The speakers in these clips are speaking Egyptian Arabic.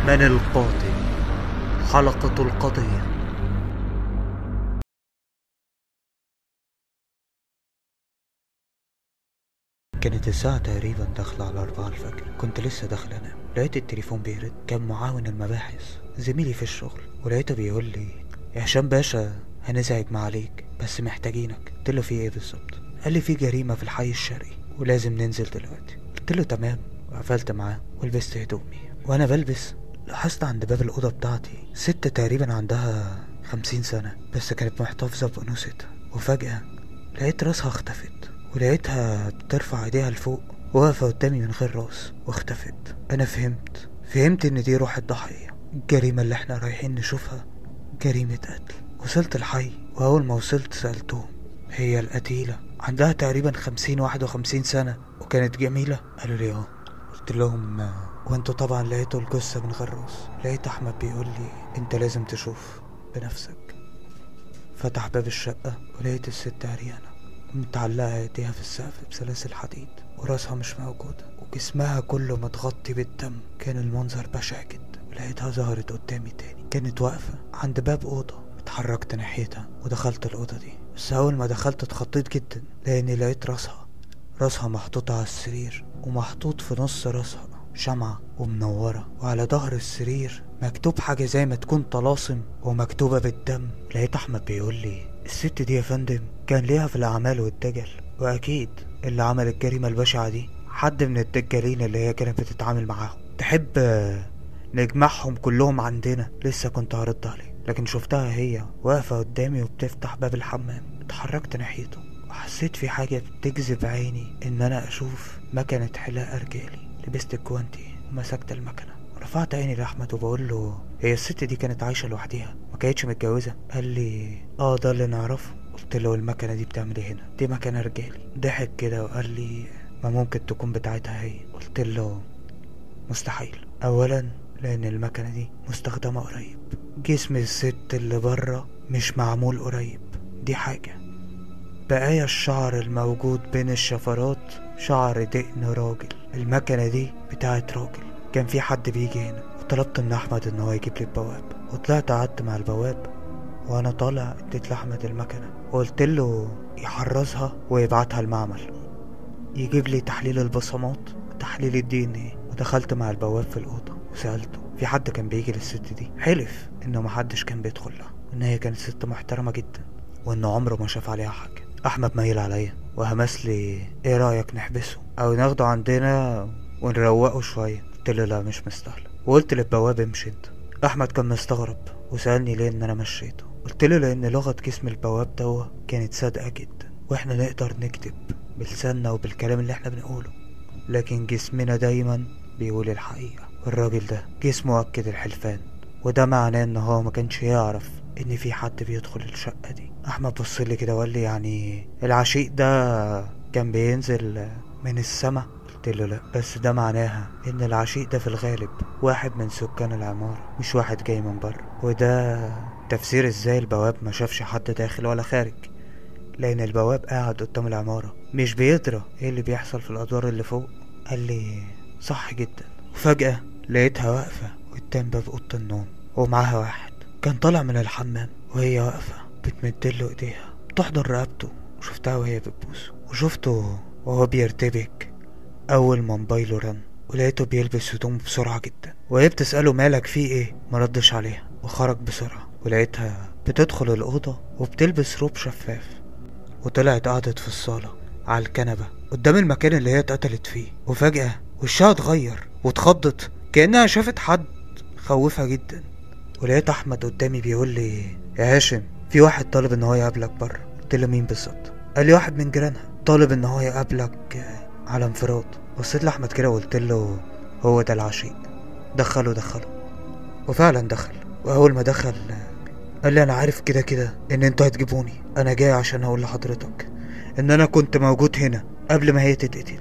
من القاتل حلقة القضية كانت الساعة تقريبا داخلة على أربعة الفجر كنت لسه داخل أنام لقيت التليفون بيرد كان معاون المباحث زميلي في الشغل ولقيته بيقول لي يا هشام باشا هنزعج معاليك بس محتاجينك قلت له في ايه بالظبط قال لي في جريمة في الحي الشرقي ولازم ننزل دلوقتي قلت له تمام وقفلت معاه ولبست هدومي وانا بلبس لاحظت عند باب الأوضة بتاعتي ست تقريبا عندها خمسين سنة بس كانت محتفظة بأنوثتها وفجأة لقيت راسها اختفت ولقيتها بترفع ايديها لفوق واقفة قدامي من غير راس واختفت انا فهمت فهمت ان دي روح الضحية الجريمة اللي احنا رايحين نشوفها جريمة قتل وصلت الحي واول ما وصلت سألتهم هي القتيلة عندها تقريبا خمسين واحد وخمسين سنة وكانت جميلة قالوا لي اه قلت لهم آه، وانتوا طبعا لقيتوا الجثة من غير راس لقيت احمد بيقول لي انت لازم تشوف بنفسك فتح باب الشقة ولقيت الست عريانة متعلقة ايديها في السقف بسلاسل حديد وراسها مش موجودة وجسمها كله متغطي بالدم كان المنظر بشع جدا ولقيتها ظهرت قدامي تاني كانت واقفة عند باب أوضة اتحركت ناحيتها ودخلت الأوضة دي بس أول ما دخلت اتخضيت جدا لأني لقيت راسها راسها محطوط على السرير ومحطوط في نص راسها شمعة ومنورة وعلى ظهر السرير مكتوب حاجة زي ما تكون طلاسم ومكتوبة بالدم لقيت أحمد بيقول لي الست دي يا فندم كان ليها في الأعمال والدجل وأكيد اللي عمل الجريمة البشعة دي حد من الدجالين اللي هي كانت بتتعامل معاهم تحب آه، نجمعهم كلهم عندنا لسه كنت هرد عليه لكن شفتها هي واقفة قدامي وبتفتح باب الحمام اتحركت ناحيته وحسيت في حاجة بتجذب عيني إن أنا أشوف مكنة حلاقة رجالي لبست الجوانتي ومسكت المكنة رفعت عيني لأحمد وبقول له هي الست دي كانت عايشة لوحدها ما كانتش متجوزة قال لي اه ده اللي نعرفه قلت له المكنة دي بتعمل ايه هنا دي مكنة رجالي ضحك كده وقال لي ما ممكن تكون بتاعتها هي قلت له مستحيل اولا لان المكنة دي مستخدمة قريب جسم الست اللي بره مش معمول قريب دي حاجة بقايا الشعر الموجود بين الشفرات شعر دقن راجل المكنة دي بتاعت راجل كان في حد بيجي هنا وطلبت من احمد ان هو يجيب لي البواب وطلعت قعدت مع البواب وانا طالع اديت لاحمد المكنة وقلت له يحرزها ويبعتها المعمل يجيب لي تحليل البصمات وتحليل الدي ان ايه ودخلت مع البواب في الاوضه وسالته في حد كان بيجي للست دي حلف انه محدش كان بيدخل لها وان هي كانت ست محترمه جدا وانه عمره ما شاف عليها حاجه احمد مايل عليا وهمس لي ايه رايك نحبسه او ناخده عندنا ونروقه شويه قلت له لا مش مستاهله وقلت للبواب امشي انت احمد كان مستغرب وسالني ليه ان انا مشيته قلت له لان لغه جسم البواب دوا كانت صادقه جدا واحنا نقدر نكتب بلساننا وبالكلام اللي احنا بنقوله لكن جسمنا دايما بيقول الحقيقة والراجل ده جسمه أكد الحلفان وده معناه ان هو ما كانش يعرف ان في حد بيدخل الشقة دي احمد بصلي كده وقال لي يعني العشيق ده كان بينزل من السما قلت له لا بس ده معناها ان العشيق ده في الغالب واحد من سكان العمارة مش واحد جاي من بره وده تفسير ازاي البواب ما شافش حد داخل ولا خارج لان البواب قاعد قدام العمارة مش بيدرى ايه اللي بيحصل في الادوار اللي فوق قال لي صح جدا وفجأة لقيتها واقفة قدام باب اوضة النوم ومعاها واحد كان طالع من الحمام وهي واقفة بتمدله ايديها تحضن رقبته وشفتها وهي بتبوسه وشفته وهو بيرتبك اول ما موبايله رن ولقيته بيلبس هدوم بسرعة جدا وهي بتسأله مالك في ايه مردش عليها وخرج بسرعة ولقيتها بتدخل الأوضة وبتلبس روب شفاف وطلعت قعدت في الصالة على الكنبة قدام المكان اللي هي اتقتلت فيه وفجأة وشها اتغير واتخضت كأنها شافت حد خوفها جدا ولقيت أحمد قدامي بيقول لي يا هاشم في واحد طالب إن هو يقابلك بره قلت له مين بالظبط قال لي واحد من جيرانها طالب إن هو يقابلك آه، على انفراد بصيت لأحمد كده وقلت له هو ده العشيق دخله دخله وفعلا دخل وأول ما دخل آه، قال لي انا عارف كده كده ان انتوا هتجيبوني انا جاي عشان اقول لحضرتك ان انا كنت موجود هنا قبل ما هي تتقتل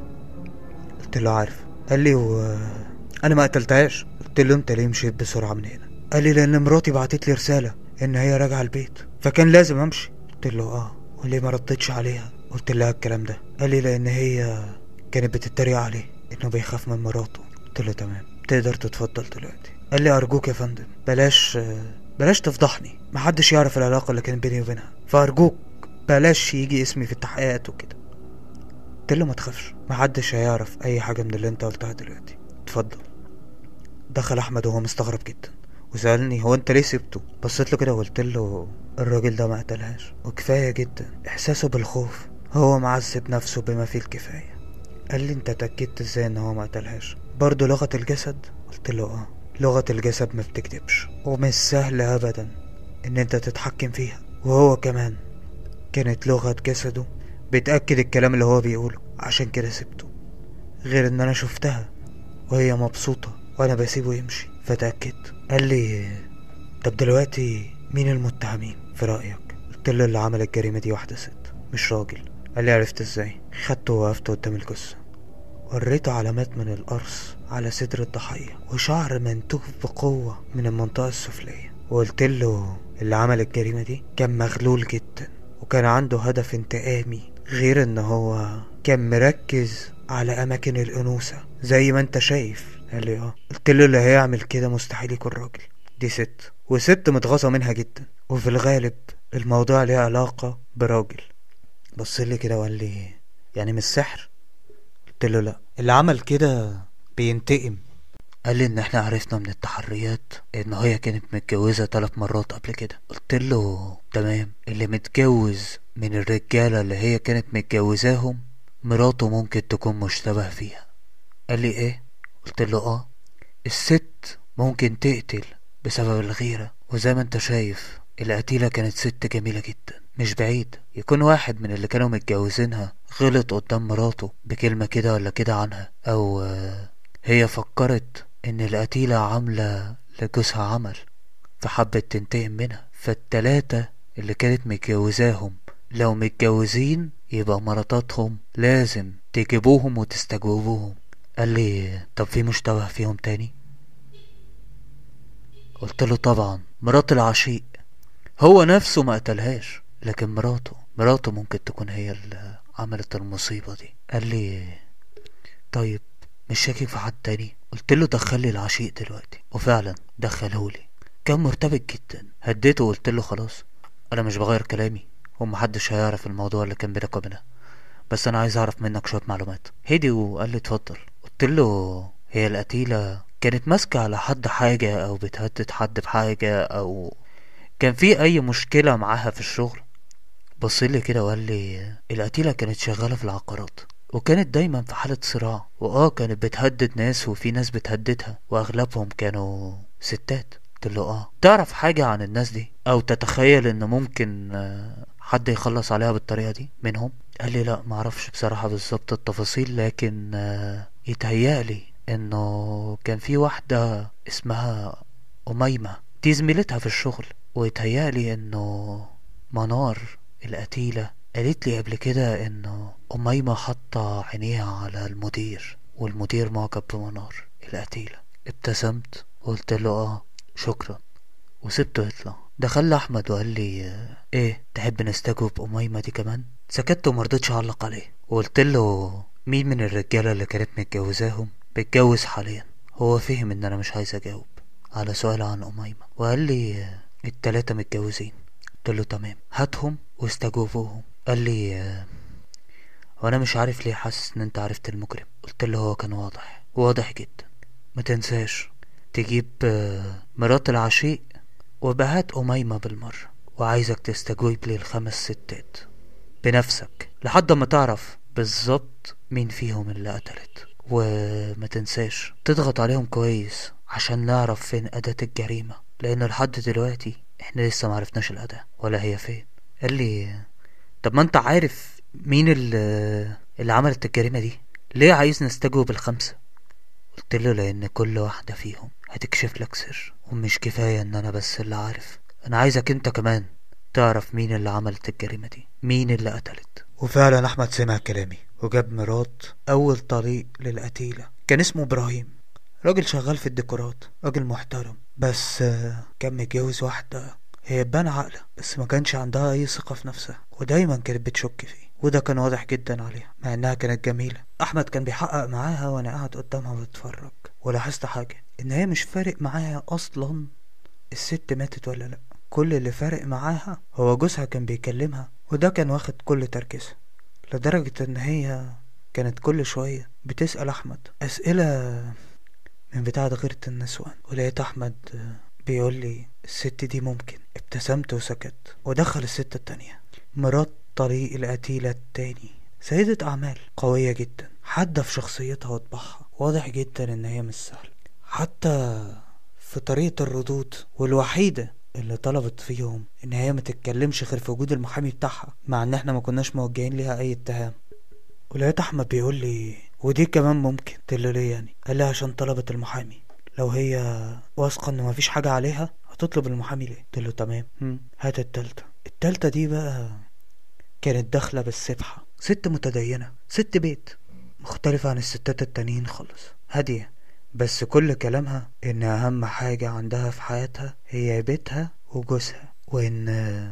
قلت له عارف قال لي و... انا ما قتلتهاش قلت له انت ليه مشيت بسرعه من هنا قال لي لان مراتي بعتت لي رساله ان هي راجعه البيت فكان لازم امشي قلت له اه وليه ما ردتش عليها قلت لها الكلام ده قال لي لان هي كانت بتتريق عليه انه بيخاف من مراته قلت له تمام تقدر تتفضل دلوقتي قال لي ارجوك يا فندم بلاش بلاش تفضحني محدش يعرف العلاقة اللي كانت بيني وبينها فارجوك بلاش يجي اسمي في التحقيقات وكده قلت له ما تخافش محدش هيعرف اي حاجة من اللي انت قلتها دلوقتي اتفضل دخل احمد وهو مستغرب جدا وسألني هو انت ليه سبته بصيت له كده وقلت له الراجل ده ما قتلهاش وكفاية جدا احساسه بالخوف هو معذب نفسه بما فيه الكفاية قال لي انت اتأكدت ازاي ان هو ما قتلهاش برضه لغة الجسد قلت له اه لغة الجسد ما بتكدبش ومش سهل ابدا ان انت تتحكم فيها وهو كمان كانت لغة جسده بتأكد الكلام اللي هو بيقوله عشان كده سبته غير ان انا شفتها وهي مبسوطة وانا بسيبه يمشي فتأكدت قال لي طب دلوقتي مين المتهمين في رأيك قلت له اللي عمل الجريمة دي واحدة ست مش راجل قال لي عرفت ازاي خدته ووقفت قدام الجثة وريته علامات من القرص على صدر الضحية وشعر منتوف بقوة من المنطقة السفلية وقلت له اللي عمل الجريمة دي كان مغلول جدا وكان عنده هدف انتقامي غير ان هو كان مركز على اماكن الانوثة زي ما انت شايف قال لي اه قلت له اللي هيعمل كده مستحيل يكون راجل دي ست وست متغاظة منها جدا وفي الغالب الموضوع ليه علاقة براجل بص لي كده وقال لي يعني مش سحر قلت له لا اللي عمل كده بينتقم قال لي ان احنا عرفنا من التحريات ان هي كانت متجوزة ثلاث مرات قبل كده قلت له تمام اللي متجوز من الرجالة اللي هي كانت متجوزاهم مراته ممكن تكون مشتبه فيها قال لي ايه قلت له اه الست ممكن تقتل بسبب الغيرة وزي ما انت شايف القتيلة كانت ست جميلة جدا مش بعيد يكون واحد من اللي كانوا متجوزينها غلط قدام مراته بكلمة كده ولا كده عنها او آه، هي فكرت ان القتيلة عاملة لجوزها عمل فحبت تنتقم منها فالتلاتة اللي كانت متجوزاهم لو متجوزين يبقى مراتاتهم لازم تجيبوهم وتستجوبوهم قال لي طب في مشتبه فيهم تاني قلت له طبعا مرات العشيق هو نفسه ما قتلهاش لكن مراته مراته ممكن تكون هي اللي عملت المصيبة دي قال لي طيب مش شاكك في حد تاني قلت له دخلي العشيق دلوقتي وفعلا دخلهولي كان مرتبك جدا هديته وقلت له خلاص انا مش بغير كلامي ومحدش هيعرف الموضوع اللي كان بينك وبينها بس انا عايز اعرف منك شويه معلومات هدي وقال لي اتفضل قلت له هي القتيله كانت ماسكه على حد حاجه او بتهدد حد بحاجه او كان في اي مشكله معاها في الشغل بصلي كده وقال لي القتيله كانت شغاله في العقارات وكانت دايما في حالة صراع واه كانت بتهدد ناس وفي ناس بتهددها واغلبهم كانوا ستات قلت له اه تعرف حاجة عن الناس دي او تتخيل ان ممكن آه، حد يخلص عليها بالطريقة دي منهم قال لي لا معرفش بصراحة بالظبط التفاصيل لكن آه، يتهيألي انه كان في واحدة اسمها أميمة دي زميلتها في الشغل ويتهيألي انه منار القتيلة قالت لي قبل كده انه أميمة حاطة عينيها على المدير والمدير معجب بمنار القتيلة ابتسمت وقلت له اه شكرا وسبته يطلع دخل احمد وقال لي آه، ايه تحب نستجوب اميمه دي كمان سكت ومرضتش اعلق عليه وقلت له مين من الرجاله اللي كانت متجوزاهم بيتجوز حاليا هو فهم ان انا مش عايز اجاوب على سؤال عن اميمه وقال لي آه، التلاته متجوزين قلت له تمام هاتهم واستجوبوهم قال لي آه، وانا مش عارف ليه حاسس ان انت عرفت المجرم قلت له هو كان واضح واضح جدا ما تنساش تجيب آه، مرات العشيق وبهات أميمة بالمرة وعايزك تستجوب لي الخمس ستات بنفسك لحد ما تعرف بالظبط مين فيهم اللي قتلت وما تنساش تضغط عليهم كويس عشان نعرف فين أداة الجريمة لأن لحد دلوقتي احنا لسه معرفناش الأداة ولا هي فين قال لي طب ما انت عارف مين اللي, اللي عملت الجريمة دي ليه عايز نستجوب الخمسة قلت له لان كل واحدة فيهم هتكشف لك سر ومش كفاية ان انا بس اللي عارف انا عايزك انت كمان تعرف مين اللي عملت الجريمة دي مين اللي قتلت وفعلا احمد سمع كلامي وجاب مرات اول طريق للقتيلة كان اسمه ابراهيم راجل شغال في الديكورات راجل محترم بس آه، كان متجوز واحدة هي تبان عاقلة بس ما كانش عندها أي ثقة في نفسها ودايما كانت بتشك فيه وده كان واضح جدا عليها مع إنها كانت جميلة أحمد كان بيحقق معاها وأنا قاعد قدامها بتفرج ولاحظت حاجة إن هي مش فارق معاها أصلا الست ماتت ولا لأ كل اللي فارق معاها هو جوزها كان بيكلمها وده كان واخد كل تركيزها لدرجة إن هي كانت كل شوية بتسأل أحمد أسئلة من بتاعة غيرة النسوان ولقيت أحمد بيقول لي الست دي ممكن ابتسمت وسكت ودخل الست التانية مرات طريق القتيلة التاني سيدة أعمال قوية جدا حادة في شخصيتها وطباعها واضح جدا إن هي مش سهلة حتى في طريقة الردود والوحيدة اللي طلبت فيهم إن هي ما تتكلمش غير في وجود المحامي بتاعها مع إن إحنا ما كناش موجهين ليها أي اتهام ولقيت أحمد بيقول لي ودي كمان ممكن قلت له ليه يعني قال لي عشان طلبت المحامي لو هي واثقة إن مفيش حاجة عليها هتطلب المحامي ليه قلت له تمام مم. هات التالتة التالتة دي بقى كانت داخلة بالسبحة ست متدينة ست بيت مختلفة عن الستات التانيين خالص هادية بس كل كلامها إن أهم حاجة عندها في حياتها هي بيتها وجوزها وإن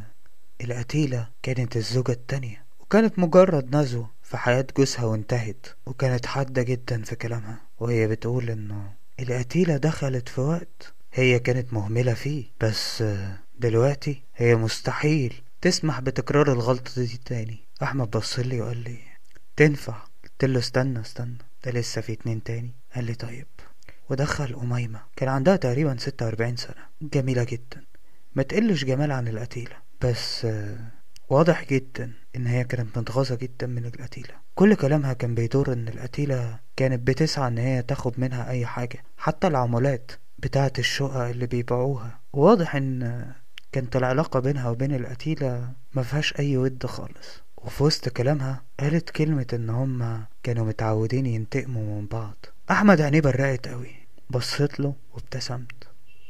القتيلة كانت الزوجة التانية وكانت مجرد نزوة في حياة جوزها وانتهت وكانت حادة جدا في كلامها وهي بتقول إنه القتيلة دخلت في وقت هي كانت مهملة فيه بس دلوقتي هي مستحيل تسمح بتكرار الغلطة دي تاني أحمد بصلي وقال لي تنفع قلت له استنى استنى ده لسه في اتنين تاني قال لي طيب ودخل أميمة كان عندها تقريبا ستة وأربعين سنة جميلة جدا ما تقلش جمال عن القتيلة بس واضح جدا ان هي كانت متغاظة جدا من القتيلة كل كلامها كان بيدور ان القتيلة كانت بتسعى ان هي تاخد منها اي حاجة حتى العمولات بتاعة الشقق اللي بيبيعوها واضح ان كانت العلاقة بينها وبين القتيلة مفيهاش اي ود خالص وفي وسط كلامها قالت كلمة ان هما كانوا متعودين ينتقموا من بعض احمد عينيه برقت قوي بصيت له وابتسمت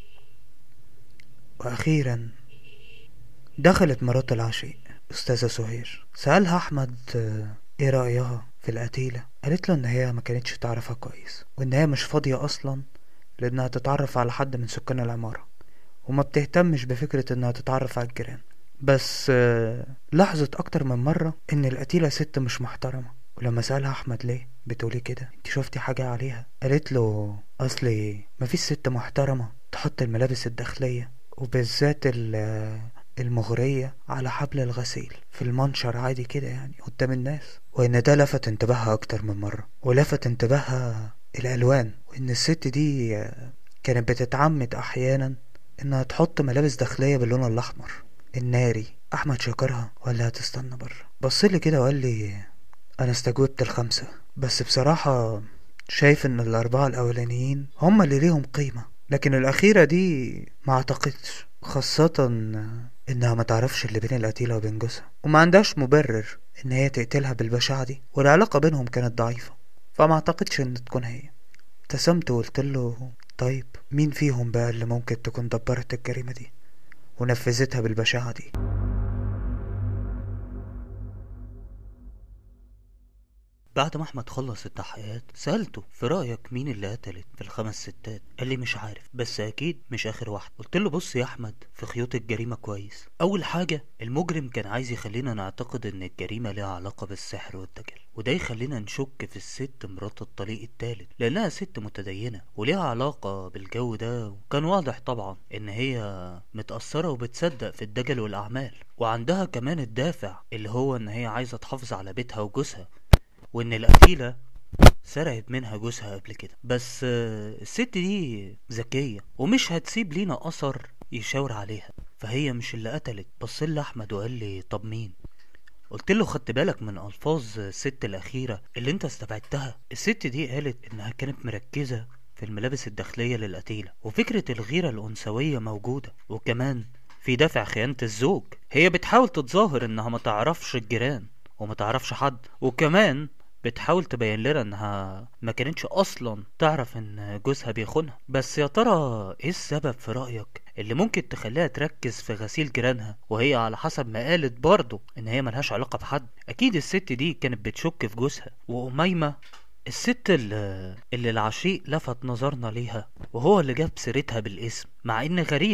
واخيرا دخلت مرات العشيق استاذة سهير سألها احمد ايه رأيها في القتيلة قالت له ان هي ما كانتش تعرفها كويس وان هي مش فاضية اصلا لانها تتعرف على حد من سكان العمارة وما بتهتمش بفكرة انها تتعرف على الجيران بس لاحظت اكتر من مرة ان القتيلة ست مش محترمة ولما سألها احمد ليه بتقولي كده انت شفتي حاجة عليها قالت له اصلي مفيش ست محترمة تحط الملابس الداخلية وبالذات المغرية على حبل الغسيل في المنشر عادي كده يعني قدام الناس وإن ده لفت انتباهها أكتر من مرة ولفت انتباهها الألوان وإن الست دي كانت بتتعمد أحيانا إنها تحط ملابس داخلية باللون الأحمر الناري أحمد شكرها وقال لها تستنى بره بصلي كده وقال لي أنا استجوبت الخمسة بس بصراحة شايف إن الأربعة الأولانيين هما اللي ليهم قيمة لكن الأخيرة دي ما أعتقدش خاصة إنها ما تعرفش اللي بين القتيلة وبين جوزها وما عندهاش مبرر إن هي تقتلها بالبشاعة دي والعلاقة بينهم كانت ضعيفة فما أعتقدش إن تكون هي ابتسمت وقلت له طيب مين فيهم بقى اللي ممكن تكون دبرت الجريمة دي ونفذتها بالبشاعة دي بعد ما احمد خلص التحقيقات سألته في رأيك مين اللي قتلت في الخمس ستات قال لي مش عارف بس اكيد مش اخر واحد قلت له بص يا احمد في خيوط الجريمة كويس اول حاجة المجرم كان عايز يخلينا نعتقد ان الجريمة ليها علاقة بالسحر والدجل وده يخلينا نشك في الست مرات الطليق التالت لانها ست متدينة وليها علاقة بالجو ده وكان واضح طبعا ان هي متأثرة وبتصدق في الدجل والاعمال وعندها كمان الدافع اللي هو ان هي عايزة تحافظ على بيتها وجوزها وان القتيلة سرقت منها جوزها قبل كده بس الست دي ذكية ومش هتسيب لينا اثر يشاور عليها فهي مش اللي قتلت بصلي احمد وقال لي طب مين قلت له خدت بالك من الفاظ الست الاخيرة اللي انت استبعدتها الست دي قالت انها كانت مركزة في الملابس الداخلية للقتيلة وفكرة الغيرة الانثوية موجودة وكمان في دافع خيانة الزوج هي بتحاول تتظاهر انها ما تعرفش الجيران وما تعرفش حد وكمان بتحاول تبين لنا انها ما كانتش اصلا تعرف ان جوزها بيخونها بس يا ترى ايه السبب في رايك اللي ممكن تخليها تركز في غسيل جيرانها وهي على حسب ما قالت برضه ان هي ملهاش علاقه بحد اكيد الست دي كانت بتشك في جوزها واميمه الست اللي, اللي العشيق لفت نظرنا ليها وهو اللي جاب سيرتها بالاسم مع ان غريب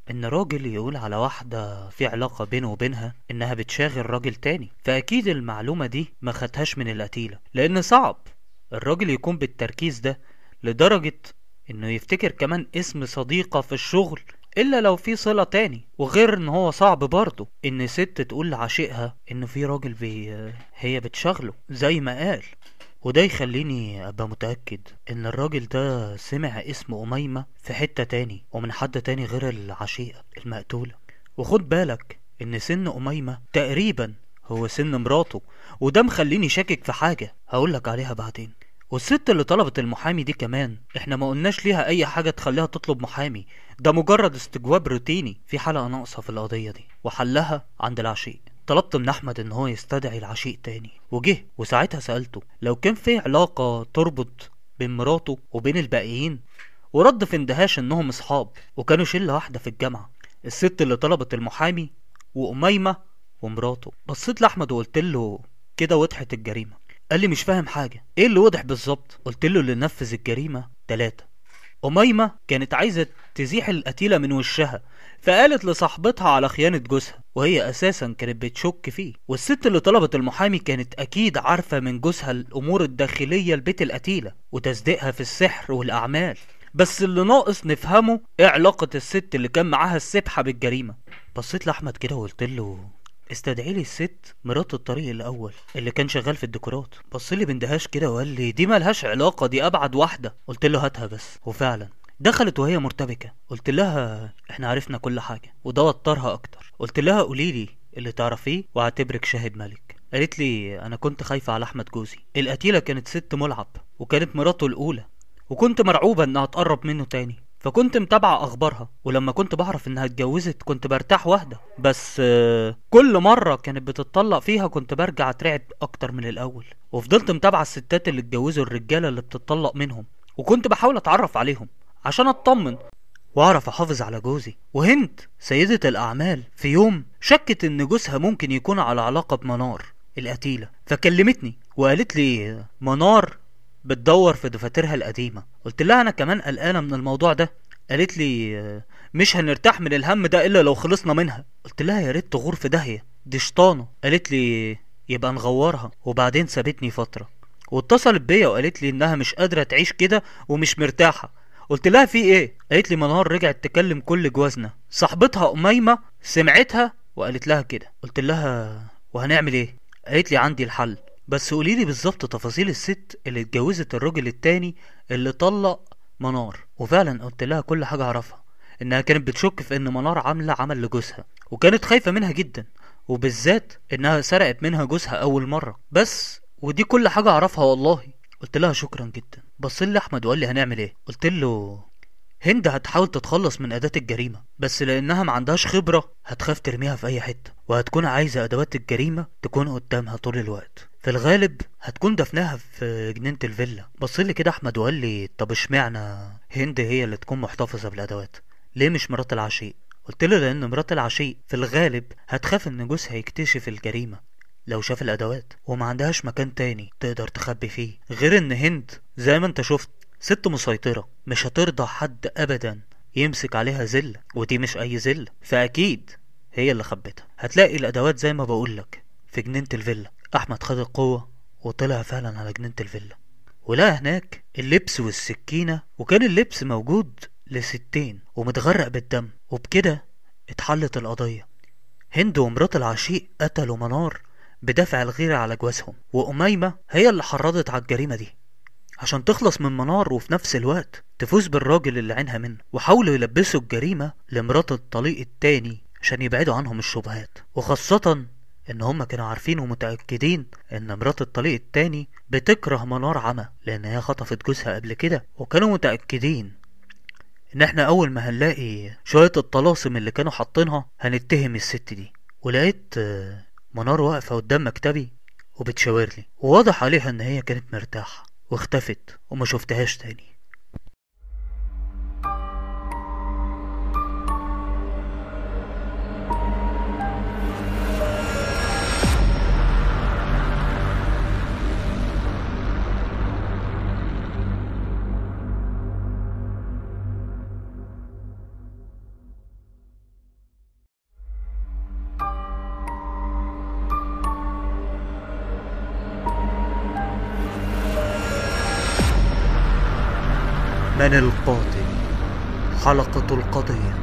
ان راجل يقول على واحدة في علاقة بينه وبينها انها بتشاغل راجل تاني فاكيد المعلومة دي ما خدهاش من القتيلة لان صعب الراجل يكون بالتركيز ده لدرجة انه يفتكر كمان اسم صديقة في الشغل الا لو في صلة تاني وغير ان هو صعب برضه ان ست تقول لعشيقها انه في راجل بي هي بتشغله زي ما قال وده يخليني ابقى متأكد ان الراجل ده سمع اسم اميمة في حتة تاني ومن حد تاني غير العشيقة المقتولة وخد بالك ان سن اميمة تقريبا هو سن مراته وده مخليني شاكك في حاجة هقولك عليها بعدين والست اللي طلبت المحامي دي كمان احنا ما قلناش ليها اي حاجة تخليها تطلب محامي ده مجرد استجواب روتيني في حلقة ناقصة في القضية دي وحلها عند العشيق طلبت من احمد ان هو يستدعي العشيق تاني وجه وساعتها سألته لو كان في علاقة تربط بين مراته وبين الباقيين ورد في اندهاش انهم اصحاب وكانوا شلة واحدة في الجامعة الست اللي طلبت المحامي وأميمة ومراته بصيت لأحمد وقلت له كده وضحت الجريمة قال لي مش فاهم حاجة ايه اللي وضح بالظبط قلت له اللي نفذ الجريمة تلاتة أميمة كانت عايزة تزيح القتيلة من وشها فقالت لصاحبتها على خيانة جوزها وهي أساسا كانت بتشك فيه والست اللي طلبت المحامي كانت أكيد عارفة من جوزها الأمور الداخلية لبيت القتيلة وتصديقها في السحر والأعمال بس اللي ناقص نفهمه ايه علاقة الست اللي كان معاها السبحة بالجريمة بصيت لأحمد كده وقلت له استدعي لي الست مرات الطريق الاول اللي كان شغال في الديكورات بص لي باندهاش كده وقال لي دي ملهاش علاقه دي ابعد واحده قلت له هاتها بس وفعلا دخلت وهي مرتبكه قلت لها احنا عرفنا كل حاجه وده وترها اكتر قلت لها قولي لي اللي تعرفيه واعتبرك شاهد ملك قالت لي انا كنت خايفه على احمد جوزي القتيله كانت ست ملعب وكانت مراته الاولى وكنت مرعوبه انها تقرب منه تاني فكنت متابعة أخبارها ولما كنت بعرف إنها اتجوزت كنت برتاح واحدة بس آه، كل مرة كانت بتتطلق فيها كنت برجع أترعب أكتر من الأول وفضلت متابعة الستات اللي اتجوزوا الرجالة اللي بتتطلق منهم وكنت بحاول أتعرف عليهم عشان أطمن وأعرف أحافظ على جوزي وهند سيدة الأعمال في يوم شكت إن جوزها ممكن يكون على علاقة بمنار القتيلة فكلمتني وقالت لي منار بتدور في دفاترها القديمة قلت لها أنا كمان قلقانة من الموضوع ده قالت لي آه، مش هنرتاح من الهم ده إلا لو خلصنا منها قلت لها يا ريت تغور في داهية دي شطانة قالت لي يبقى نغورها وبعدين سابتني فترة واتصلت بيا وقالت لي إنها مش قادرة تعيش كده ومش مرتاحة قلت لها في ايه قالت لي منار رجعت تكلم كل جوازنا صاحبتها أميمة سمعتها وقالت لها كده قلت لها وهنعمل ايه قالت لي عندي الحل بس قولي لي بالظبط تفاصيل الست اللي اتجوزت الراجل التاني اللي طلق منار وفعلا قلت لها كل حاجة اعرفها انها كانت بتشك في ان منار عاملة عمل لجوزها وكانت خايفة منها جدا وبالذات انها سرقت منها جوزها اول مرة بس ودي كل حاجة اعرفها والله قلت لها شكرا جدا بص لي احمد وقال لي هنعمل ايه قلت له هند هتحاول تتخلص من أداة الجريمة بس لأنها ما عندهاش خبرة هتخاف ترميها في أي حتة وهتكون عايزة أدوات الجريمة تكون قدامها طول الوقت في الغالب هتكون دفناها في جنينة الفيلا بصلي كده أحمد وقال لي طب اشمعنى هند هي اللي تكون محتفظة بالأدوات ليه مش مرات العشيق قلت له لأن مرات العشيق في الغالب هتخاف إن جوزها يكتشف الجريمة لو شاف الأدوات وما عندهاش مكان تاني تقدر تخبي فيه غير إن هند زي ما انت شفت ست مسيطرة مش هترضى حد أبدا يمسك عليها زلة ودي مش أي زلة فأكيد هي اللي خبتها هتلاقي الأدوات زي ما بقولك في جنينة الفيلا أحمد خد القوة وطلع فعلا على جنينة الفيلا ولقى هناك اللبس والسكينة وكان اللبس موجود لستين ومتغرق بالدم وبكده اتحلت القضية هند ومرات العشيق قتلوا منار بدافع الغيرة على جوازهم وأميمة هي اللي حرضت على الجريمة دي عشان تخلص من منار وفي نفس الوقت تفوز بالراجل اللي عينها منه وحاولوا يلبسوا الجريمة لمرات الطليق التاني عشان يبعدوا عنهم الشبهات وخاصة ان هم كانوا عارفين ومتأكدين ان مرات الطليق التاني بتكره منار عمى لان هي خطفت جوزها قبل كده وكانوا متأكدين ان احنا اول ما هنلاقي شوية الطلاسم اللي كانوا حاطينها هنتهم الست دي ولقيت آه، منار واقفة قدام مكتبي وبتشاور لي وواضح عليها ان هي كانت مرتاحة واختفت وما شفتهاش تاني من القاتل حلقة القضية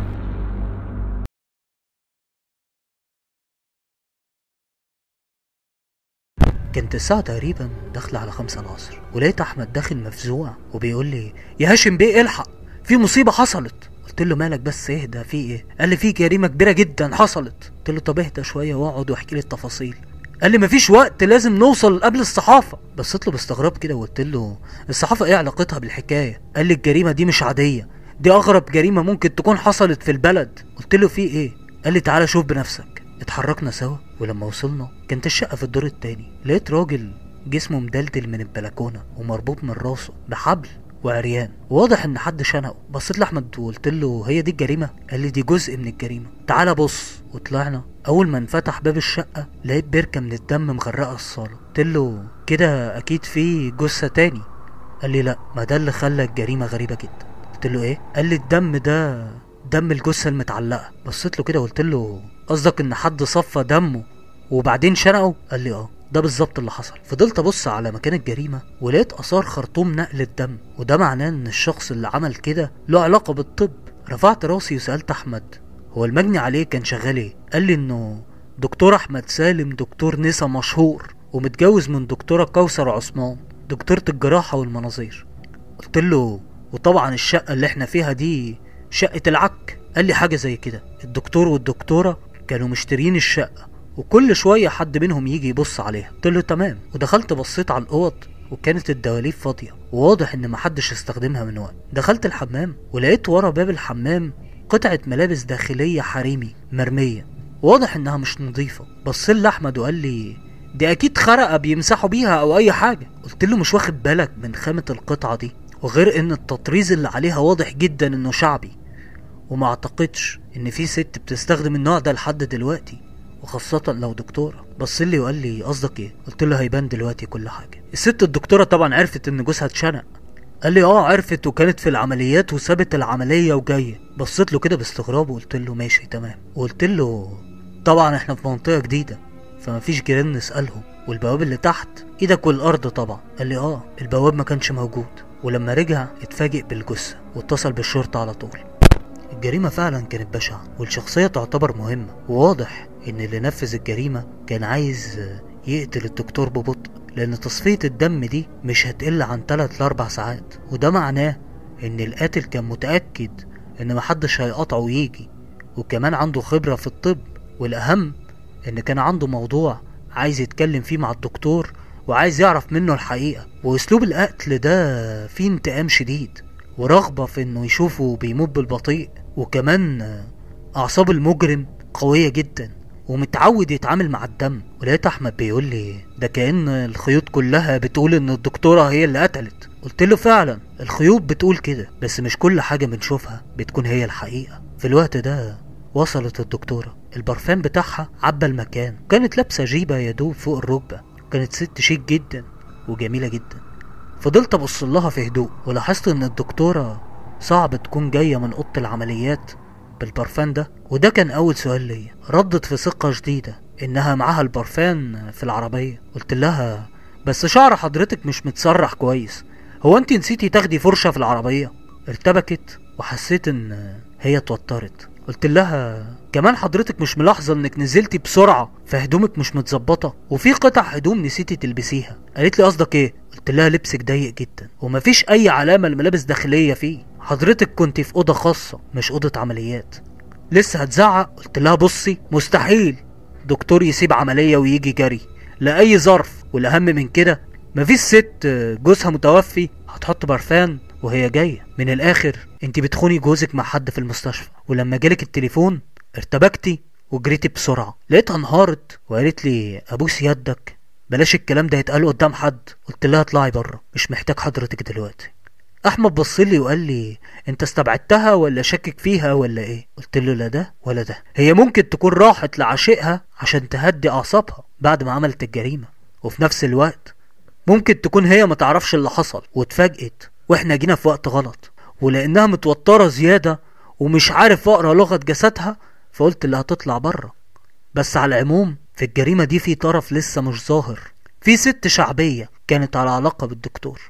كانت الساعة تقريبا داخلة على خمسة العصر ولقيت أحمد داخل مفزوع وبيقول لي يا هاشم بيه الحق في مصيبة حصلت قلت له مالك بس اهدى في ايه قال لي في جريمة كبيرة جدا حصلت قلت له طب اهدى شوية واقعد واحكي لي التفاصيل قال لي مفيش وقت لازم نوصل قبل الصحافة بصيت له باستغراب كده وقلت له الصحافة ايه علاقتها بالحكاية قال لي الجريمة دي مش عادية دي اغرب جريمة ممكن تكون حصلت في البلد قلت له في ايه قال لي تعالى شوف بنفسك اتحركنا سوا ولما وصلنا كانت الشقة في الدور التاني لقيت راجل جسمه مدلدل من البلكونة ومربوط من راسه بحبل وعريان واضح ان حد شنقه بصيت لاحمد وقلت له هي دي الجريمه قال لي دي جزء من الجريمه تعالى بص وطلعنا اول ما انفتح باب الشقه لقيت بركه من الدم مغرقه الصاله قلت له كده اكيد في جثه تاني قال لي لا ما ده اللي خلى الجريمه غريبه جدا قلت له ايه قال لي الدم ده دم الجثه المتعلقه بصيت له كده وقلت له قصدك ان حد صفى دمه وبعدين شنقه قال لي اه ده بالظبط اللي حصل فضلت ابص على مكان الجريمه ولقيت اثار خرطوم نقل الدم وده معناه ان الشخص اللي عمل كده له علاقه بالطب رفعت راسي وسالت احمد هو المجني عليه كان شغال ايه قال لي انه دكتور احمد سالم دكتور نسا مشهور ومتجوز من دكتوره كوثر عثمان دكتوره الجراحه والمناظير قلت له وطبعا الشقه اللي احنا فيها دي شقه العك قال لي حاجه زي كده الدكتور والدكتوره كانوا مشترين الشقه وكل شوية حد منهم يجي يبص عليها قلت له تمام ودخلت بصيت على الأوض وكانت الدواليب فاضية وواضح إن محدش استخدمها من وقت دخلت الحمام ولقيت ورا باب الحمام قطعة ملابس داخلية حريمي مرمية واضح إنها مش نظيفة بصيت لأحمد وقال لي دي أكيد خرقة بيمسحوا بيها أو أي حاجة قلت له مش واخد بالك من خامة القطعة دي وغير إن التطريز اللي عليها واضح جدا إنه شعبي وما أعتقدش إن في ست بتستخدم النوع ده لحد دلوقتي وخاصة لو دكتورة بص لي وقال لي قصدك ايه قلت له هيبان دلوقتي كل حاجة الست الدكتورة طبعا عرفت ان جوزها اتشنق قال لي اه عرفت وكانت في العمليات وسابت العملية وجاية بصيت له كده باستغراب وقلت له ماشي تمام وقلت له طبعا احنا في منطقة جديدة فمفيش جيران نسألهم والبواب اللي تحت ايدك والارض طبعا قال لي اه البواب ما كانش موجود ولما رجع اتفاجئ بالجثة واتصل بالشرطة على طول الجريمة فعلا كانت بشعة والشخصية تعتبر مهمة وواضح ان اللي نفذ الجريمة كان عايز يقتل الدكتور ببطء لان تصفية الدم دي مش هتقل عن 3 ل 4 ساعات وده معناه ان القاتل كان متأكد ان محدش هيقطعه ويجي وكمان عنده خبرة في الطب والاهم ان كان عنده موضوع عايز يتكلم فيه مع الدكتور وعايز يعرف منه الحقيقة واسلوب القتل ده فيه انتقام شديد ورغبة في انه يشوفه بيموت بالبطيء وكمان اعصاب المجرم قوية جدا ومتعود يتعامل مع الدم ولقيت احمد بيقول لي ده كأن الخيوط كلها بتقول ان الدكتورة هي اللي قتلت قلت له فعلا الخيوط بتقول كده بس مش كل حاجة بنشوفها بتكون هي الحقيقة في الوقت ده وصلت الدكتورة البرفان بتاعها عبى المكان كانت لابسة جيبة يدوب فوق الركبة كانت ست شيك جدا وجميلة جدا فضلت ابص لها في هدوء ولاحظت ان الدكتورة صعب تكون جاية من اوضة العمليات بالبرفان ده وده كان اول سؤال ليا ردت في ثقة شديدة انها معاها البرفان في العربية قلت لها بس شعر حضرتك مش متسرح كويس هو انت نسيتي تاخدي فرشة في العربية ارتبكت وحسيت ان هي اتوترت قلت لها كمان حضرتك مش ملاحظة انك نزلتي بسرعة فهدومك مش متظبطة وفي قطع هدوم نسيتي تلبسيها قالت لي قصدك ايه قلت لها لبسك ضيق جدا ومفيش اي علامة لملابس داخلية فيه حضرتك كنت في اوضة خاصة مش اوضة عمليات لسه هتزعق قلت لها بصي مستحيل دكتور يسيب عملية ويجي جري لأي ظرف والأهم من كده مفيش ست جوزها متوفي هتحط برفان وهي جاية من الآخر انت بتخوني جوزك مع حد في المستشفى ولما جالك التليفون ارتبكتي وجريتي بسرعة لقيتها انهارت وقالت لي ابوس يدك بلاش الكلام ده يتقال قدام حد قلت لها اطلعي بره مش محتاج حضرتك دلوقتي احمد بصلي وقال لي انت استبعدتها ولا شاكك فيها ولا ايه قلت له لا ده ولا ده هي ممكن تكون راحت لعشقها عشان تهدي اعصابها بعد ما عملت الجريمة وفي نفس الوقت ممكن تكون هي ما تعرفش اللي حصل واتفاجئت واحنا جينا في وقت غلط ولانها متوترة زيادة ومش عارف اقرا لغة جسدها فقلت اللي هتطلع بره بس على العموم في الجريمة دي في طرف لسه مش ظاهر في ست شعبية كانت على علاقة بالدكتور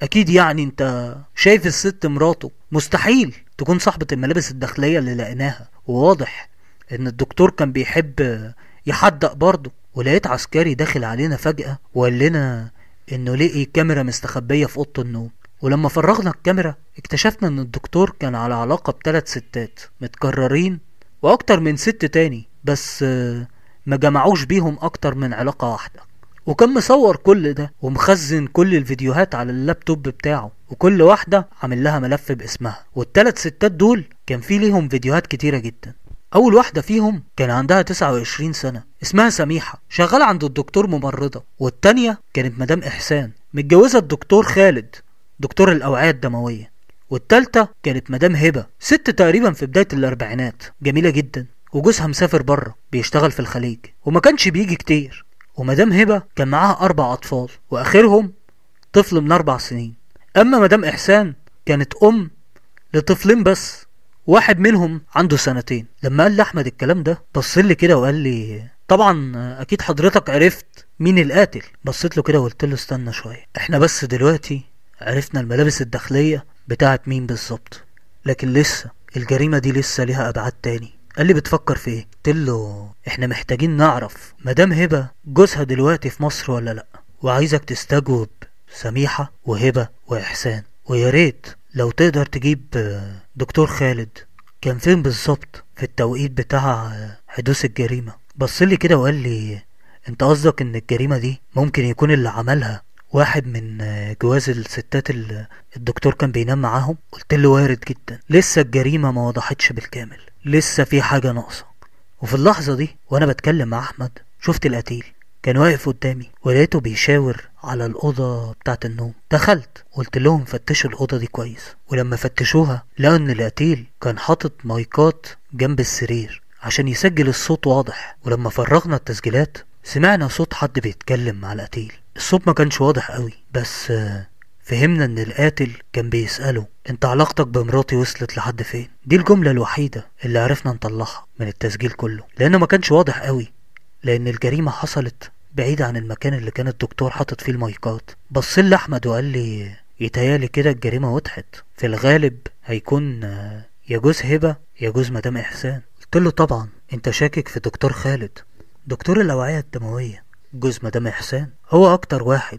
اكيد يعني انت شايف الست مراته مستحيل تكون صاحبة الملابس الداخلية اللي لقيناها وواضح ان الدكتور كان بيحب يحدق برضه ولقيت عسكري داخل علينا فجأة وقال لنا انه لقي كاميرا مستخبية في اوضة النوم ولما فرغنا الكاميرا اكتشفنا ان الدكتور كان على علاقة بثلاث ستات متكررين واكتر من ست تاني بس آه، ما جمعوش بيهم اكتر من علاقة واحدة وكان مصور كل ده ومخزن كل الفيديوهات على اللابتوب بتاعه وكل واحدة عامل لها ملف باسمها والتلات ستات دول كان في ليهم فيديوهات كتيرة جدا أول واحدة فيهم كان عندها 29 سنة اسمها سميحة شغالة عند الدكتور ممرضة والتانية كانت مدام إحسان متجوزة الدكتور خالد دكتور الأوعية الدموية والتالتة كانت مدام هبة ست تقريبا في بداية الأربعينات جميلة جدا وجوزها مسافر بره بيشتغل في الخليج وما كانش بيجي كتير ومدام هبة كان معاها أربع أطفال وآخرهم طفل من أربع سنين أما مدام إحسان كانت أم لطفلين بس واحد منهم عنده سنتين لما قال لأحمد الكلام ده بص لي كده وقال لي طبعا أكيد حضرتك عرفت مين القاتل بصيت له كده وقلت له استنى شوية احنا بس دلوقتي عرفنا الملابس الداخلية بتاعت مين بالظبط لكن لسه الجريمة دي لسه ليها أبعاد تاني قال لي بتفكر في ايه قلت له احنا محتاجين نعرف مدام هبة جوزها دلوقتي في مصر ولا لا وعايزك تستجوب سميحة وهبة وإحسان ويا ريت لو تقدر تجيب آه، دكتور خالد كان فين بالظبط في التوقيت بتاع آه، حدوث الجريمة بص لي كده وقال لي انت قصدك ان الجريمة دي ممكن يكون اللي عملها واحد من آه، جواز الستات اللي الدكتور كان بينام معاهم قلت له وارد جدا لسه الجريمة ما وضحتش بالكامل لسه في حاجة ناقصة وفي اللحظة دي وانا بتكلم مع احمد شفت القتيل كان واقف قدامي ولقيته بيشاور على الأوضة بتاعة النوم دخلت قلت لهم فتشوا الأوضة دي كويس ولما فتشوها لقوا إن القتيل كان حاطط مايكات جنب السرير عشان يسجل الصوت واضح ولما فرغنا التسجيلات سمعنا صوت حد بيتكلم مع القتيل الصوت ما كانش واضح قوي بس آه، فهمنا ان القاتل كان بيسأله انت علاقتك بمراتي وصلت لحد فين دي الجملة الوحيدة اللي عرفنا نطلعها من التسجيل كله لانه ما كانش واضح قوي لان الجريمة حصلت بعيد عن المكان اللي كان الدكتور حاطط فيه المايكات بصلي لأحمد وقال لي يتهيالي كده الجريمة وضحت في الغالب هيكون آه، يا جوز هبة يا جوز مدام إحسان قلت له طبعا انت شاكك في دكتور خالد دكتور الأوعية الدموية جوز مدام إحسان هو أكتر واحد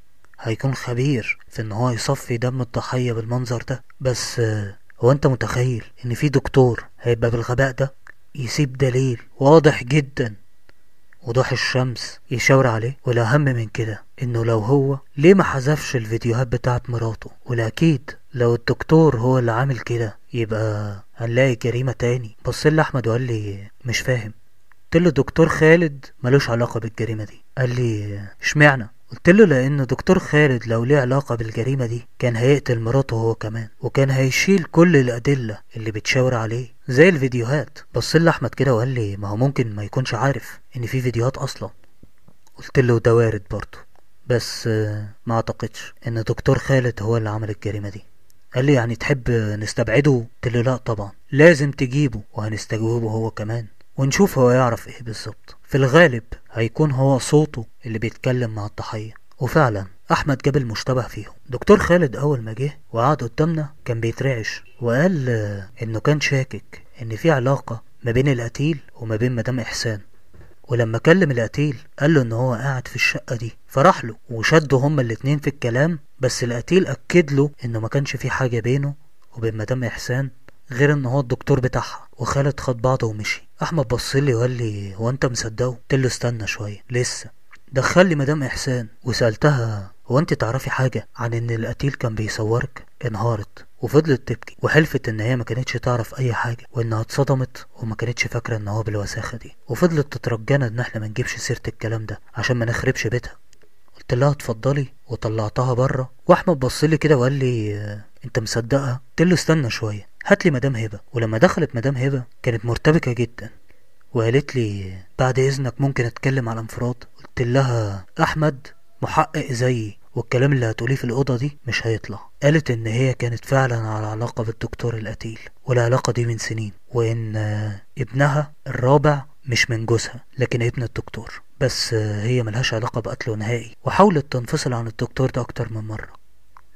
هيكون خبير في ان هو يصفي دم الضحية بالمنظر ده بس آه، هو انت متخيل ان في دكتور هيبقى بالغباء ده يسيب دليل واضح جدا وضوح الشمس يشاور عليه والأهم من كده إنه لو هو ليه ما حذفش الفيديوهات بتاعت مراته والأكيد لو الدكتور هو اللي عامل كده يبقى هنلاقي جريمة تاني بصلي أحمد وقال لي مش فاهم قلت له دكتور خالد ملوش علاقة بالجريمة دي قال لي اشمعنى قلت له لان دكتور خالد لو ليه علاقة بالجريمة دي كان هيقتل مراته هو كمان وكان هيشيل كل الادلة اللي بتشاور عليه زي الفيديوهات بص لي احمد كده وقال لي ما هو ممكن ما يكونش عارف ان في فيديوهات اصلا قلت له ده وارد برضه بس آه، ما اعتقدش ان دكتور خالد هو اللي عمل الجريمة دي قال لي يعني تحب نستبعده قلت له لا طبعا لازم تجيبه وهنستجوبه هو كمان ونشوف هو يعرف ايه بالظبط في الغالب هيكون هو صوته اللي بيتكلم مع الضحية وفعلا احمد جاب المشتبه فيهم دكتور خالد اول ما جه وقعد قدامنا كان بيترعش وقال آه، انه كان شاكك ان في علاقة ما بين القتيل وما بين مدام احسان ولما كلم القتيل قال له ان هو قاعد في الشقة دي فراح له وشدوا هما الاتنين في الكلام بس القتيل اكد له انه ما كانش في حاجة بينه وبين مدام احسان غير ان هو الدكتور بتاعها وخالد خد بعضه ومشي احمد بصلي وقال لي هو انت مصدقه قلت له استنى شويه لسه دخل لي مدام احسان وسالتها هو انت تعرفي حاجه عن ان القتيل كان بيصورك انهارت وفضلت تبكي وحلفت ان هي ما كانتش تعرف اي حاجه وانها اتصدمت وما كانتش فاكره ان هو بالوساخه دي وفضلت تترجانا ان احنا ما نجيبش سيره الكلام ده عشان ما نخربش بيتها قلت لها اتفضلي وطلعتها بره واحمد بصلي كده وقال لي آه، انت مصدقها قلت له استنى شويه هات لي مدام هبه ولما دخلت مدام هبه كانت مرتبكه جدا وقالت لي بعد اذنك ممكن اتكلم على انفراد قلت لها احمد محقق زيي والكلام اللي هتقوليه في الأوضة دي مش هيطلع قالت إن هي كانت فعلا على علاقة بالدكتور القتيل والعلاقة دي من سنين وإن آه، ابنها الرابع مش من جوزها لكن ابن الدكتور بس آه، هي ملهاش علاقة بقتله نهائي وحاولت تنفصل عن الدكتور ده أكتر من مرة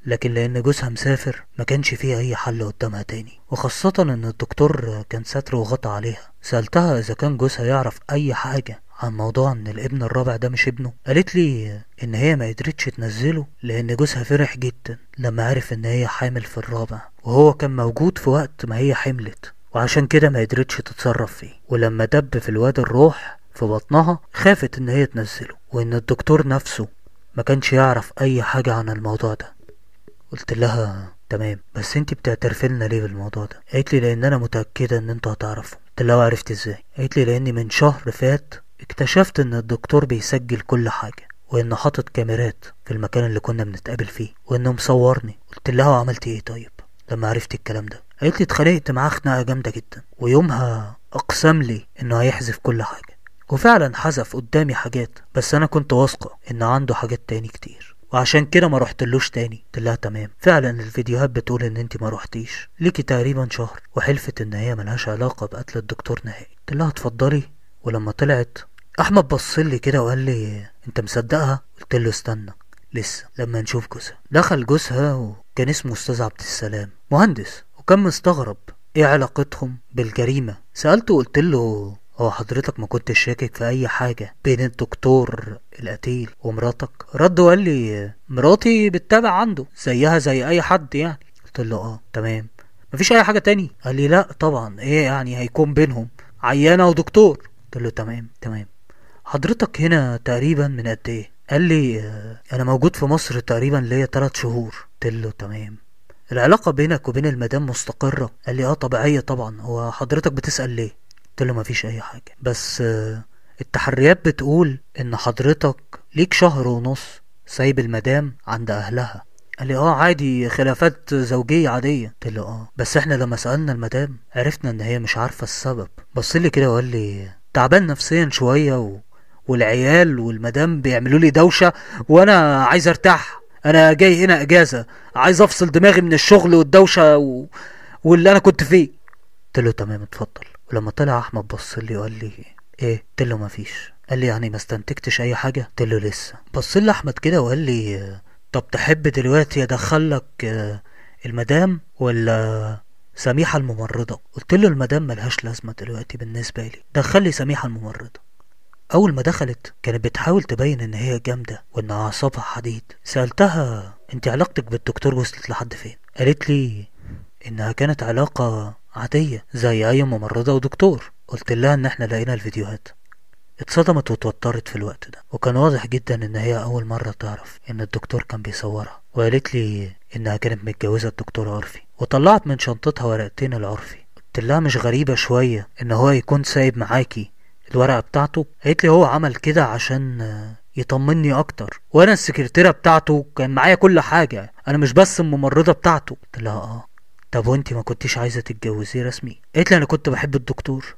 لكن لان جوزها مسافر ما كانش فيه اي حل قدامها تاني وخاصة ان الدكتور كان ساتر وغطى عليها سألتها اذا كان جوزها يعرف اي حاجة عن موضوع ان الابن الرابع ده مش ابنه قالت لي ان هي ما قدرتش تنزله لان جوزها فرح جدا لما عرف ان هي حامل في الرابع وهو كان موجود في وقت ما هي حملت وعشان كده ما قدرتش تتصرف فيه ولما دب في الواد الروح في بطنها خافت ان هي تنزله وان الدكتور نفسه ما كانش يعرف اي حاجة عن الموضوع ده قلت لها تمام بس انت بتعترفي لنا ليه بالموضوع ده قالت لي لان انا متاكده ان انتوا هتعرفوا قلت لها عرفت ازاي قالت لي لاني من شهر فات اكتشفت ان الدكتور بيسجل كل حاجه وانه حاطط كاميرات في المكان اللي كنا بنتقابل فيه وانه مصورني قلت لها وعملت ايه طيب لما عرفت الكلام ده قالت لي اتخانقت معاه خناقه جامده جدا ويومها اقسم لي انه هيحذف كل حاجه وفعلا حذف قدامي حاجات بس انا كنت واثقه ان عنده حاجات تاني كتير وعشان كده ما رحتلوش تاني قلت لها تمام فعلا الفيديوهات بتقول ان انت ما رحتيش ليكي تقريبا شهر وحلفت ان هي ملهاش علاقه بقتل الدكتور نهائي قلت لها اتفضلي ولما طلعت احمد بصلي كده وقال لي انت مصدقها قلت له استنى لسه لما نشوف جوزها دخل جوزها وكان اسمه استاذ عبد السلام مهندس وكان مستغرب ايه علاقتهم بالجريمه سالته وقلت له هو حضرتك ما كنتش شاكك في اي حاجة بين الدكتور القتيل ومراتك رد وقال لي مراتي بتتابع عنده زيها زي اي حد يعني قلت له اه تمام مفيش اي حاجة تاني قال لي لا طبعا ايه يعني هيكون بينهم عيانة ودكتور قلت له تمام تمام حضرتك هنا تقريبا من قد ايه قال لي آه، انا موجود في مصر تقريبا ليا تلات شهور قلت له تمام العلاقة بينك وبين المدام مستقرة قال لي اه طبيعية طبعا هو حضرتك بتسأل ليه قلت له مفيش اي حاجة بس آه، التحريات بتقول ان حضرتك ليك شهر ونص سايب المدام عند اهلها قال لي اه عادي خلافات زوجية عادية قلت له اه بس احنا لما سألنا المدام عرفنا ان هي مش عارفة السبب بص لي كده وقال لي تعبان نفسيا شوية و... والعيال والمدام بيعملوا لي دوشة وانا عايز ارتاح انا جاي هنا اجازة عايز افصل دماغي من الشغل والدوشة و... واللي انا كنت فيه قلت له تمام اتفضل ولما طلع احمد بص لي وقال لي ايه قلت له مفيش قال لي يعني ما استنتجتش اي حاجه قلت له لسه بص لي احمد كده وقال لي آه، طب تحب دلوقتي ادخلك آه، المدام ولا سميحه الممرضه قلت له المدام ملهاش لازمه دلوقتي بالنسبه لي دخل لي سميحه الممرضه اول ما دخلت كانت بتحاول تبين ان هي جامده وان اعصابها حديد سالتها انت علاقتك بالدكتور وصلت لحد فين قالت لي انها كانت علاقه عاديه زي اي ممرضه ودكتور قلت لها ان احنا لقينا الفيديوهات اتصدمت واتوترت في الوقت ده وكان واضح جدا ان هي اول مرة تعرف ان الدكتور كان بيصورها وقالت لي انها كانت متجوزة الدكتور عرفي وطلعت من شنطتها ورقتين العرفي قلت لها مش غريبة شوية ان هو يكون سايب معاكي الورقة بتاعته قالت لي هو عمل كده عشان آه، يطمني اكتر وانا السكرتيرة بتاعته كان معايا كل حاجة انا مش بس الممرضة بتاعته قلت لها اه طب وانتي ما كنتيش عايزة تتجوزيه رسمي قالت لي انا كنت بحب الدكتور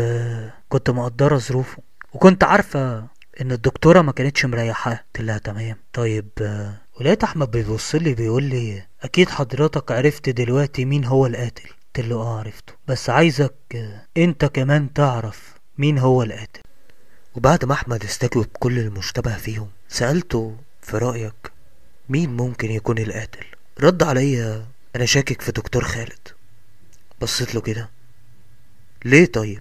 وكنت مقدرة ظروفه وكنت عارفة ان الدكتورة ما كانتش مريحاه قلت لها تمام طيب آه، ولقيت احمد بيبص لي بيقول لي اكيد حضرتك عرفت دلوقتي مين هو القاتل قلت له اه عرفته بس عايزك آه، انت كمان تعرف مين هو القاتل وبعد ما احمد استجوب كل المشتبه فيهم سألته في رأيك مين ممكن يكون القاتل رد عليا انا شاكك في دكتور خالد بصيت له كده ليه طيب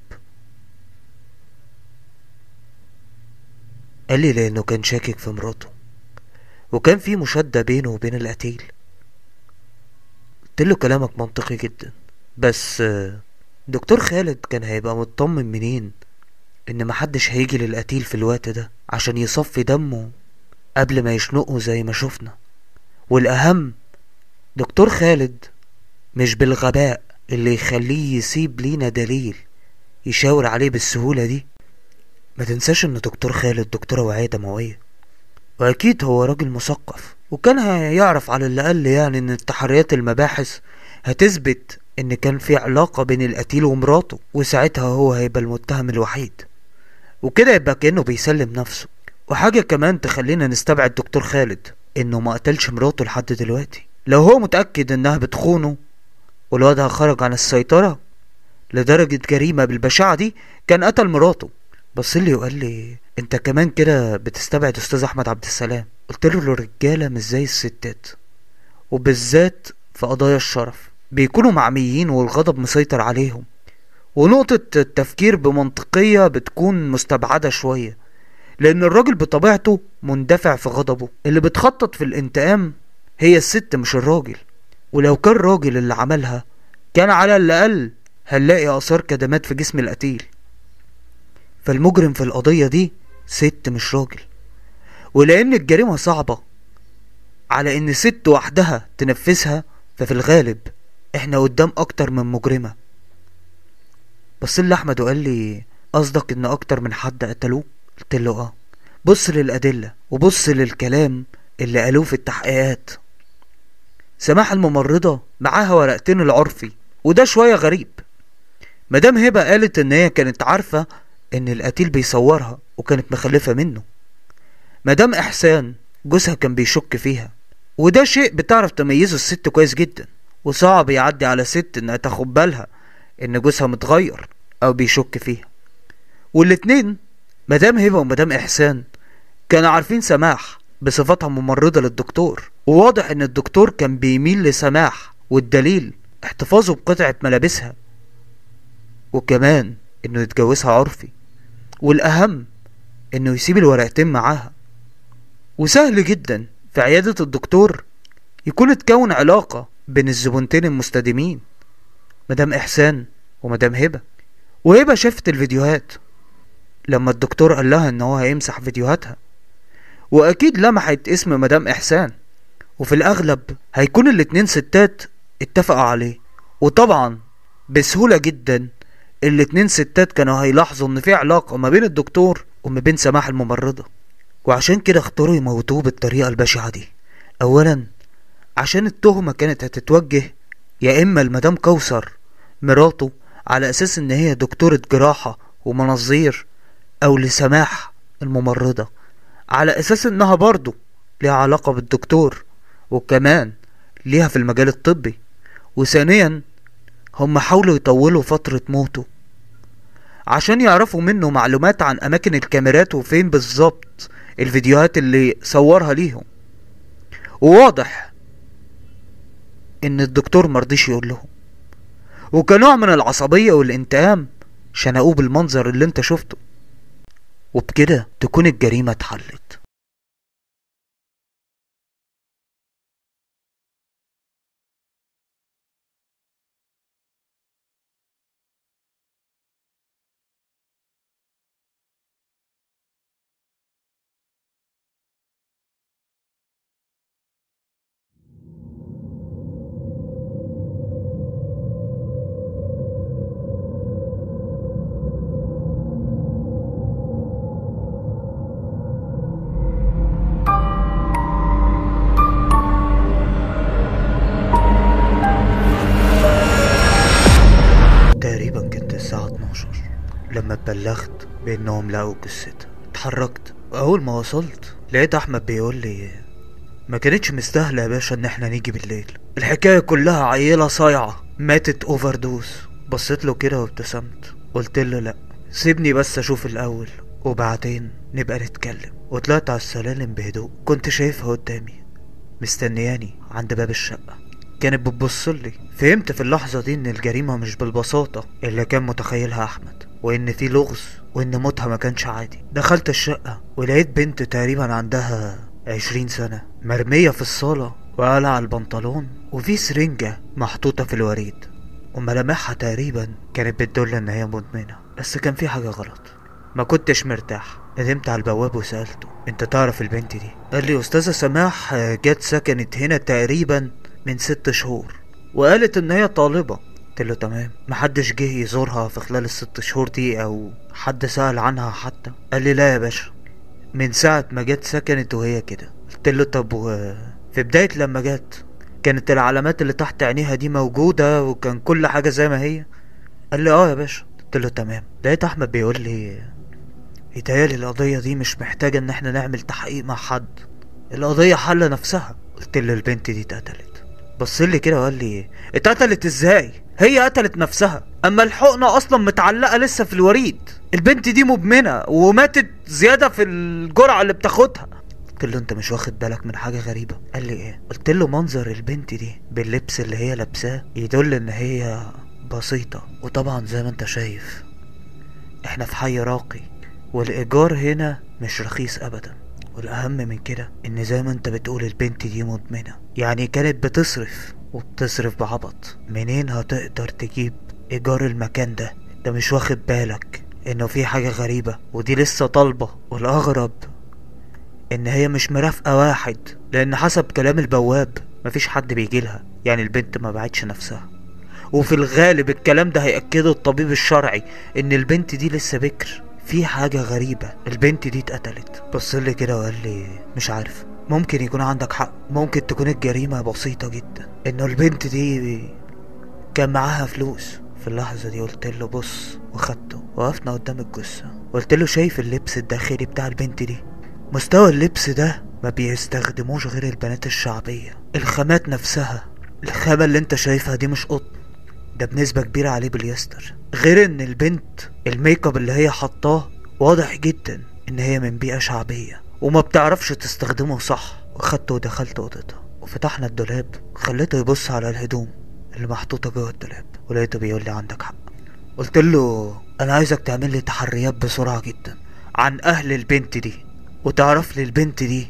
قال لي لانه كان شاكك في مراته وكان في مشادة بينه وبين القتيل قلت له كلامك منطقي جدا بس آه، دكتور خالد كان هيبقى مطمن منين ان محدش هيجي للقتيل في الوقت ده عشان يصفي دمه قبل ما يشنقه زي ما شفنا والاهم دكتور خالد مش بالغباء اللي يخليه يسيب لينا دليل يشاور عليه بالسهولة دي ما تنساش ان دكتور خالد دكتورة وعية دموية واكيد هو راجل مثقف وكان هيعرف على الاقل يعني ان تحريات المباحث هتثبت ان كان في علاقة بين القتيل ومراته وساعتها هو هيبقى المتهم الوحيد وكده يبقى كأنه بيسلم نفسه وحاجة كمان تخلينا نستبعد دكتور خالد انه ما قتلش مراته لحد دلوقتي لو هو متأكد انها بتخونه والوضع خرج عن السيطرة لدرجة جريمة بالبشاعة دي كان قتل مراته بص لي وقال لي انت كمان كده بتستبعد استاذ احمد عبد السلام قلت له الرجالة مش زي الستات وبالذات في قضايا الشرف بيكونوا معميين والغضب مسيطر عليهم ونقطة التفكير بمنطقية بتكون مستبعدة شوية لأن الراجل بطبيعته مندفع في غضبه اللي بتخطط في الانتقام هي الست مش الراجل ولو كان راجل اللي عملها كان على الأقل هنلاقي آثار كدمات في جسم القتيل فالمجرم في القضية دي ست مش راجل ولأن الجريمة صعبة على إن ست وحدها تنفذها ففي الغالب إحنا قدام أكتر من مجرمة بص لي أحمد وقال لي قصدك إن أكتر من حد قتلوه قلت له آه بص للأدلة وبص للكلام اللي قالوه في التحقيقات سماح الممرضة معاها ورقتين العرفي وده شوية غريب مدام هبة قالت إن هي كانت عارفة إن القتيل بيصورها وكانت مخلفة منه مدام إحسان جوزها كان بيشك فيها وده شيء بتعرف تميزه الست كويس جدا وصعب يعدي على ست إنها تاخد بالها إن جوزها متغير أو بيشك فيها والاتنين مدام هبة ومدام إحسان كانوا عارفين سماح بصفتها ممرضة للدكتور وواضح إن الدكتور كان بيميل لسماح والدليل احتفاظه بقطعة ملابسها وكمان إنه يتجوزها عرفي والأهم إنه يسيب الورقتين معاها وسهل جدا في عيادة الدكتور يكون اتكون علاقة بين الزبونتين المستديمين مدام إحسان ومدام هبة وهبة شافت الفيديوهات لما الدكتور قال لها إن هو هيمسح فيديوهاتها وأكيد لمحت اسم مدام إحسان وفي الأغلب هيكون الاتنين ستات اتفقوا عليه وطبعا بسهولة جدا الاتنين ستات كانوا هيلاحظوا ان في علاقة ما بين الدكتور وما بين سماح الممرضة وعشان كده اختاروا يموتوه بالطريقة البشعة دي اولا عشان التهمة كانت هتتوجه يا اما لمدام كوثر مراته على اساس ان هي دكتورة جراحة ومناظير او لسماح الممرضة على اساس انها برضه ليها علاقة بالدكتور وكمان ليها في المجال الطبي وثانيا هم حاولوا يطولوا فترة موته عشان يعرفوا منه معلومات عن أماكن الكاميرات وفين بالظبط الفيديوهات اللي صورها ليهم وواضح إن الدكتور مرضيش يقول لهم وكنوع من العصبية والانتقام شنقوه بالمنظر اللي انت شفته وبكده تكون الجريمة اتحلت تقريبا كانت الساعة 12 لما اتبلغت بانهم لقوا جثتها اتحركت واول ما وصلت لقيت احمد بيقول لي ما كانتش مستاهلة يا باشا ان احنا نيجي بالليل الحكاية كلها عيلة صايعة ماتت اوفر دوز بصيت له كده وابتسمت قلت له لا سيبني بس اشوف الاول وبعدين نبقى نتكلم وطلعت على السلالم بهدوء كنت شايفها قدامي مستنياني عند باب الشقة كانت بتبصلي فهمت في اللحظة دي ان الجريمة مش بالبساطة اللي كان متخيلها احمد وان في لغز وان موتها ما كانش عادي دخلت الشقة ولقيت بنت تقريبا عندها عشرين سنة مرمية في الصالة وقلع البنطلون وفي سرنجة محطوطة في الوريد وملامحها تقريبا كانت بتدل ان هي مدمنة بس كان في حاجة غلط ما كنتش مرتاح ندمت على البواب وسألته انت تعرف البنت دي قال لي استاذة سماح آه، جت سكنت هنا تقريبا من ست شهور وقالت ان هي طالبة قلت له تمام محدش جه يزورها في خلال الست شهور دي او حد سأل عنها حتى قال لي لا يا باشا من ساعة ما جت سكنت وهي كده قلت له طب و... في بداية لما جت كانت العلامات اللي تحت عينيها دي موجودة وكان كل حاجة زي ما هي قال لي اه يا باشا قلت له تمام لقيت احمد بيقول لي يتهيألي القضية دي مش محتاجة ان احنا نعمل تحقيق مع حد القضية حل نفسها قلت له البنت دي اتقتلت بص لي كده وقال لي اتقتلت ازاي هي قتلت نفسها اما الحقنة اصلا متعلقة لسه في الوريد البنت دي مدمنة وماتت زيادة في الجرعة اللي بتاخدها قلت له انت مش واخد بالك من حاجه غريبه قال لي ايه قلت له منظر البنت دي باللبس اللي هي لابساه يدل ان هي بسيطه وطبعا زي ما انت شايف احنا في حي راقي والايجار هنا مش رخيص ابدا والاهم من كده ان زي ما انت بتقول البنت دي مدمنه يعني كانت بتصرف وبتصرف بعبط منين هتقدر تجيب ايجار المكان ده انت مش واخد بالك انه في حاجه غريبه ودي لسه طالبه والاغرب ان هي مش مرافقه واحد لان حسب كلام البواب مفيش حد بيجيلها يعني البنت ما باعتش نفسها وفي الغالب الكلام ده هيأكده الطبيب الشرعي ان البنت دي لسه بكر في حاجة غريبة البنت دي اتقتلت بص لي كده وقال لي مش عارف ممكن يكون عندك حق ممكن تكون الجريمة بسيطة جدا انه البنت دي كان معاها فلوس في اللحظة دي قلت له بص وخدته وقفنا قدام الجثة قلت له شايف اللبس الداخلي بتاع البنت دي مستوى اللبس ده ما بيستخدموش غير البنات الشعبية الخامات نفسها الخامة اللي انت شايفها دي مش قطن ده بنسبة كبيرة عليه بوليستر غير ان البنت الميك اب اللي هي حطاه واضح جدا ان هي من بيئة شعبية وما بتعرفش تستخدمه صح وخدته ودخلت اوضتها وفتحنا الدولاب خليته يبص على الهدوم اللي محطوطة جوه الدولاب ولقيته بيقول لي عندك حق قلت له انا عايزك تعمل لي تحريات بسرعة جدا عن اهل البنت دي وتعرف لي البنت دي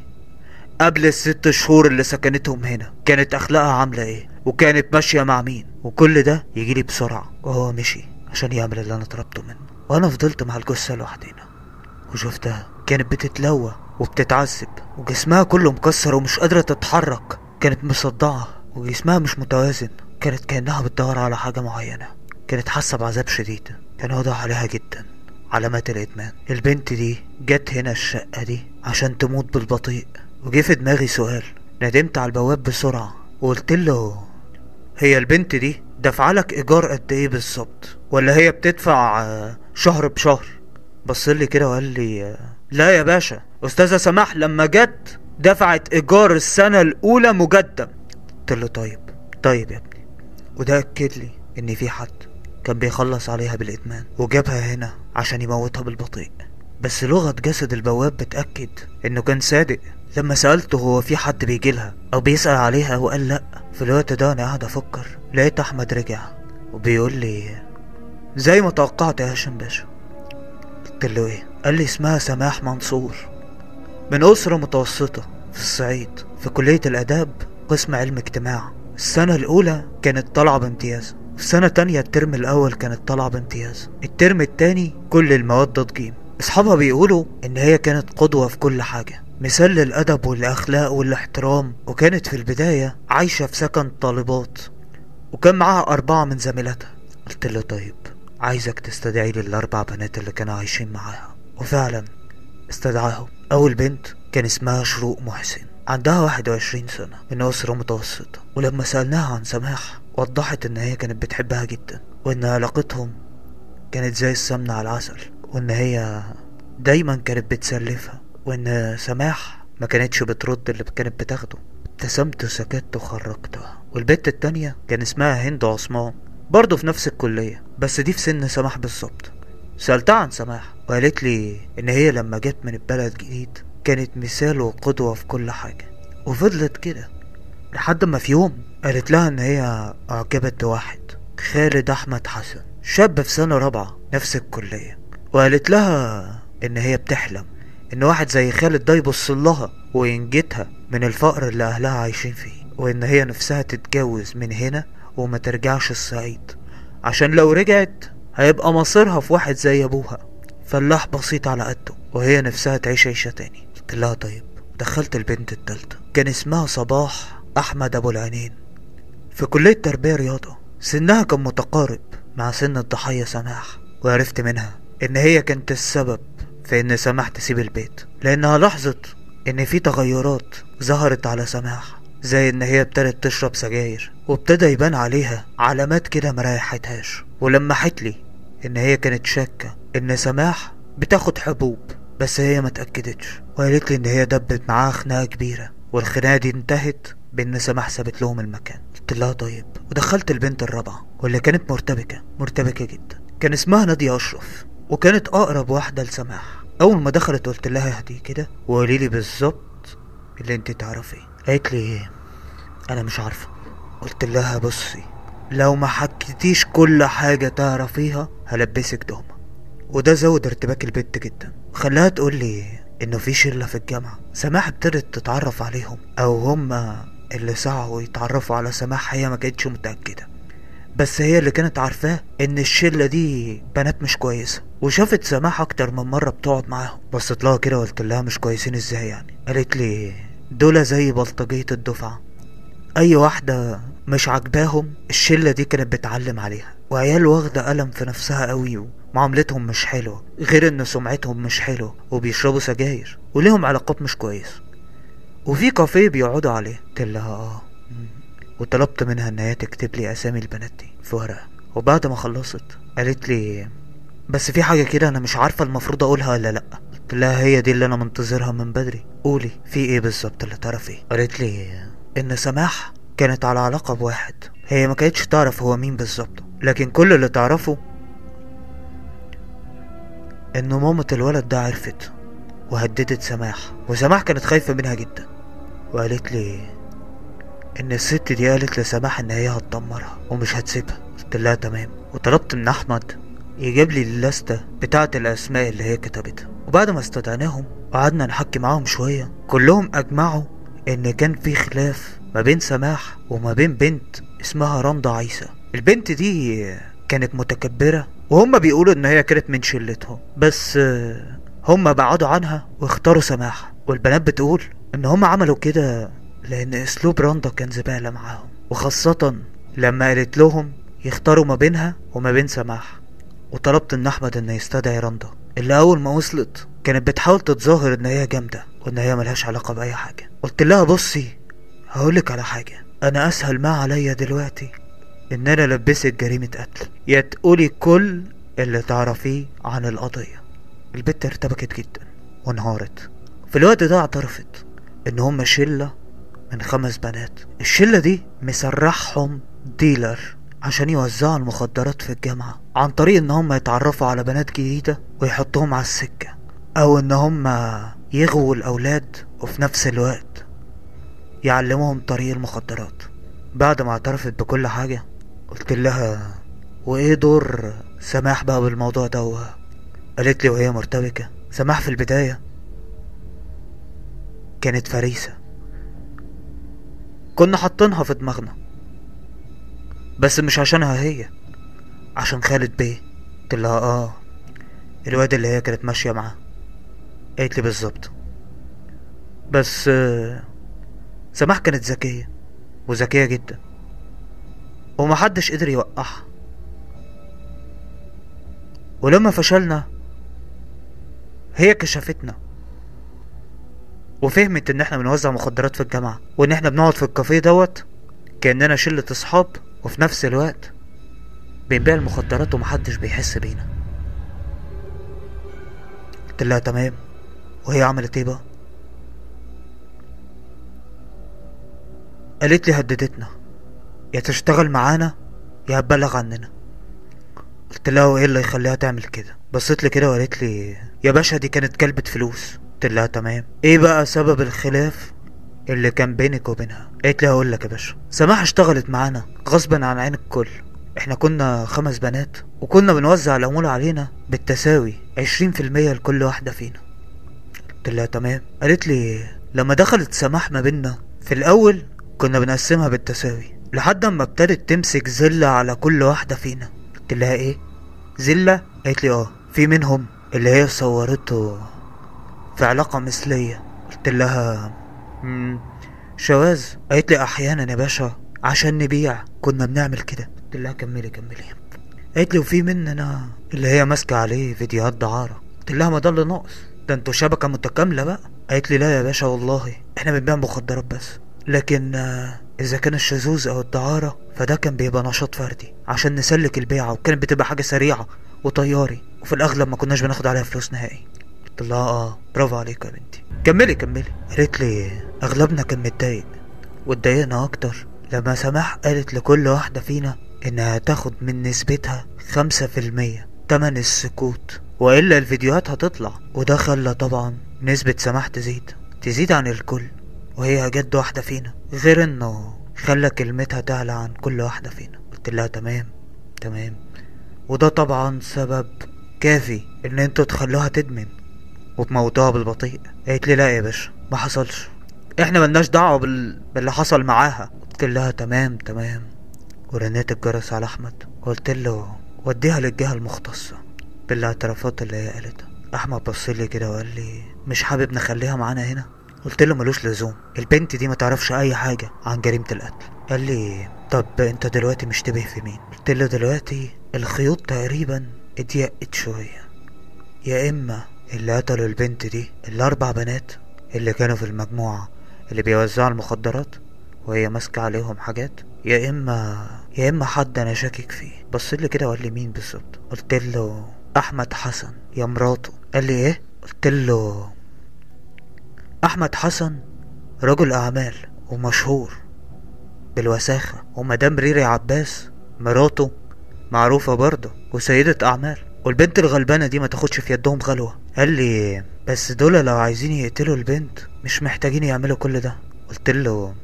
قبل الست شهور اللي سكنتهم هنا كانت اخلاقها عاملة ايه وكانت ماشية مع مين وكل ده يجيلي بسرعة وهو مشي عشان يعمل اللي انا طلبته منه وانا فضلت مع الجثة لوحدينا وشفتها كانت بتتلوى وبتتعذب وجسمها كله مكسر ومش قادرة تتحرك كانت مصدعة وجسمها مش متوازن كانت كأنها بتدور على حاجة معينة كانت حاسة بعذاب شديد كان واضح عليها جدا علامات الإدمان البنت دي جت هنا الشقة دي عشان تموت بالبطيء وجه في دماغي سؤال ندمت على البواب بسرعة وقلت له هي البنت دي دفعلك ايجار قد ايه بالظبط ولا هي بتدفع آه، شهر بشهر بصلي كده وقال لي آه، لا يا باشا استاذة سماح لما جت دفعت ايجار السنة الاولى مقدم قلت له طيب طيب يا ابني وده اكد لي ان في حد كان بيخلص عليها بالادمان وجابها هنا عشان يموتها بالبطيء بس لغة جسد البواب بتأكد انه كان صادق لما سألته هو في حد بيجيلها او بيسأل عليها وقال لا في الوقت ده انا قاعد افكر لقيت احمد رجع وبيقول لي زي ما توقعت يا هاشم باشا قلت له ايه قال لي اسمها سماح منصور من أسرة متوسطة في الصعيد في كلية الآداب قسم علم اجتماع السنة الأولى كانت طالعة بامتياز في سنة تانية الترم الأول كانت طالعة بامتياز الترم التاني كل المواد ضجيم أصحابها بيقولوا إن هي كانت قدوة في كل حاجة مثال للأدب والأخلاق والاحترام وكانت في البداية عايشة في سكن طالبات وكان معاها أربعة من زميلاتها قلت له طيب عايزك تستدعي لي الأربع بنات اللي كانوا عايشين معاها وفعلا استدعاهم أول بنت كان اسمها شروق محسن عندها 21 سنة من أسرة متوسطة ولما سألناها عن سماح وضحت إن هي كانت بتحبها جدا وإن علاقتهم كانت زي السمنة على العسل وإن هي دايما كانت بتسلفها وإن سماح ما كانتش بترد اللي كانت بتاخده ابتسمت وسكت وخرجتها والبنت التانية كان اسمها هند عثمان برضه في نفس الكلية بس دي في سن سماح بالظبط سألتها عن سماح وقالت لي إن هي لما جت من البلد جديد كانت مثال وقدوة في كل حاجة وفضلت كده لحد ما في يوم قالت لها إن هي أعجبت بواحد خالد أحمد حسن شاب في سنة رابعة نفس الكلية وقالت لها إن هي بتحلم إن واحد زي خالد ده يبص لها وينجدها من الفقر اللي أهلها عايشين فيه وإن هي نفسها تتجوز من هنا وما ترجعش الصعيد عشان لو رجعت هيبقى مصيرها في واحد زي أبوها فلاح بسيط على قده وهي نفسها تعيش عيشة تاني قلت لها طيب دخلت البنت التالتة كان اسمها صباح أحمد أبو العينين في كلية تربية رياضة سنها كان متقارب مع سن الضحية سماح وعرفت منها إن هي كانت السبب في إن سماح تسيب البيت لأنها لاحظت إن في تغيرات ظهرت على سماح زي إن هي ابتدت تشرب سجاير وابتدى يبان عليها علامات كده مريحتهاش ولمحت لي إن هي كانت شاكة إن سماح بتاخد حبوب بس هي ما اتأكدتش وقالت لي إن هي دبت معاها خناقة كبيرة والخناقة دي انتهت بإن سماح سابت لهم المكان قلت لها طيب ودخلت البنت الرابعة واللي كانت مرتبكة مرتبكة جدا كان اسمها نادية أشرف وكانت أقرب واحدة لسماح أول ما دخلت قلت لها اهدي كده وقولي لي بالظبط اللي انت تعرفيه قالت لي انا مش عارفه قلت لها بصي لو ما حكيتيش كل حاجة تعرفيها هلبسك تهمة وده زود ارتباك البنت جدا خلاها تقول لي انه في شلة في الجامعة سماح ابتدت تتعرف عليهم او هما اللي سعوا يتعرفوا على سماح هي ما كانتش متأكدة بس هي اللي كانت عارفاه ان الشلة دي بنات مش كويسة وشافت سماح اكتر من مرة بتقعد معاهم بصيت لها كده وقلت لها مش كويسين ازاي يعني قالت لي دول زي بلطجية الدفعة اي واحدة مش عاجباهم الشلة دي كانت بتعلم عليها وعيال واخدة قلم في نفسها قوي ومعاملتهم مش حلوة غير ان سمعتهم مش حلوة وبيشربوا سجاير وليهم علاقات مش كويسة وفي كافيه بيقعدوا عليه قلت لها اه مم. وطلبت منها ان هي تكتب لي اسامي البنات دي في ورقة وبعد ما خلصت قالت لي بس في حاجة كده انا مش عارفة المفروض اقولها ولا لا قلت لها هي دي اللي انا منتظرها من بدري قولي في ايه بالظبط اللي تعرفيه قالت لي ان سماح كانت على علاقة بواحد هي ما كانتش تعرف هو مين بالظبط لكن كل اللي تعرفه ان مامة الولد ده عرفت وهددت سماح وسماح كانت خايفة منها جدا وقالت لي ان الست دي قالت لسماح ان هي هتدمرها ومش هتسيبها قلت لها تمام وطلبت من احمد يجيب لي اللستة بتاعة الاسماء اللي هي كتبتها وبعد ما استدعناهم وقعدنا نحكي معاهم شوية كلهم اجمعوا ان كان في خلاف ما بين سماح وما بين بنت اسمها رندا عيسى البنت دي كانت متكبرة وهم بيقولوا ان هي كانت من شلتهم بس آه، هم بعدوا عنها واختاروا سماح والبنات بتقول ان هم عملوا كده لان اسلوب رندا كان زبالة معاهم وخاصة لما قالت لهم يختاروا ما بينها وما بين سماح وطلبت ان احمد ان يستدعي رندا اللي اول ما وصلت كانت بتحاول تتظاهر ان هي جامدة وان هي ملهاش علاقة باي حاجة قلت لها بصي هقولك على حاجة انا اسهل ما عليا دلوقتي ان انا البسك جريمة قتل يا تقولي كل اللي تعرفيه عن القضية البت ارتبكت جدا وانهارت في الوقت ده اعترفت ان هم شلة من خمس بنات الشلة دي مسرحهم ديلر عشان يوزعوا المخدرات في الجامعة عن طريق ان هم يتعرفوا على بنات جديدة ويحطوهم على السكة او ان هم يغووا الاولاد وفي نفس الوقت يعلموهم طريق المخدرات بعد ما اعترفت بكل حاجة قلت لها وايه دور سماح بقى بالموضوع ده و- قالت لي وهي مرتبكة سماح في البداية كانت فريسة كنا حاطينها في دماغنا بس مش عشانها هي عشان خالد بيه قلت لها اه الواد اللي هي كانت ماشية معاه قالت لي بالظبط بس آه، سماح كانت ذكية وذكية جدا ومحدش قدر يوقعها ولما فشلنا هي كشفتنا وفهمت ان احنا بنوزع مخدرات في الجامعة وان احنا بنقعد في الكافيه دوت كأننا شلة اصحاب وفي نفس الوقت بنبيع المخدرات ومحدش بيحس بينا قلت لها تمام وهي عملت ايه بقى قالت لي هددتنا يا تشتغل معانا يا هتبلغ عننا قلت لها وايه اللي يخليها تعمل كده بصيت لي كده وقالت لي يا باشا دي كانت كلبة فلوس قلت لها تمام ايه بقى سبب الخلاف اللي كان بينك وبينها قالت لي هقول لك يا باشا سماح اشتغلت معانا غصبا عن عين الكل احنا كنا خمس بنات وكنا بنوزع العمولة علينا بالتساوي عشرين في المية لكل واحدة فينا قلت لها تمام قالت لي لما دخلت سماح ما بينا في الاول كنا بنقسمها بالتساوي لحد ما ابتدت تمسك زلة على كل واحدة فينا قلت لها ايه زلة قالت لي اه في منهم اللي هي صورته في علاقة مثلية قلت لها مم. شواذ قالت لي احيانا يا باشا عشان نبيع كنا بنعمل كده قلت لها كملي كملي قالت لي وفي مننا اللي هي ماسكة عليه فيديوهات دعارة قلت لها ما ده اللي ناقص ده انتوا شبكة متكاملة بقى قالت لي لا يا باشا والله احنا بنبيع مخدرات بس لكن آه، اذا كان الشذوذ او الدعارة فده كان بيبقى نشاط فردي عشان نسلك البيعة وكانت بتبقى حاجة سريعة وطياري وفي الاغلب ما كناش بناخد عليها فلوس نهائي قلت لها اه برافو عليك يا بنتي كملي كملي قالت لي اغلبنا كان متضايق واتضايقنا اكتر لما سماح قالت لكل واحدة فينا انها تاخد من نسبتها خمسة في المية تمن السكوت والا الفيديوهات هتطلع وده خلى طبعا نسبة سماح تزيد تزيد عن الكل وهي جد واحدة فينا غير انه خلى كلمتها تعلى عن كل واحدة فينا قلت لها تمام تمام وده طبعا سبب كافي ان انتوا تخلوها تدمن وتموتوها بالبطيء قالت لي لا يا باشا ما حصلش احنا ملناش دعوة بال... باللي حصل معاها قلت لها تمام تمام ورنيت الجرس على احمد وقلت له وديها للجهة المختصة بالاعترافات اللي هي قالتها احمد بصلي كده وقال لي مش حابب نخليها معانا هنا قلت له ملوش لزوم البنت دي ما تعرفش اي حاجة عن جريمة القتل قال لي طب انت دلوقتي مشتبه في مين قلت له دلوقتي الخيوط تقريبا اتيقت شوية يا اما اللي قتلوا البنت دي الاربع بنات اللي كانوا في المجموعة اللي بيوزعوا المخدرات وهي ماسكة عليهم حاجات يا اما يا اما حد انا شاكك فيه بص لي كده وقال لي مين بالظبط قلت له احمد حسن يا مراته قال لي ايه قلت له احمد حسن رجل اعمال ومشهور بالوساخة ومدام ريري عباس مراته معروفة برضه وسيدة اعمال والبنت الغلبانة دي ما تاخدش في يدهم غلوة قال لي بس دول لو عايزين يقتلوا البنت مش محتاجين يعملوا كل ده قلت له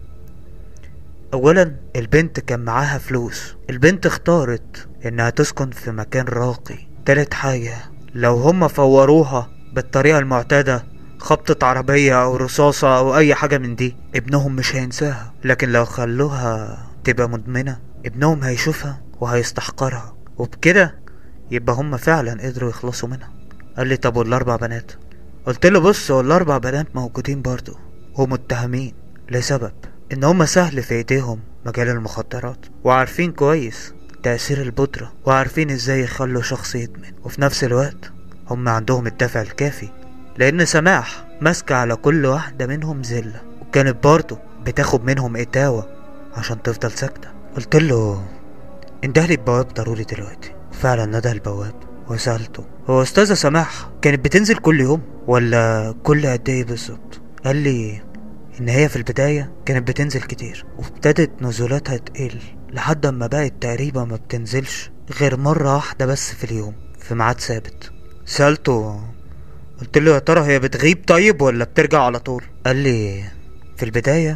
اولا البنت كان معاها فلوس البنت اختارت انها تسكن في مكان راقي تالت حاجة لو هما فوروها بالطريقة المعتادة خبطة عربية او رصاصة او اي حاجة من دي ابنهم مش هينساها لكن لو خلوها تبقى مدمنة ابنهم هيشوفها وهيستحقرها وبكده يبقى هما فعلا قدروا يخلصوا منها قال لي طب والاربع بنات قلت له بص هو الاربع بنات موجودين برضو ومتهمين لسبب ان هما سهل في ايديهم مجال المخدرات وعارفين كويس تأثير البودرة وعارفين ازاي يخلوا شخص يدمن وفي نفس الوقت هم عندهم الدافع الكافي لان سماح ماسكة على كل واحدة منهم زلة وكانت برضه بتاخد منهم اتاوة عشان تفضل ساكتة قلت له اندهلي البواب ضروري دلوقتي وفعلا ندى البواب وسألته هو أستاذة سماح كانت بتنزل كل يوم ولا كل قد ايه بالظبط قال لي إن هي في البداية كانت بتنزل كتير وابتدت نزولاتها تقل لحد ما بقت تقريبا ما بتنزلش غير مرة واحدة بس في اليوم في ميعاد ثابت سألته قلت له يا ترى هي بتغيب طيب ولا بترجع على طول قال لي في البداية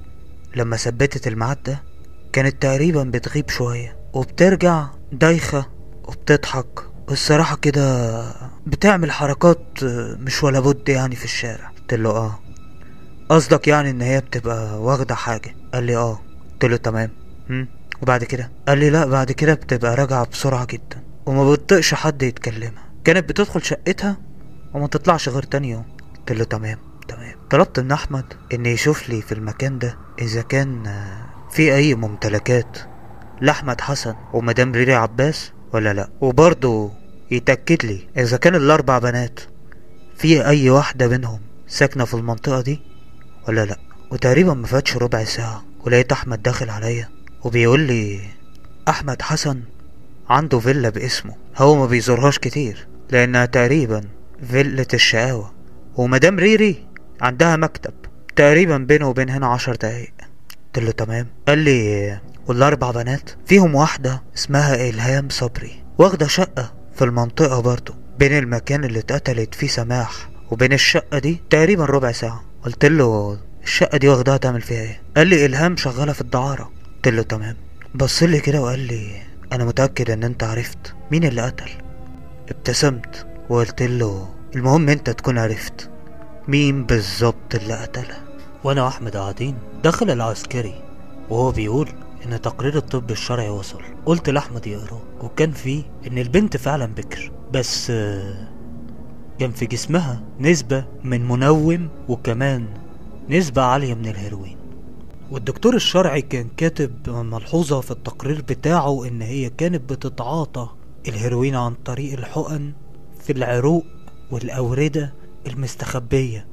لما ثبتت الميعاد ده كانت تقريبا بتغيب شوية وبترجع دايخة وبتضحك والصراحة كده بتعمل حركات مش ولا بد يعني في الشارع قلت له اه قصدك يعني ان هي بتبقى واخدة حاجة قال لي اه قلت له تمام هم وبعد كده قال لي لا بعد كده بتبقى راجعة بسرعة جدا وما بتطقش حد يتكلمها كانت بتدخل شقتها وما تطلعش غير تاني يوم قلت له تمام تمام طلبت من احمد ان يشوف لي في المكان ده اذا كان آه، في اي ممتلكات لاحمد حسن ومدام ريري عباس ولا لا وبرضه يتأكد لي اذا كان الاربع بنات في اي واحدة منهم ساكنة في المنطقة دي ولا لا وتقريبا ما فاتش ربع ساعة ولقيت احمد داخل عليا وبيقول لي احمد حسن عنده فيلا باسمه هو ما بيزورهاش كتير لانها تقريبا فيلة الشقاوة ومدام ريري عندها مكتب تقريبا بينه وبين هنا عشر دقايق قلت له تمام قال لي والاربع بنات فيهم واحدة اسمها الهام صبري واخدة شقة في المنطقة برضو بين المكان اللي اتقتلت فيه سماح وبين الشقة دي تقريبا ربع ساعة قلت له الشقة دي واخداها تعمل فيها ايه قال لي الهام شغالة في الدعارة قلت له تمام بص لي كده وقال لي انا متأكد ان انت عرفت مين اللي قتل ابتسمت وقلت له المهم انت تكون عرفت مين بالظبط اللي قتلها وانا واحمد قاعدين دخل العسكري وهو بيقول ان تقرير الطب الشرعي وصل قلت لاحمد يقراه وكان فيه ان البنت فعلا بكر بس آه، كان في جسمها نسبة من منوم وكمان نسبة عالية من الهيروين والدكتور الشرعي كان كاتب ملحوظة في التقرير بتاعه ان هي كانت بتتعاطى الهيروين عن طريق الحقن في العروق والأوردة المستخبية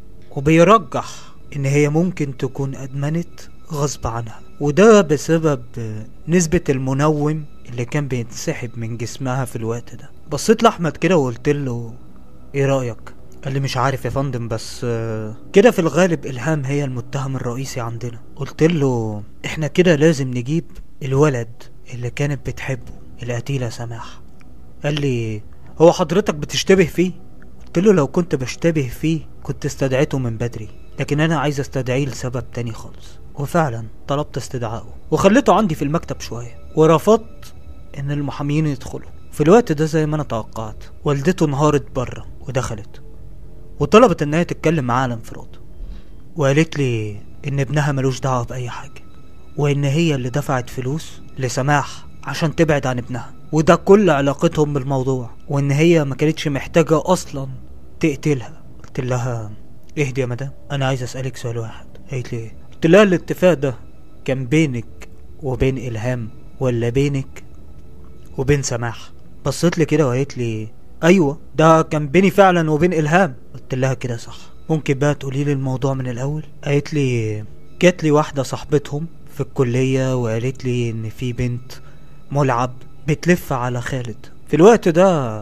وبيرجح ان هي ممكن تكون ادمنت غصب عنها وده بسبب نسبة المنوم اللي كان بينسحب من جسمها في الوقت ده بصيت لاحمد كده وقلت له ايه رأيك قال لي مش عارف يا فندم بس آه، كده في الغالب الهام هي المتهم الرئيسي عندنا قلت له احنا كده لازم نجيب الولد اللي كانت بتحبه القتيلة سماح قال لي هو حضرتك بتشتبه فيه قلت له لو كنت بشتبه فيه كنت استدعيته من بدري لكن انا عايز استدعيه لسبب تاني خالص وفعلا طلبت استدعائه وخليته عندي في المكتب شويه ورفضت ان المحاميين يدخلوا في الوقت ده زي ما انا توقعت والدته انهارت بره ودخلت وطلبت ان هي تتكلم معاه على انفراد وقالت لي ان ابنها ملوش دعوه باي حاجه وان هي اللي دفعت فلوس لسماح عشان تبعد عن ابنها وده كل علاقتهم بالموضوع وان هي ما كانتش محتاجه اصلا تقتلها قلت لها اهدي يا مدام انا عايز اسالك سؤال واحد قالت لي إيه؟ قلت لها الاتفاق ده كان بينك وبين الهام ولا بينك وبين سماح بصيت لي كده وقالت لي ايوه ده كان بيني فعلا وبين الهام قلت لها كده صح ممكن بقى تقولي لي الموضوع من الاول قالت لي جات لي واحده صاحبتهم في الكليه وقالت لي ان في بنت ملعب بتلف على خالد في الوقت ده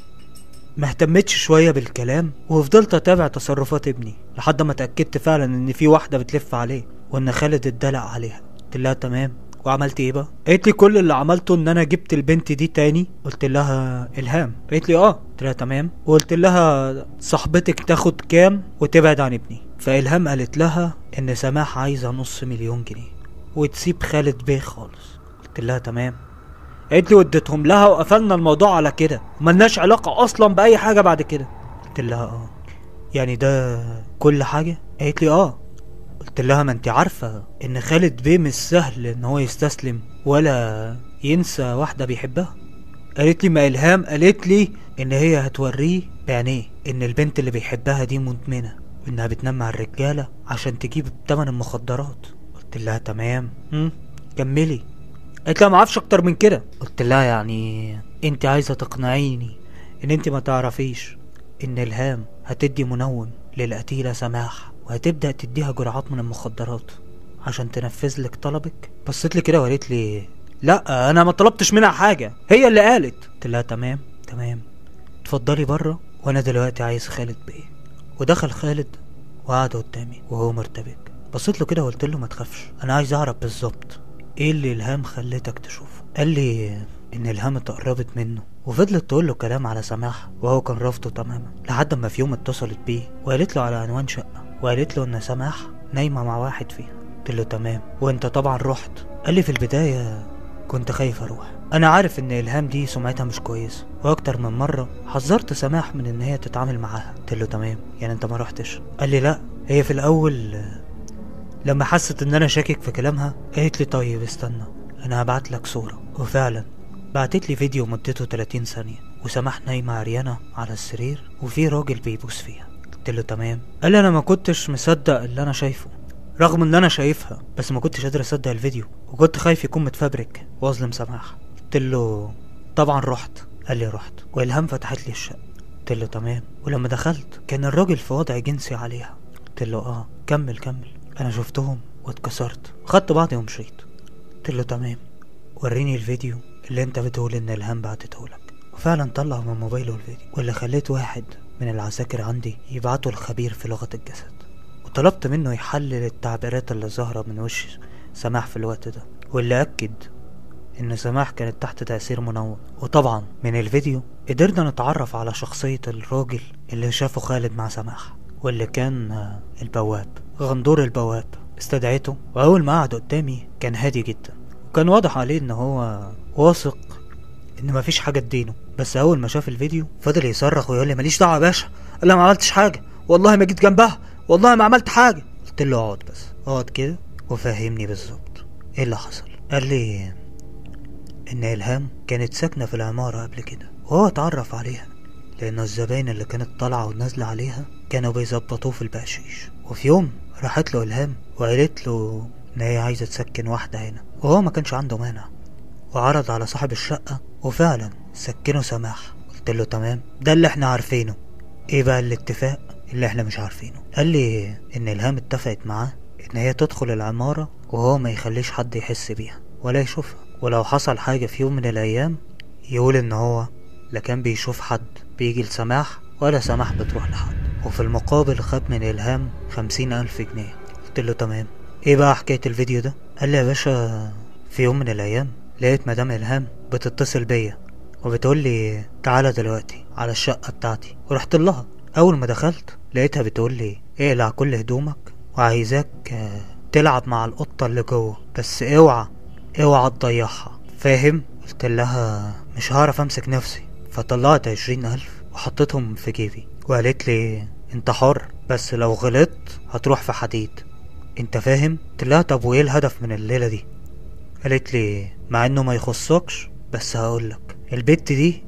ما اهتمتش شويه بالكلام وفضلت اتابع تصرفات ابني لحد ما اتاكدت فعلا ان في واحده بتلف عليه وان خالد اتدلق عليها قلت لها تمام وعملت ايه بقى قالت لي كل اللي عملته ان انا جبت البنت دي تاني قلت لها الهام قالت لي اه قلت لها تمام وقلت لها صاحبتك تاخد كام وتبعد عن ابني فالهام قالت لها ان سماح عايزه نص مليون جنيه وتسيب خالد بيه خالص قلت لها تمام قالت لي وديتهم لها وقفلنا الموضوع على كده وملناش علاقه اصلا باي حاجه بعد كده قلت لها اه يعني ده كل حاجه قالت لي اه قلت لها ما انت عارفة ان خالد بيه مش سهل ان هو يستسلم ولا ينسى واحدة بيحبها قالت لي ما الهام قالت لي ان هي هتوريه بعينيه ان البنت اللي بيحبها دي مدمنة وانها بتنام مع الرجالة عشان تجيب تمن المخدرات قلت لها تمام هم كملي قالت لها ما اعرفش اكتر من كده قلت لها يعني انت عايزة تقنعيني ان انت ما تعرفيش ان الهام هتدي منوم للقتيلة سماح وهتبدأ تديها جرعات من المخدرات عشان تنفذ لك طلبك بصيت لي كده وقالت لي لا انا ما طلبتش منها حاجة هي اللي قالت قلت لها تمام تمام اتفضلي بره وانا دلوقتي عايز خالد بيه ودخل خالد وقعد قدامي وهو مرتبك بصيت له كده وقلت له ما تخافش انا عايز اعرف بالظبط ايه اللي الهام خلتك تشوفه قال لي ان الهام اتقربت منه وفضلت تقول له كلام على سماح وهو كان رافضه تماما لحد ما في يوم اتصلت بيه وقالت له على عنوان شقه وقالت له ان سماح نايمه مع واحد فيها قلت له تمام وانت طبعا رحت قال لي في البدايه كنت خايف اروح انا عارف ان الهام دي سمعتها مش كويسه واكتر من مره حذرت سماح من ان هي تتعامل معاها قلت له تمام يعني انت ما رحتش قال لي لا هي في الاول لما حست ان انا شاكك في كلامها قالت لي طيب استنى انا هبعت لك صوره وفعلا بعتت لي فيديو مدته 30 ثانيه وسماح نايمه عريانه على السرير وفي راجل بيبوس فيها قلت له تمام قال لي انا ما كنتش مصدق اللي انا شايفه رغم ان انا شايفها بس ما كنتش قادر اصدق الفيديو وكنت خايف يكون متفبرك واظلم سماح قلت له طبعا رحت قال لي رحت والهام فتحت لي الشقه قلت له تمام ولما دخلت كان الراجل في وضع جنسي عليها قلت له اه كمل كمل انا شفتهم واتكسرت خدت بعضي ومشيت قلت له تمام وريني الفيديو اللي انت بتقول ان الهام بعتته لك وفعلا طلع من موبايله الفيديو واللي خليت واحد من العساكر عندي يبعته الخبير في لغة الجسد وطلبت منه يحلل التعبيرات اللي ظاهرة من وش سماح في الوقت ده واللي أكد إن سماح كانت تحت تأثير منوم وطبعا من الفيديو قدرنا نتعرف على شخصية الراجل اللي شافه خالد مع سماح واللي كان آه، البواب غندور البواب استدعيته وأول ما قعد قدامي كان هادي جدا وكان واضح عليه إن هو واثق إن مفيش حاجة تدينه بس أول ما شاف الفيديو فضل يصرخ ويقول لي ماليش دعوة يا باشا أنا ما عملتش حاجة والله ما جيت جنبها والله ما عملت حاجة قلت له اقعد بس اقعد كده وفهمني بالظبط ايه اللي حصل قال لي ان الهام كانت ساكنة في العمارة قبل كده وهو اتعرف عليها لأنه الزباين اللي كانت طالعة ونازلة عليها كانوا بيظبطوه في البقشيش وفي يوم راحت له إلهام وقالت له إن هي عايزة تسكن واحدة هنا وهو ما كانش عنده مانع وعرض على صاحب الشقة وفعلا سكنه سماح قلت له تمام ده اللي احنا عارفينه ايه بقى الاتفاق اللي احنا مش عارفينه قال لي ان الهام اتفقت معاه ان هي تدخل العمارة وهو ما يخليش حد يحس بيها ولا يشوفها ولو حصل حاجة في يوم من الايام يقول ان هو لا كان بيشوف حد بيجي لسماح ولا سماح بتروح لحد وفي المقابل خد من الهام خمسين الف جنيه قلت له تمام ايه بقى حكاية الفيديو ده قال لي يا باشا في يوم من الايام لقيت مدام الهام بتتصل بيا وبتقول لي تعالى دلوقتي على الشقة بتاعتي ورحت لها اول ما دخلت لقيتها بتقول لي اقلع كل هدومك وعايزاك آه، تلعب مع القطة اللي جوه بس اوعى اوعى تضيعها فاهم قلت لها مش هعرف امسك نفسي فطلعت عشرين الف وحطيتهم في جيبي وقالت لي انت حر بس لو غلطت هتروح في حديد انت فاهم قلت لها طب وايه الهدف من الليلة دي قالت لي مع انه ما يخصكش بس هقولك البت دي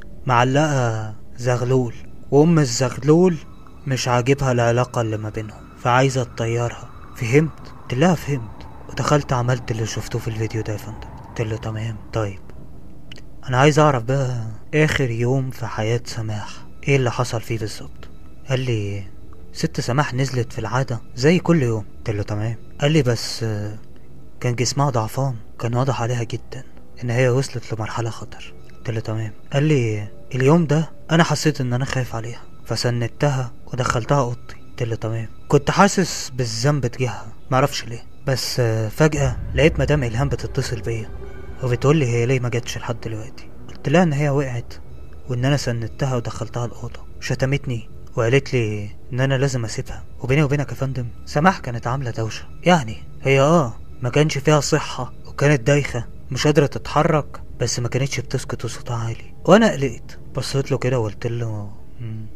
معلقة زغلول وام الزغلول مش عاجبها العلاقة اللي ما بينهم فعايزة تطيرها فهمت قلت لها فهمت ودخلت عملت اللي شفته في الفيديو ده يا فندم قلت له تمام طيب انا عايز اعرف بقى اخر يوم في حياة سماح ايه اللي حصل فيه بالظبط قال لي ست سماح نزلت في العادة زي كل يوم قلت له تمام قال لي بس آه، كان جسمها ضعفان كان واضح عليها جدا ان هي وصلت لمرحلة خطر قلت له تمام قال لي اليوم ده انا حسيت ان انا خايف عليها فسندتها ودخلتها اوضتي قلت له تمام كنت حاسس بالذنب تجاهها معرفش ليه بس آه، فجأة لقيت مدام إلهام بتتصل بيا وبتقول لي هي ليه ما جاتش لحد دلوقتي قلت لها ان هي وقعت وان انا سندتها ودخلتها الاوضه شتمتني وقالت لي ان انا لازم اسيبها وبيني وبينك يا فندم سماح كانت عامله دوشه يعني هي اه ما كانش فيها صحه وكانت دايخه مش قادره تتحرك بس ما كانتش بتسكت وصوتها عالي وانا قلقت بصيت له كده وقلت له "مم،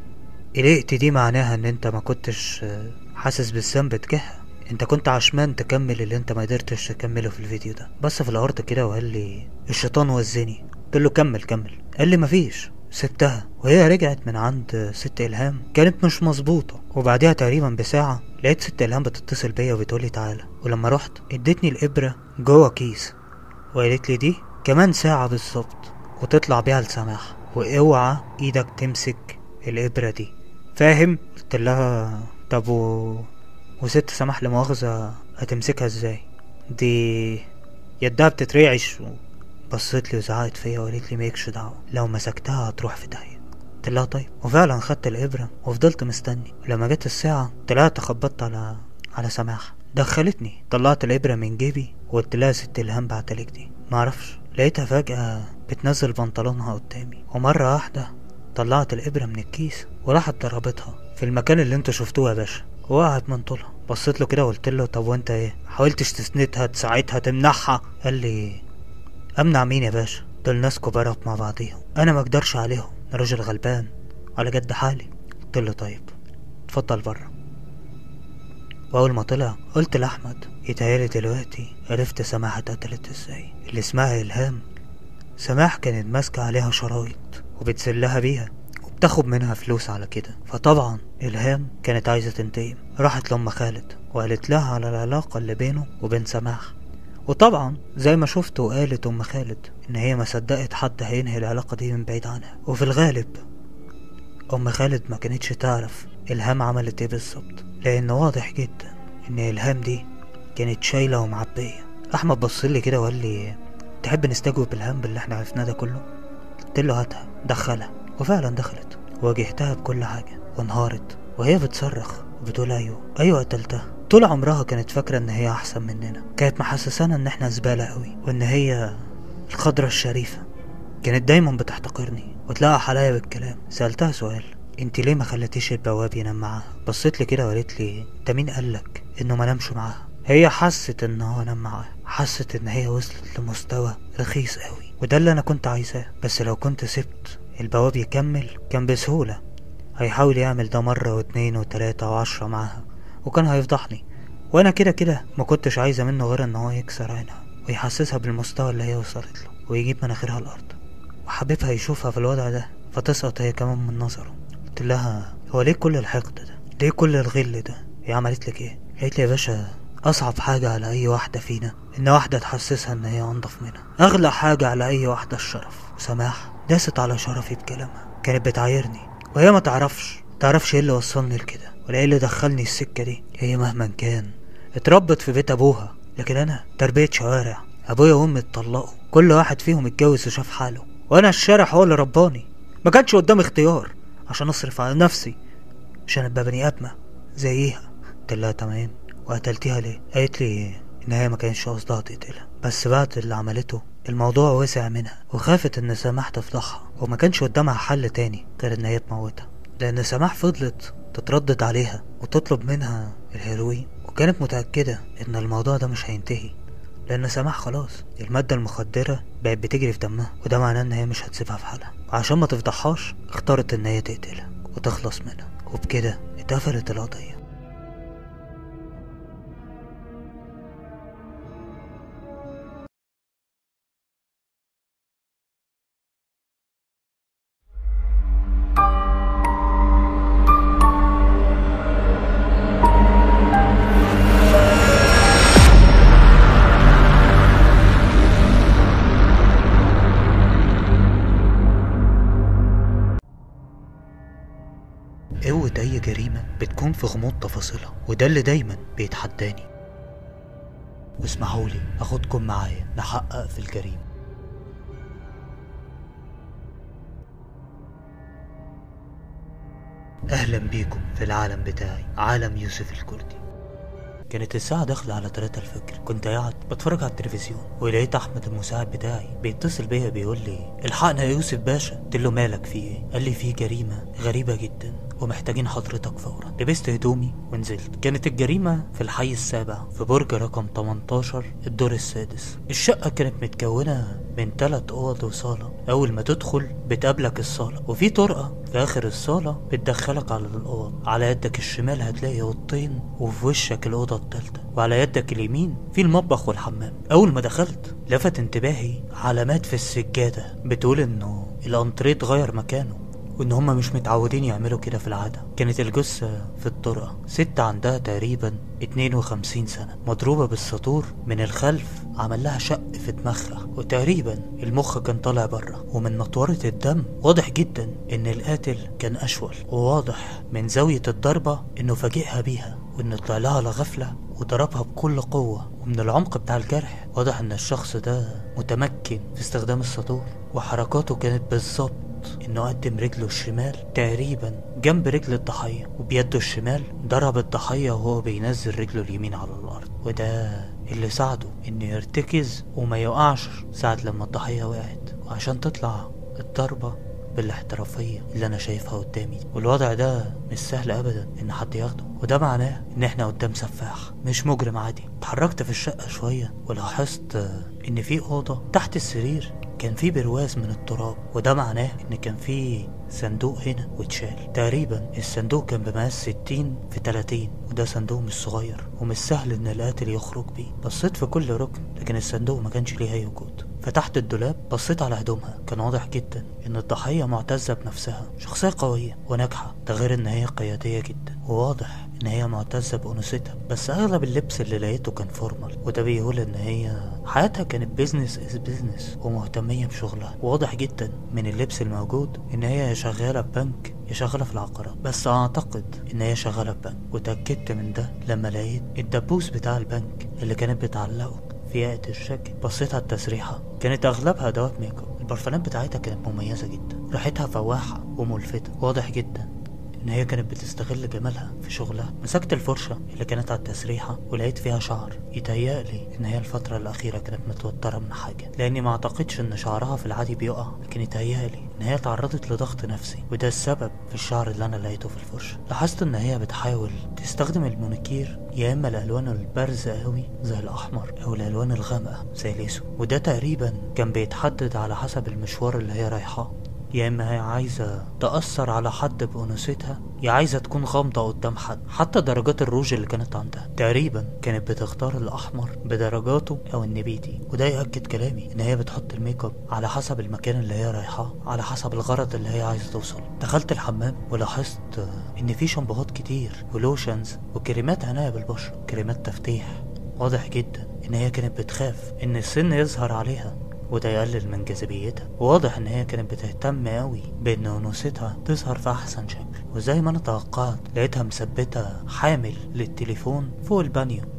قلقت دي معناها ان انت ما كنتش آه، حاسس بالذنب تجاهها انت كنت عشمان تكمل اللي انت ما قدرتش تكمله في الفيديو ده بص في الارض كده وقال لي الشيطان وزني قلت له كمل كمل قال لي مفيش سبتها وهي رجعت من عند ست الهام كانت مش مظبوطه وبعدها تقريبا بساعه لقيت ست الهام بتتصل بيا وبتقول لي تعالى ولما رحت ادتني الابره جوه كيس وقالت لي دي كمان ساعه بالظبط وتطلع بيها لسماح واوعى ايدك تمسك الابره دي فاهم قلت لها طب و... وست سماح لمؤاخذة هتمسكها ازاي دي يدها بتترعش بصيت لي وزعقت فيا وقالت لي مالكش دعوة لو مسكتها هتروح في داهية قلت لها طيب وفعلا خدت الإبرة وفضلت مستني ولما جت الساعة طلعت خبطت على على سماح دخلتني طلعت الإبرة من جيبي وقلت لها ست الهام بعتلك دي معرفش لقيتها فجأة بتنزل بنطلونها قدامي ومرة واحدة طلعت الإبرة من الكيس وراحت ضربتها في المكان اللي انتوا شفتوه يا باشا وقعت من طولها بصيت له كده وقلت له طب وانت ايه حاولتش تسندها تساعدها تمنعها قال لي امنع مين يا باشا دول ناس كبار مع بعضيهم انا ما اقدرش عليهم أنا راجل غلبان على جد حالي قلت له طيب اتفضل بره واول ما طلع قلت لاحمد يتهيألي دلوقتي عرفت سماح اتقتلت ازاي اللي اسمها الهام سماح كانت ماسكة عليها شرايط وبتسلها بيها وبتاخد منها فلوس على كده فطبعا إلهام كانت عايزة تنتقم راحت لأم خالد وقالت لها على العلاقة اللي بينه وبين سماح وطبعا زي ما شفت وقالت أم خالد إن هي ما صدقت حد هينهي العلاقة دي من بعيد عنها وفي الغالب أم خالد ما كانتش تعرف إلهام عملت إيه بالظبط لأن واضح جدا إن إلهام دي كانت شايلة ومعبية أحمد بصلي كده وقال لي تحب نستجوب الهم باللي احنا عرفناه ده كله قلت له هاتها دخلها وفعلا دخلت واجهتها بكل حاجة وانهارت وهي بتصرخ وبتقول ايوه ايوه قتلتها طول عمرها كانت فاكرة ان هي احسن مننا كانت محسسانا ان احنا زبالة قوي وان هي الخضرة الشريفة كانت دايما بتحتقرني وتلاقى عليا بالكلام سألتها سؤال انت ليه ما خلتيش البواب ينام معاها بصيت لي كده وقالت لي انت مين قالك انه ما نامش معاها هي حست ان هو نام معاها حست ان هي وصلت لمستوى رخيص قوي وده اللي انا كنت عايزاه بس لو كنت سبت البواب يكمل كان بسهولة هيحاول يعمل ده مرة واتنين وتلاتة وعشرة معاها وكان هيفضحني وانا كده كده ما كنتش عايزة منه غير ان هو يكسر عينها ويحسسها بالمستوى اللي هي وصلت له ويجيب مناخيرها الارض وحبيبها يشوفها في الوضع ده فتسقط هي كمان من نظره قلت لها هو ليه كل الحقد ده ليه كل الغل ده هي عملت لك ايه قالت لي يا باشا اصعب حاجة على اي واحدة فينا ان واحدة تحسسها ان هي انضف منها اغلى حاجة على اي واحدة الشرف وسماح داست على شرفي بكلامها كانت بتعايرني وهي ما تعرفش تعرفش ايه اللي وصلني لكده ولا ايه اللي دخلني السكة دي هي مهما كان اتربت في بيت ابوها لكن انا تربية شوارع ابويا وامي اتطلقوا كل واحد فيهم اتجوز وشاف حاله وانا الشارع هو اللي رباني ما كانش قدامي اختيار عشان اصرف على نفسي عشان ابقى بني ادمه زيها قلت لها تمام وقتلتيها ليه قالت لي ان هي ما كانش قصدها تقتلها بس بعد اللي عملته الموضوع وسع منها وخافت ان سماح تفضحها وما كانش قدامها حل تاني غير ان هي تموتها لأن سماح فضلت تتردد عليها وتطلب منها الهيروين وكانت متأكدة إن الموضوع ده مش هينتهي لأن سماح خلاص المادة المخدرة بقت بتجري في دمها وده معناه إن هي مش هتسيبها في حالها وعشان ما تفضحهاش اختارت إن هي تقتلها وتخلص منها وبكده اتقفلت القضية قوة أي جريمة بتكون في غموض تفاصيلها وده اللي دايما بيتحداني واسمحولي أخدكم معايا نحقق في الجريمة أهلا بيكم في العالم بتاعي عالم يوسف الكردي كانت الساعة داخلة على 3 الفجر كنت قاعد بتفرج على التلفزيون ولقيت أحمد المساعد بتاعي بيتصل بيا بيقول لي الحقنا يا يوسف باشا قلت له مالك في ايه قال لي في جريمة غريبة جدا ومحتاجين حضرتك فورا لبست هدومي ونزلت كانت الجريمة في الحي السابع في برج رقم 18 الدور السادس الشقة كانت متكونة من تلات أوض وصالة أول ما تدخل بتقابلك الصالة وفي طرقة في آخر الصالة بتدخلك على الأوض على يدك الشمال هتلاقي أوضتين وفي وشك الأوضة التالتة وعلى يدك اليمين في المطبخ والحمام أول ما دخلت لفت انتباهي علامات في السجادة بتقول إنه الأنتريه اتغير مكانه وان هما مش متعودين يعملوا كده في العادة كانت الجثة في الطرقة ست عندها تقريبا 52 سنة مضروبة بالسطور من الخلف عمل لها شق في دماغها وتقريبا المخ كان طالع بره ومن نطورة الدم واضح جدا ان القاتل كان اشول وواضح من زاوية الضربة انه فاجئها بيها وانه طلع لها على غفلة وضربها بكل قوة ومن العمق بتاع الجرح واضح ان الشخص ده متمكن في استخدام السطور وحركاته كانت بالظبط انه قدم رجله الشمال تقريبا جنب رجل الضحية وبيده الشمال ضرب الضحية وهو بينزل رجله اليمين على الارض وده اللي ساعده انه يرتكز وما يقعش ساعة لما الضحية وقعت وعشان تطلع الضربة بالاحترافية اللي انا شايفها قدامي والوضع ده مش سهل ابدا ان حد ياخده وده معناه ان احنا قدام سفاح مش مجرم عادي اتحركت في الشقة شوية ولاحظت ان في اوضة تحت السرير كان في برواز من التراب وده معناه ان كان في صندوق هنا واتشال تقريبا الصندوق كان بمقاس 60 في 30 وده صندوق مش صغير ومش سهل ان القاتل يخرج بيه بصيت في كل ركن لكن الصندوق ما كانش ليه اي وجود فتحت الدولاب بصيت على هدومها كان واضح جدا ان الضحية معتزة بنفسها شخصية قوية وناجحة ده غير ان هي قيادية جدا وواضح ان هي معتزة بانوثتها بس اغلب اللبس اللي لقيته كان فورمال وده بيقول ان هي حياتها كانت بيزنس از بيزنس ومهتمية بشغلها واضح جدا من اللبس الموجود ان هي شغالة في بنك يا شغالة في العقارات بس اعتقد ان هي شغالة في بنك وتأكدت من ده لما لقيت الدبوس بتاع البنك اللي كانت بتعلقه في ياقة الشكل بصيت على التسريحة كانت اغلبها ادوات ميك اب البرفانات بتاعتها كانت مميزة جدا ريحتها فواحة وملفتة واضح جدا ان هي كانت بتستغل جمالها في شغلها مسكت الفرشة اللي كانت على التسريحة ولقيت فيها شعر يتهيألي ان هي الفترة الاخيرة كانت متوترة من حاجة لاني ما اعتقدش ان شعرها في العادي بيقع لكن يتهيألي ان هي تعرضت لضغط نفسي وده السبب في الشعر اللي انا لقيته في الفرشة لاحظت ان هي بتحاول تستخدم المونيكير يا اما الالوان البارزة قوي زي الاحمر او الالوان الغامقة زي الاسود وده تقريبا كان بيتحدد على حسب المشوار اللي هي رايحاه يا اما هي عايزة تأثر على حد بأنوثتها يا عايزة تكون غامضة قدام حد حتى درجات الروج اللي كانت عندها تقريبا كانت بتختار الأحمر بدرجاته أو النبيتي وده يأكد كلامي إن هي بتحط الميك اب على حسب المكان اللي هي رايحاه على حسب الغرض اللي هي عايزة توصل دخلت الحمام ولاحظت إن في شامبوهات كتير ولوشنز وكريمات عناية بالبشرة كريمات تفتيح واضح جدا إن هي كانت بتخاف إن السن يظهر عليها وده يقلل من جاذبيتها واضح ان هي كانت بتهتم قوي بان انوثتها تظهر في احسن شكل وزي ما انا توقعت لقيتها مثبتة حامل للتليفون فوق البانيو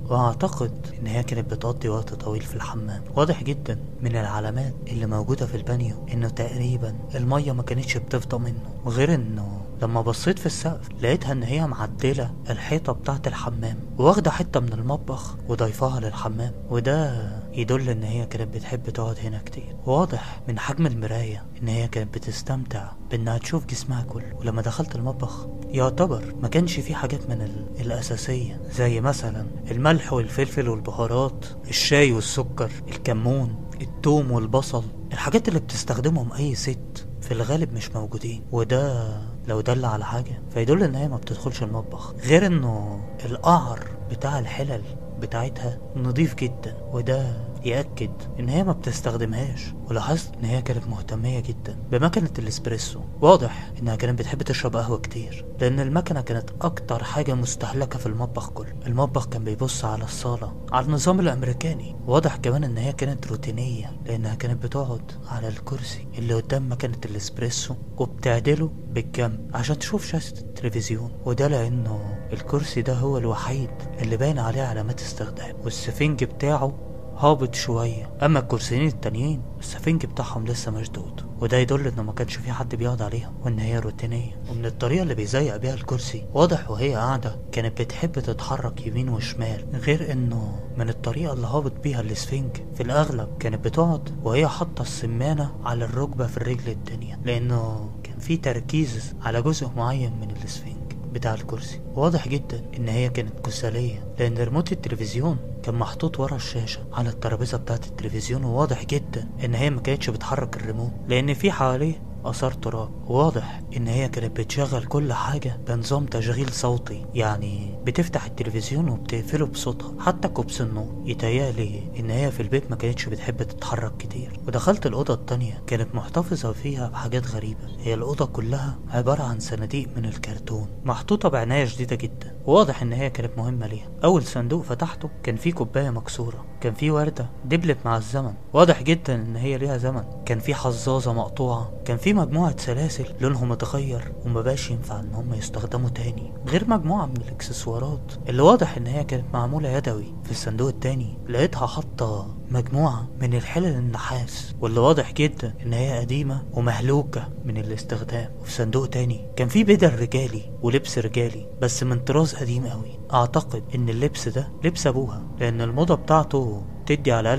واعتقد ان هي كانت بتقضي وقت طويل في الحمام واضح جدا من العلامات اللي موجودة في البانيو انه تقريبا المية ما كانتش بتفضى منه وغير انه لما بصيت في السقف لقيتها ان هي معدلة الحيطة بتاعة الحمام واخدة حتة من المطبخ وضايفاها للحمام وده يدل ان هي كانت بتحب تقعد هنا كتير واضح من حجم المراية ان هي كانت بتستمتع بانها تشوف جسمها كله ولما دخلت المطبخ يعتبر ما كانش في حاجات من ال- الاساسية زي مثلا الملح والفلفل والبهارات الشاي والسكر الكمون التوم والبصل الحاجات اللي بتستخدمهم اي ست في الغالب مش موجودين وده لو دل على حاجة فيدل ان هي ما بتدخلش المطبخ غير انه القعر بتاع الحلل بتاعتها نظيف جدا وده يأكد ان هي ما بتستخدمهاش ولاحظت ان هي كانت مهتمية جدا بمكنة الاسبريسو واضح انها كانت بتحب تشرب قهوة كتير لان المكنة كانت اكتر حاجة مستهلكة في المطبخ كله المطبخ كان بيبص على الصالة على النظام الامريكاني واضح كمان ان هي كانت روتينية لانها كانت بتقعد على الكرسي اللي قدام مكنة الاسبريسو وبتعدله بالجنب عشان تشوف شاشة التلفزيون وده لانه الكرسي ده هو الوحيد اللي باين عليه علامات استخدام والسفنج بتاعه هابط شوية أما الكرسيين التانيين السفنج بتاعهم لسه مشدود وده يدل إنه ما كانش في حد بيقعد عليهم وإن هي روتينية ومن الطريقة اللي بيزيق بيها الكرسي واضح وهي قاعدة كانت بتحب تتحرك يمين وشمال غير إنه من الطريقة اللي هابط بيها السفنج في الأغلب كانت بتقعد وهي حاطة السمانة على الركبة في الرجل التانية لأنه كان في تركيز على جزء معين من السفنج بتاع الكرسي واضح جدا ان هي كانت كسالية لان ريموت التلفزيون كان محطوط ورا الشاشة على الترابيزة بتاعة التلفزيون وواضح جدا ان هي ما كانتش بتحرك الريموت لان في حواليه اثار تراب واضح ان هي كانت بتشغل كل حاجة بنظام تشغيل صوتي يعني بتفتح التلفزيون وبتقفله بصوتها حتى كوبس النور يتهيألي ان هي في البيت ما كانتش بتحب تتحرك كتير ودخلت الاوضة التانية كانت محتفظة فيها بحاجات غريبة هي الاوضة كلها عبارة عن صناديق من الكرتون محطوطة بعناية شديدة جدا واضح ان هي كانت مهمة ليها اول صندوق فتحته كان فيه كوباية مكسورة كان فيه وردة دبلت مع الزمن واضح جدا ان هي ليها زمن كان فيه حظاظة مقطوعة كان فيه مجموعة سلاسل لونهم اتغير ومبقاش ينفع ان هم يستخدموا تاني غير مجموعة من الاكسسوارات اللي واضح ان هي كانت معمولة يدوي في الصندوق التاني لقيتها حاطة مجموعة من الحلل النحاس واللي واضح جدا ان هي قديمة ومهلوكة من الاستخدام وفي صندوق تاني كان في بدل رجالي ولبس رجالي بس من طراز قديم قوي اعتقد ان اللبس ده لبس ابوها لان الموضة بتاعته تدي على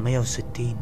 1960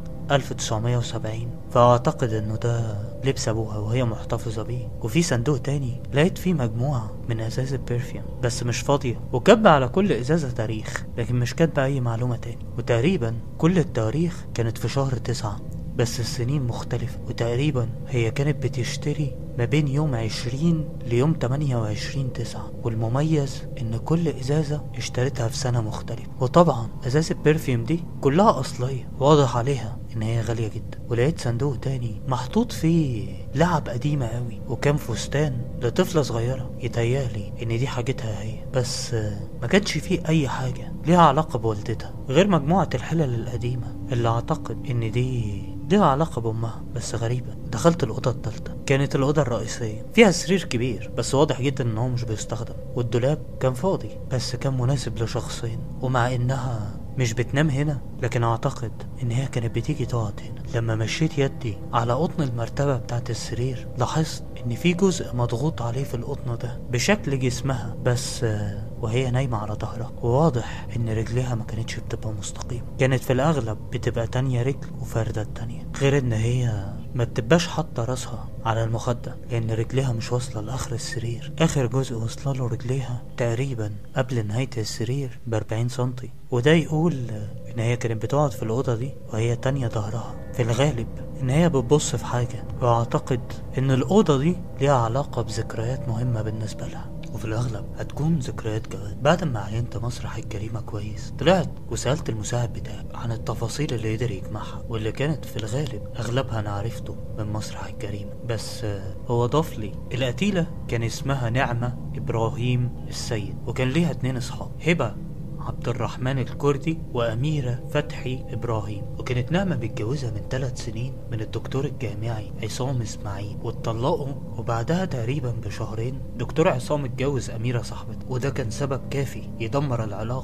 1970 فاعتقد انه ده لبس ابوها وهي محتفظة بيه وفي صندوق تاني لقيت فيه مجموعة من ازاز البرفيوم بس مش فاضية وكاتبة على كل ازازة تاريخ لكن مش كاتبة اي معلومة تاني وتقريبا كل التواريخ كانت في شهر تسعة بس السنين مختلفة وتقريبا هي كانت بتشتري ما بين يوم عشرين ليوم تمانية وعشرين تسعة والمميز ان كل ازازة اشتريتها في سنة مختلفة وطبعا ازازة البرفيوم دي كلها اصلية واضح عليها ان هي غالية جدا ولقيت صندوق تاني محطوط فيه لعب قديمة قوي وكان فستان لطفلة صغيرة يتهيألي ان دي حاجتها هي بس آه، ما كانش فيه اي حاجة ليها علاقة بوالدتها غير مجموعة الحلل القديمة اللي اعتقد ان دي ليها علاقة بأمها بس غريبة دخلت الأوضة التالتة كانت الأوضة الرئيسية فيها سرير كبير بس واضح جدا إن هو مش بيستخدم والدولاب كان فاضي بس كان مناسب لشخصين ومع إنها مش بتنام هنا لكن أعتقد إن هي كانت بتيجي تقعد هنا لما مشيت يدي على قطن المرتبة بتاعت السرير لاحظت إن في جزء مضغوط عليه في القطن ده بشكل جسمها بس آه، وهي نايمة على ظهرها وواضح إن رجليها ما كانتش بتبقى مستقيمة كانت في الأغلب بتبقى تانية رجل وفردة التانية غير إن هي ما بتبقاش حاطة راسها على المخدة لأن رجليها مش واصلة لآخر السرير آخر جزء واصلة له رجليها تقريبا قبل نهاية السرير بأربعين سنتي وده يقول إن هي كانت بتقعد في الأوضة دي وهي تانية ظهرها في الغالب إن هي بتبص في حاجة وأعتقد إن الأوضة دي ليها علاقة بذكريات مهمة بالنسبة لها وفي الأغلب هتكون ذكريات جواز بعد ما عينت مسرح الجريمة كويس طلعت وسألت المساعد بتاعي عن التفاصيل اللي قدر يجمعها واللي كانت في الغالب أغلبها أنا عرفته من مسرح الجريمة بس آه، هو ضاف لي القتيلة كان اسمها نعمة إبراهيم السيد وكان ليها اتنين أصحاب هبة عبد الرحمن الكردي وأميرة فتحي إبراهيم وكانت نعمة متجوزة من ثلاث سنين من الدكتور الجامعي عصام إسماعيل واتطلقوا وبعدها تقريبا بشهرين دكتور عصام اتجوز أميرة صاحبته وده كان سبب كافي يدمر العلاقة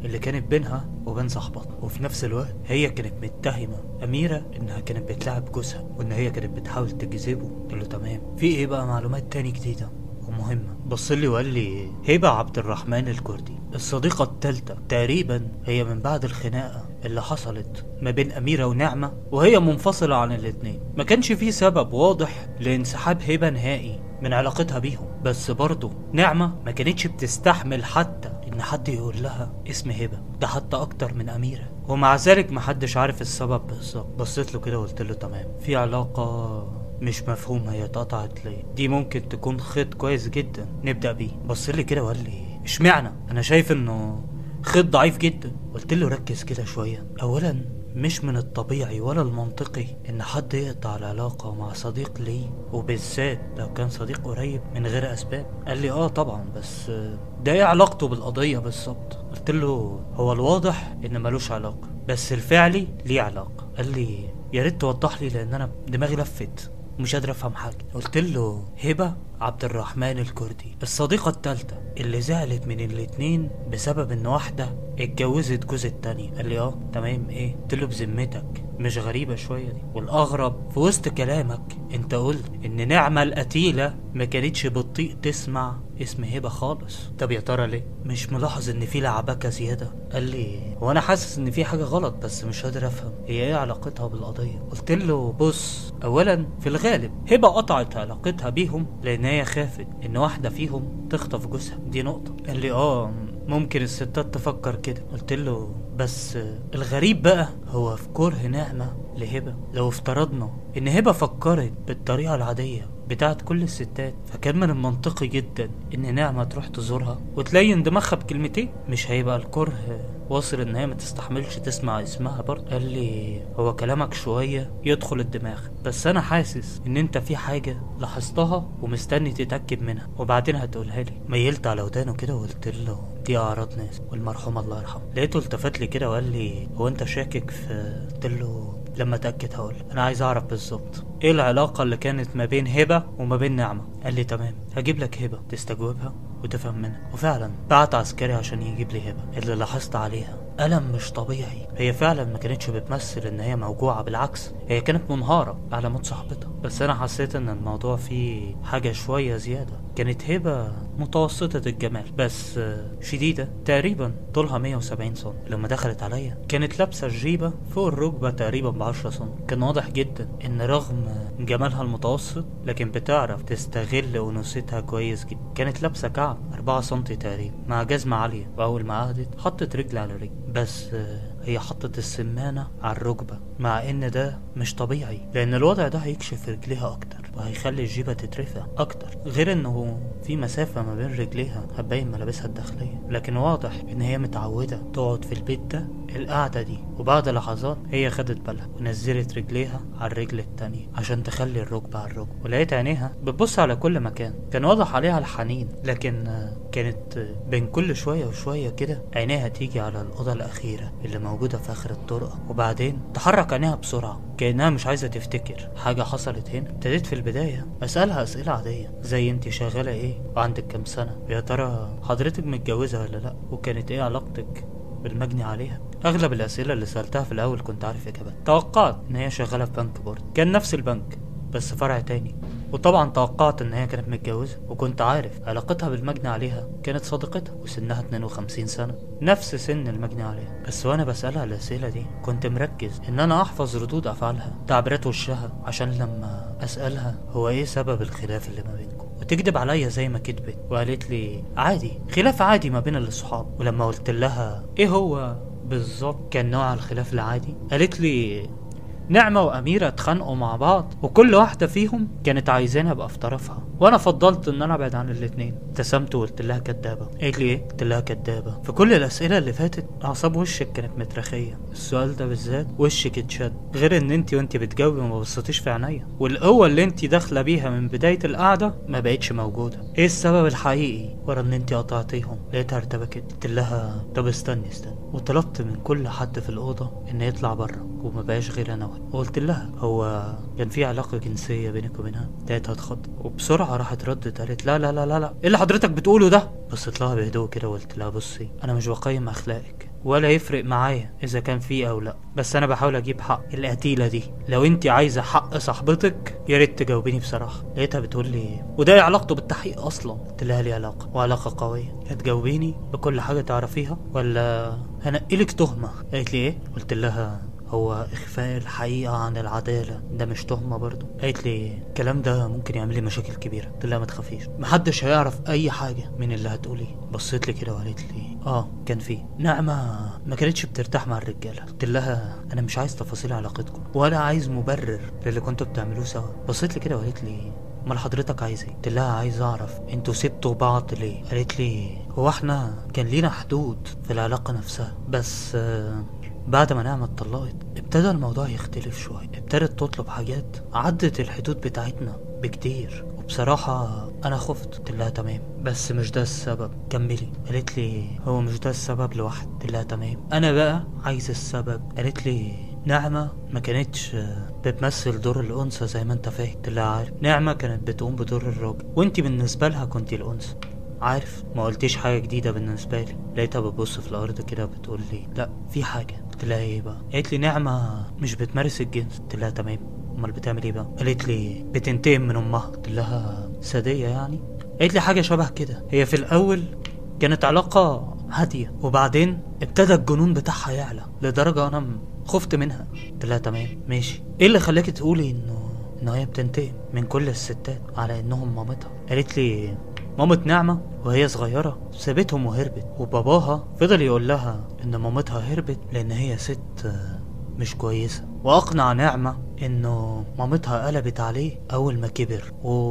اللي كانت بينها وبين صاحبتها وفي نفس الوقت هي كانت متهمة أميرة إنها كانت بتلعب جوزها وإن هي كانت بتحاول تجذبه قلت له تمام في إيه بقى معلومات تاني جديدة ومهمة بص لي وقال لي هبة عبد الرحمن الكردي الصديقة التالتة تقريبا هي من بعد الخناقة اللي حصلت ما بين أميرة ونعمة وهي منفصلة عن الاتنين ما كانش فيه سبب واضح لانسحاب هبة نهائي من علاقتها بيهم بس برضه نعمة ما كانتش بتستحمل حتى إن حد يقول لها اسم هبة ده حتى أكتر من أميرة ومع ذلك محدش عارف السبب بالظبط بصيت له كده وقلت له تمام في علاقة مش مفهومة هي اتقطعت ليه دي ممكن تكون خيط كويس جدا نبدأ بيه بص لي كده وقال لي اشمعنى انا شايف انه خيط ضعيف جدا قلت له ركز كده شوية اولا مش من الطبيعي ولا المنطقي ان حد يقطع العلاقة مع صديق ليه وبالذات لو كان صديق قريب من غير اسباب قال لي اه طبعا بس ده ايه علاقته بالقضية بالظبط قلت له هو الواضح ان ملوش علاقة بس الفعلي ليه علاقة قال لي يا ريت توضح لي لان انا دماغي لفت مش قادر افهم حاجه قلت له هبه عبد الرحمن الكردي الصديقة التالتة اللي زعلت من الاتنين بسبب ان واحدة اتجوزت جوز التانية قال لي اه تمام ايه قلت له بذمتك مش غريبة شوية دي والاغرب في وسط كلامك انت قلت ان نعمة القتيلة ما كانتش بتطيق تسمع اسم هبة خالص طب يا ترى ليه مش ملاحظ ان في لعبكة زيادة قال لي هو انا حاسس ان في حاجة غلط بس مش قادر افهم هي ايه علاقتها بالقضية قلت له بص اولا في الغالب هبة قطعت علاقتها بيهم لان هي خافت ان واحدة فيهم تخطف جوزها دي نقطة قال لي اه ممكن الستات تفكر كده قلت له بس الغريب بقى هو في كره نعمة لهبة لو افترضنا ان هبة فكرت بالطريقة العادية بتاعت كل الستات فكان من المنطقي جدا ان نعمة تروح تزورها وتلين دماغها بكلمتين مش هيبقى الكره واصل ان هي ما تستحملش تسمع اسمها برضه قال لي هو كلامك شوية يدخل الدماغ بس انا حاسس ان انت في حاجة لاحظتها ومستني تتأكد منها وبعدين هتقولها لي ميلت على ودانه كده وقلت له دي اعراض ناس والمرحوم الله يرحمه لقيته التفت لي كده وقال لي هو انت شاكك في قلت له لما اتاكد هقول انا عايز اعرف بالظبط ايه العلاقه اللي كانت ما بين هبه وما بين نعمه قال لي تمام هجيب لك هبه تستجوبها وتفهم منها وفعلا بعت عسكري عشان يجيب لي هبه اللي لاحظت عليها ألم مش طبيعي هي فعلا ما كانتش بتمثل إن هي موجوعة بالعكس هي كانت منهارة على موت صاحبتها بس أنا حسيت إن الموضوع فيه حاجة شوية زيادة كانت هبة متوسطة الجمال بس شديدة تقريبا طولها 170 سم لما دخلت عليا كانت لابسة الجيبة فوق الركبة تقريبا ب 10 سم كان واضح جدا إن رغم جمالها المتوسط لكن بتعرف تستغل أنوثتها كويس جدا كانت لابسة كعب 4 سم تقريبا مع جزمة عالية وأول ما قعدت حطت رجل على رجل بس هي حطت السمانة على الركبة مع ان ده مش طبيعي لان الوضع ده هيكشف رجليها اكتر وهيخلي الجيبة تترفع اكتر غير انه في مسافة ما بين رجليها هتبين ملابسها الداخلية لكن واضح ان هي متعودة تقعد في البيت ده القعدة دي وبعد لحظات هي خدت بالها ونزلت رجليها على الرجل التانية عشان تخلي الركبة على الركبة ولقيت عينيها بتبص على كل مكان كان واضح عليها الحنين لكن كانت بين كل شوية وشوية كده عينيها تيجي على الأوضة الأخيرة اللي موجودة في آخر الطرقة وبعدين تحرك عينيها بسرعة كأنها مش عايزة تفتكر حاجة حصلت هنا ابتديت في البداية أسألها أسئلة عادية زي انت شغالة ايه وعندك كام سنة يا ترى حضرتك متجوزة ولا لأ وكانت ايه علاقتك بالمجني عليها اغلب الاسئله اللي سالتها في الاول كنت عارف اجابات توقعت ان هي شغاله في بنك برضه كان نفس البنك بس فرع تاني وطبعا توقعت ان هي كانت متجوزة وكنت عارف علاقتها بالمجني عليها كانت صديقتها وسنها 52 سنة نفس سن المجني عليها بس وانا بسألها الاسئلة دي كنت مركز ان انا احفظ ردود افعالها تعبيرات وشها عشان لما اسألها هو ايه سبب الخلاف اللي ما بينكم وتكذب عليا زي ما كدبت وقالت لي عادي خلاف عادي ما بين الاصحاب ولما قلت لها ايه هو بالظبط كان نوع الخلاف العادي قالت لي نعمة وأميرة اتخانقوا مع بعض وكل واحدة فيهم كانت عايزاني أبقى في طرفها وأنا فضلت إن أنا أبعد عن الاتنين ابتسمت وقلت لها كدابة قالت لي إيه؟ قلت لها كدابة في كل الأسئلة اللي فاتت أعصاب وشك كانت مترخية السؤال ده بالذات وشك اتشد غير إن أنت وأنت بتجاوبي ما بصيتيش في عينيا والقوة اللي أنت داخلة بيها من بداية القعدة ما بقتش موجودة إيه السبب الحقيقي ورا إن أنت قطعتيهم لقيتها ارتبكت قلت لها طب استني استني وطلبت من كل حد في الأوضة إن يطلع بره وما بقاش غير أنا وهي وقلت لها هو كان في علاقة جنسية بينك وبينها لقيتها اتخض وبسرعة راحت ردت قالت لا لا لا لا لا ايه اللي حضرتك بتقوله ده بصيت لها بهدوء كده وقلت لها بصي انا مش بقيم اخلاقك ولا يفرق معايا اذا كان فيه او لا بس انا بحاول اجيب حق القتيله دي لو انت عايزه حق صاحبتك يا ريت تجاوبيني بصراحه لقيتها بتقول لي وده ايه علاقته بالتحقيق اصلا قلت لها لي علاقه وعلاقه قويه هتجاوبيني بكل حاجه تعرفيها ولا هنقلك تهمه قالت لي ايه قلت لها هو إخفاء الحقيقة عن العدالة ده مش تهمة برضو قالت لي الكلام ده ممكن يعمل لي مشاكل كبيرة قلت لها ما تخافيش محدش هيعرف أي حاجة من اللي هتقوليه بصيت لي كده وقالت لي اه كان في نعمة ما كانتش بترتاح مع الرجالة قلت لها أنا مش عايز تفاصيل علاقتكم ولا عايز مبرر للي كنتوا بتعملوه سوا بصيت لي كده وقالت لي امال حضرتك عايز ايه قلت لها عايز اعرف انتوا سبتوا بعض ليه قالت لي هو احنا كان لينا حدود في العلاقه نفسها بس آه، بعد ما نعمة اتطلقت ابتدى الموضوع يختلف شوية ابتدت تطلب حاجات عدت الحدود بتاعتنا بكتير وبصراحة أنا خفت قلت لها تمام بس مش ده السبب كملي قالت لي هو مش ده السبب لوحده قلت لها تمام أنا بقى عايز السبب قالت لي نعمة ما كانتش آه، بتمثل دور الأنثى زي ما انت فاهم قلت لها عارف نعمة كانت بتقوم بدور الراجل وانت بالنسبة لها كنت الأنثى عارف ما قلتيش حاجة جديدة بالنسبة لي لقيتها بتبص في الأرض كده بتقول لي لا في حاجة قلت لها ايه بقى قالت لي نعمة مش بتمارس الجنس قلت لها تمام امال بتعمل ايه بقى قالت لي بتنتقم من امها قلت لها سادية يعني قالت لي حاجة شبه كده هي في الأول كانت علاقة هادية وبعدين ابتدى الجنون بتاعها يعلى لدرجة أنا م- خفت منها قلت لها تمام ماشي ايه اللي خلاكي تقولي انه ان هي بتنتقم من كل الستات على انهم مامتها قالت لي مامة نعمة وهي صغيرة سابتهم وهربت وباباها فضل يقول لها ان مامتها هربت لان هي ست آه، مش كويسة واقنع نعمة انه مامتها قلبت عليه اول ما كبر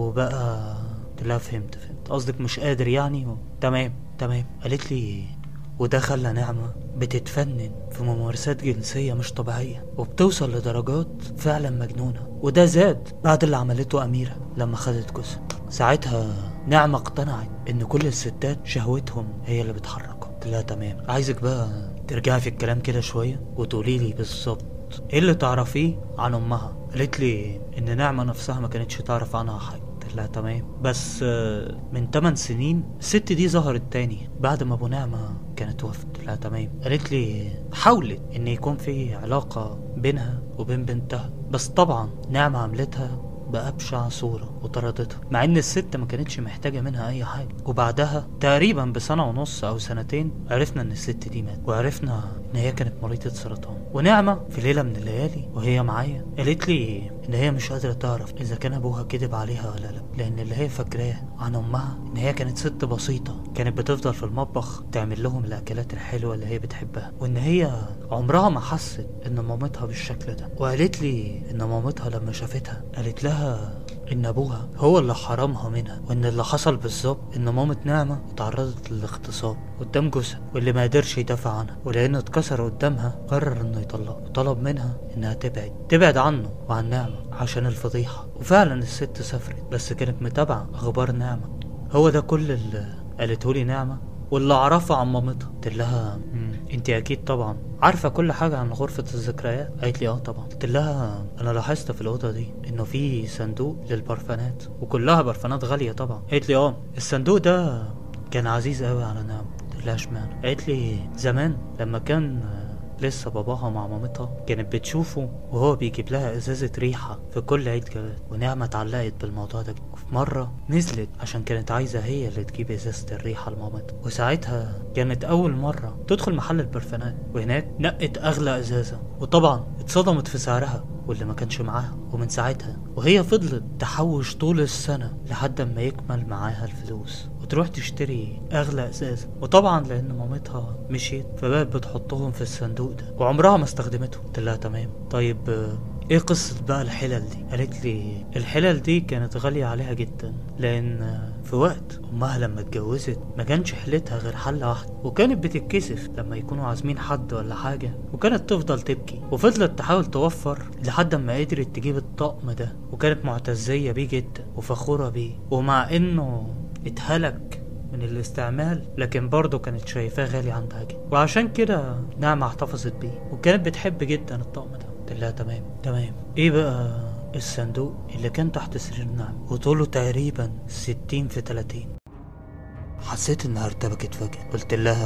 وبقى قلت لها فهمت فهمت قصدك مش قادر يعني و... تمام تمام قالت لي وده خلى نعمة بتتفنن في ممارسات جنسية مش طبيعية وبتوصل لدرجات فعلا مجنونة وده زاد بعد اللي عملته أميرة لما خدت جوزها ساعتها نعمة اقتنعت إن كل الستات شهوتهم هي اللي بتحركهم قلت لها تمام عايزك بقى ترجعي في الكلام كده شوية وتقولي لي بالظبط ايه اللي تعرفيه عن امها قالت لي ان نعمة نفسها ما كانتش تعرف عنها حاجة قلت لها تمام بس آه، من 8 سنين الست دي ظهرت تاني بعد ما ابو نعمة كانت وفت قلت لها تمام قالت لي حاولت ان يكون في علاقة بينها وبين بنتها بس طبعا نعمة عملتها بأبشع صورة وطردتها مع إن الست ما كانتش محتاجة منها أي حاجة وبعدها تقريبا بسنة ونص أو سنتين عرفنا إن الست دي ماتت وعرفنا إن هي كانت مريضة سرطان ونعمة في ليلة من الليالي وهي معايا قالت لي إن هي مش قادرة تعرف إذا كان أبوها كذب عليها ولا لأ لأن اللي هي فاكراه عن أمها إن هي كانت ست بسيطة كانت بتفضل في المطبخ تعمل لهم الأكلات الحلوة اللي هي بتحبها وإن هي عمرها ما حست إن مامتها بالشكل ده وقالت لي إن مامتها لما شافتها قالت لها إن أبوها هو اللي حرمها منها وإن اللي حصل بالظبط إن مامة نعمة اتعرضت للاغتصاب قدام جوزها واللي ما قدرش يدافع عنها ولأنه اتكسر قدامها قرر إنه يطلقها وطلب منها إنها تبعد تبعد عنه وعن نعمة عشان الفضيحة وفعلا الست سافرت بس كانت متابعة أخبار نعمة هو ده كل اللي قالته لي نعمة واللي اعرفه عن مامتها قلت لها "مم، انت اكيد طبعا عارفه كل حاجه عن غرفه الذكريات قالت لي اه طبعا قلت لها انا لاحظت في الاوضه دي انه في صندوق للبرفانات وكلها برفانات غاليه طبعا قالت لي اه الصندوق ده كان عزيز قوي على نعم قلت لها اشمعنى قالت لي زمان لما كان لسه باباها مع مامتها كانت بتشوفه وهو بيجيب لها ازازة ريحة في كل عيد جواز ونعمة اتعلقت بالموضوع ده وفي مرة نزلت عشان كانت عايزة هي اللي تجيب ازازة الريحة لمامتها وساعتها كانت أول مرة تدخل محل البرفانات وهناك نقت أغلى ازازة وطبعا اتصدمت في سعرها واللي ما كانش معاها ومن ساعتها وهي فضلت تحوش طول السنة لحد ما يكمل معاها الفلوس وتروح تشتري اغلى ازازة وطبعا لان مامتها مشيت فبقت بتحطهم في الصندوق ده وعمرها ما استخدمتهم قلت لها تمام طيب آه، ايه قصة بقى الحلل دي قالت لي الحلل دي كانت غالية عليها جدا لان آه، في وقت امها لما اتجوزت ما كانش حلتها غير حلة واحدة وكانت بتتكسف لما يكونوا عازمين حد ولا حاجة وكانت تفضل تبكي وفضلت تحاول توفر لحد ما قدرت تجيب الطقم ده وكانت معتزية بيه جدا وفخورة بيه ومع انه اتهلك من الاستعمال لكن برضه كانت شايفاه غالي عندها جدا وعشان كده نعمة احتفظت بيه وكانت بتحب جدا الطقم ده قلت لها تمام تمام ايه بقى الصندوق اللي كان تحت سرير نعمة وطوله تقريبا ستين في تلاتين حسيت انها ارتبكت فجأة قلت لها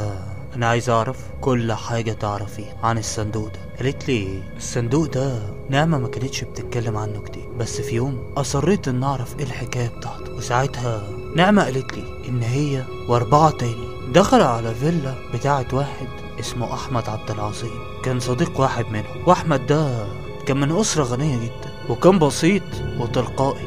انا عايز اعرف كل حاجة تعرفيها عن الصندوق ده قالت لي الصندوق ده نعمة ما كانتش بتتكلم عنه كتير بس في يوم اصريت ان اعرف ايه الحكاية بتاعته وساعتها نعمة قالت لي ان هي واربعة تاني دخلوا على فيلا بتاعة واحد اسمه احمد عبد العظيم كان صديق واحد منهم واحمد ده كان من اسرة غنية جدا وكان بسيط وتلقائي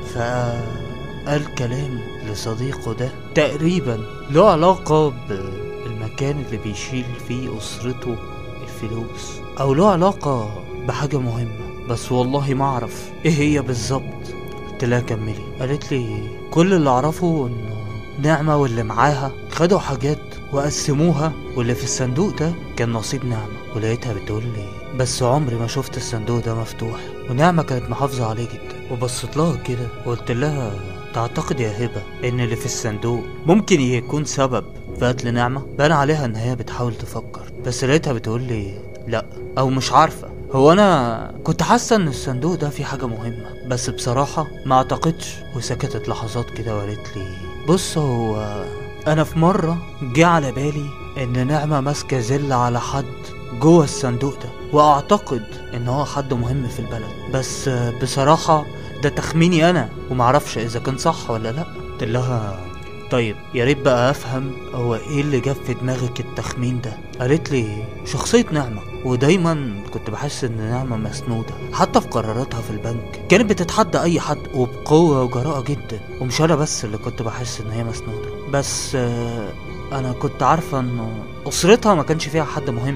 فقال كلام لصديقه ده تقريبا له علاقة بالمكان اللي بيشيل فيه أسرته الفلوس أو له علاقة بحاجة مهمة بس والله ما أعرف إيه هي بالظبط قلت لها كملي قالت لي كل اللي أعرفه إنه نعمة واللي معاها خدوا حاجات وقسموها واللي في الصندوق ده كان نصيب نعمة ولقيتها بتقول لي بس عمري ما شفت الصندوق ده مفتوح ونعمة كانت محافظة عليه جدا وبصيت لها كده وقلت لها تعتقد يا هبة ان اللي في الصندوق ممكن يكون سبب في قتل نعمة بان عليها ان هي بتحاول تفكر بس لقيتها بتقول لي لا او مش عارفة هو انا كنت حاسة ان الصندوق ده فيه حاجة مهمة بس بصراحة ما اعتقدش وسكتت لحظات كده وقالت لي بص هو انا في مرة جه على بالي ان نعمة ماسكة زل على حد جوه الصندوق ده واعتقد ان هو حد مهم في البلد بس بصراحة ده تخميني انا ومعرفش اذا كان صح ولا لا قلت لها طيب يا ريت بقى افهم هو ايه اللي جاب في دماغك التخمين ده قالت لي شخصية نعمة ودايما كنت بحس ان نعمة مسنودة حتى في قراراتها في البنك كانت بتتحدى اي حد وبقوة وجراءة جدا ومش انا بس اللي كنت بحس ان هي مسنودة بس آه انا كنت عارفة انه اسرتها ما كانش فيها حد مهم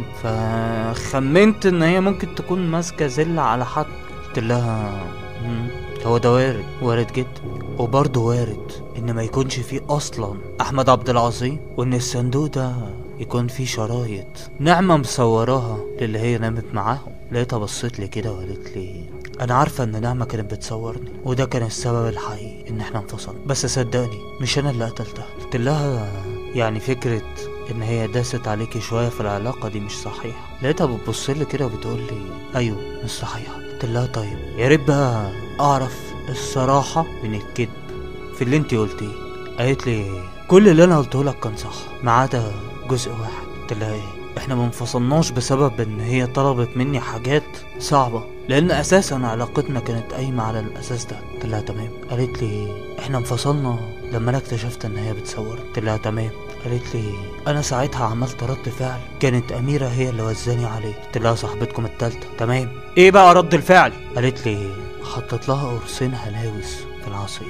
فخمنت ان هي ممكن تكون ماسكة زلة على حد قلت لها "مم، هو ده وارد وارد جدا وبرضه وارد ان ما يكونش فيه اصلا احمد عبد العظيم وان الصندوق ده يكون فيه شرايط نعمة مصوراها للي هي نامت معاهم لقيتها بصيت لي كده وقالت لي انا عارفة ان نعمة كانت بتصورني وده كان السبب الحقيقي ان احنا انفصلنا بس صدقني مش انا اللي قتلتها قلت لها يعني فكرة ان هي داست عليكي شوية في العلاقة دي مش صحيحة لقيتها بتبص لي كده وبتقول لي ايوه مش صحيحة قلت لها طيب يا ريت بقى اعرف الصراحة من الكذب في اللي انتي قلتيه قالت لي كل اللي انا قلته لك كان صح ما عدا جزء واحد قلت لها ايه احنا ما انفصلناش بسبب ان هي طلبت مني حاجات صعبة لان اساسا علاقتنا كانت قايمة على الاساس ده قلت لها تمام قالت لي احنا انفصلنا لما انا اكتشفت ان هي بتصور قلت لها تمام قالت لي انا ساعتها عملت رد فعل كانت اميرة هي اللي وزاني عليه قلت لها صاحبتكم التالتة تمام ايه بقى رد الفعل قالت لي حطيت لها قرصين هلاوس في العصير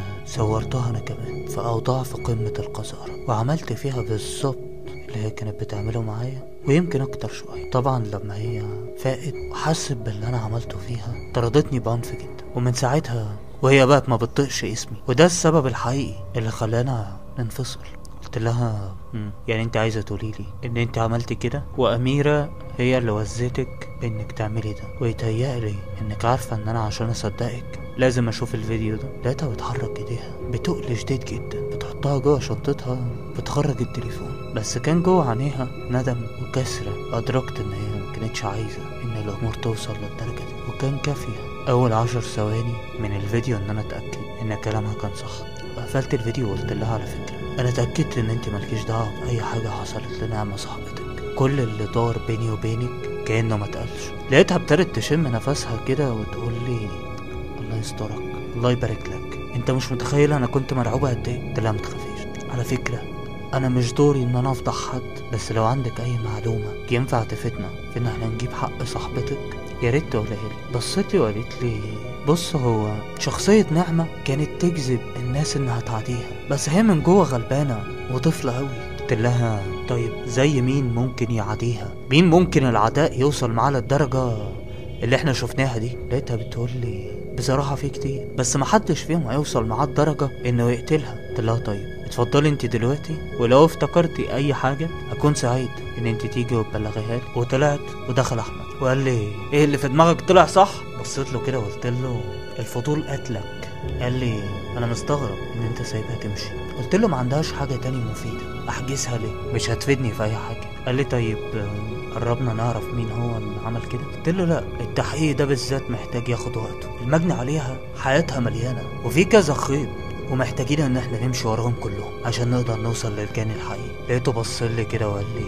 وصورتها انا كمان في اوضاع في قمة القذارة وعملت فيها بالظبط اللي هي كانت بتعمله معايا ويمكن اكتر شوية طبعا لما هي فاقت وحست باللي انا عملته فيها طردتني بعنف جدا ومن ساعتها وهي بقت ما بتطقش اسمي وده السبب الحقيقي اللي خلانا ننفصل قلت لها "مم، يعني انت عايزه تقولي لي ان انت عملتي كده واميره هي اللي وزتك انك تعملي ده ويتهيألي انك عارفه ان انا عشان اصدقك لازم اشوف الفيديو ده لقيتها بتحرك ايديها بتقل شديد جدا بتحطها جوه شنطتها بتخرج التليفون بس كان جوه عينيها ندم وكسرة أدركت إن هي ما كانتش عايزة إن الأمور توصل للدرجة دي وكان كافية أول عشر ثواني من الفيديو إن أنا أتأكد إن كلامها كان صح وقفلت الفيديو وقلت لها على فكرة أنا اتأكدت إن أنت مالكيش دعوة بأي حاجة حصلت لنعمة صاحبتك كل اللي دار بيني وبينك كأنه ما اتقالش لقيتها ابتدت تشم نفسها كده وتقول لي الله يسترك الله يبارك لك انت مش متخيل انا كنت مرعوبة قد ايه قلت لها متخافيش على فكرة انا مش دوري ان انا افضح حد بس لو عندك اي معلومة ينفع تفيدنا في ان احنا نجيب حق صاحبتك يا ريت تقولها لي بصت لي وقالت لي بص هو شخصية نعمة كانت تجذب الناس انها تعديها بس هي من جوه غلبانة وطفلة قوي قلت لها طيب زي مين ممكن يعاديها مين ممكن العداء يوصل معاه للدرجة اللي احنا شفناها دي لقيتها بتقول لي بصراحة في كتير بس محدش فيهم هيوصل معاه الدرجة انه يقتلها قلت لها طيب اتفضلي انت دلوقتي ولو افتكرتي اي حاجة اكون سعيد ان انت تيجي وتبلغيها لي وطلعت ودخل احمد وقال لي ايه اللي في دماغك طلع صح بصيت له كده وقلت له الفضول قتلك قال لي انا مستغرب ان انت سايبها تمشي قلت له ما عندهاش حاجة تاني مفيدة احجزها ليه مش هتفيدني في اي حاجة قال لي طيب آه، قربنا نعرف مين هو اللي عمل كده قلت له لا التحقيق ده بالذات محتاج ياخد وقته المجني عليها حياتها مليانة وفي كذا خيط ومحتاجين ان احنا نمشي وراهم كلهم عشان نقدر نوصل للجاني الحقيقي لقيته بص لي كده وقال لي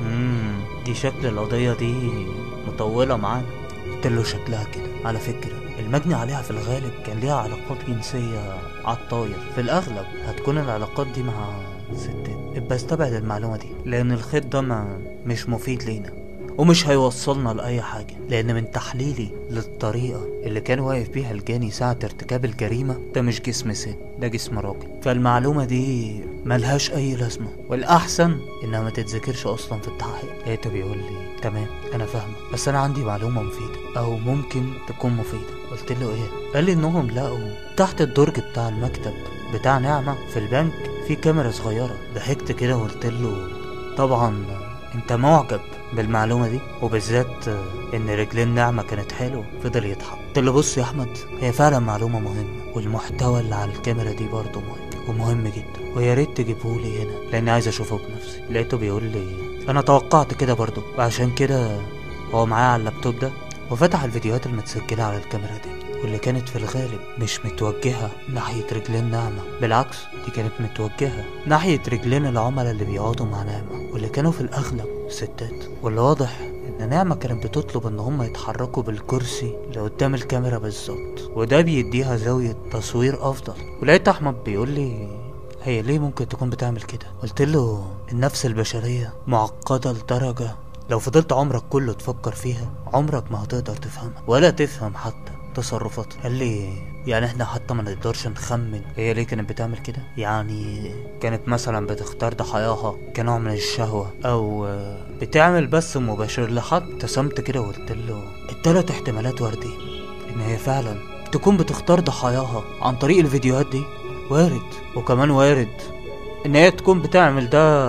امم دي شكل القضية دي مطولة معانا قلت له شكلها كده على فكرة المجني عليها في الغالب كان ليها علاقات جنسية على الطاير في الأغلب هتكون العلاقات دي مع ستات ابقى استبعد المعلومة دي لأن الخيط ده ما مش مفيد لينا ومش هيوصلنا لأي حاجة لأن من تحليلي للطريقة اللي كان واقف بيها الجاني ساعة ارتكاب الجريمة ده مش جسم ست ده جسم راجل فالمعلومة دي ملهاش أي لازمة والأحسن إنها ما تتذكرش أصلا في التحقيق لقيته بيقول لي تمام أنا فاهمة بس أنا عندي معلومة مفيدة أو ممكن تكون مفيدة قلت له إيه قال لي إنهم لقوا تحت الدرج بتاع المكتب بتاع نعمة في البنك في كاميرا صغيرة ضحكت كده وقلت له طبعا انت معجب بالمعلومة دي وبالذات ان رجلين نعمة كانت حلوة فضل يضحك قلت له بص يا احمد هي فعلا معلومة مهمة والمحتوى اللي على الكاميرا دي برضه مهم ومهم جدا ويا ريت تجيبهولي هنا لاني عايز اشوفه بنفسي لقيته بيقول لي انا توقعت كده برضه وعشان كده هو معايا على اللابتوب ده وفتح الفيديوهات المتسجلة على الكاميرا دي واللي كانت في الغالب مش متوجهة ناحية رجلين نعمة بالعكس دي كانت متوجهة ناحية رجلين العملاء اللي بيقعدوا مع نعمة واللي كانوا في الأغلب ستات واللي واضح إن نعمة كانت بتطلب إن هم يتحركوا بالكرسي اللي قدام الكاميرا بالظبط وده بيديها زاوية تصوير أفضل ولقيت أحمد بيقول لي هي ليه ممكن تكون بتعمل كده قلت له النفس البشرية معقدة لدرجة لو فضلت عمرك كله تفكر فيها عمرك ما هتقدر تفهمها ولا تفهم حتى تصرفاتها قال لي يعني احنا حتى ما نقدرش نخمن هي ليه كانت بتعمل كده يعني كانت مثلا بتختار ضحاياها كنوع من الشهوة او بتعمل بس مباشر لحد ابتسمت كده وقلت له التلات احتمالات واردين ان هي فعلا تكون بتختار ضحاياها عن طريق الفيديوهات دي وارد وكمان وارد ان هي تكون بتعمل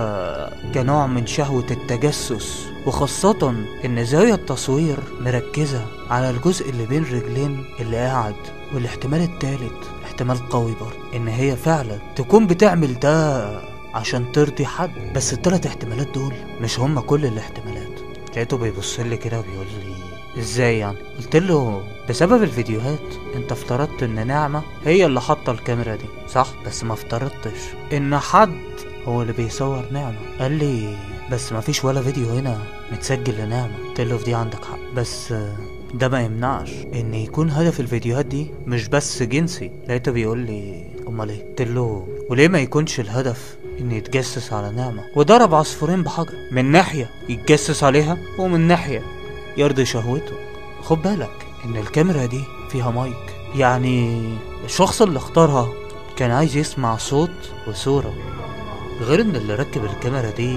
ده كنوع من شهوة التجسس وخاصة ان زاوية التصوير مركزة على الجزء اللي بين رجلين اللي قاعد والاحتمال التالت احتمال قوي برضه ان هي فعلا تكون بتعمل ده عشان ترضي حد بس التلات احتمالات دول مش هما كل الاحتمالات لقيته بيبص لي كده وبيقول لي ازاي يعني قلت له بسبب الفيديوهات انت افترضت ان نعمة هي اللي حاطة الكاميرا دي صح بس ما افترضتش ان حد هو اللي بيصور نعمة قال لي بس ما فيش ولا فيديو هنا متسجل لنعمة قلت له في دي عندك حق بس ده ما يمنعش ان يكون هدف الفيديوهات دي مش بس جنسي لقيته بيقول لي امال ايه قلت له وليه ما يكونش الهدف ان يتجسس على نعمة وضرب عصفورين بحجر من ناحية يتجسس عليها ومن ناحية يرضي شهوته خد بالك ان الكاميرا دي فيها مايك يعني الشخص اللي اختارها كان عايز يسمع صوت وصورة غير ان اللي ركب الكاميرا دي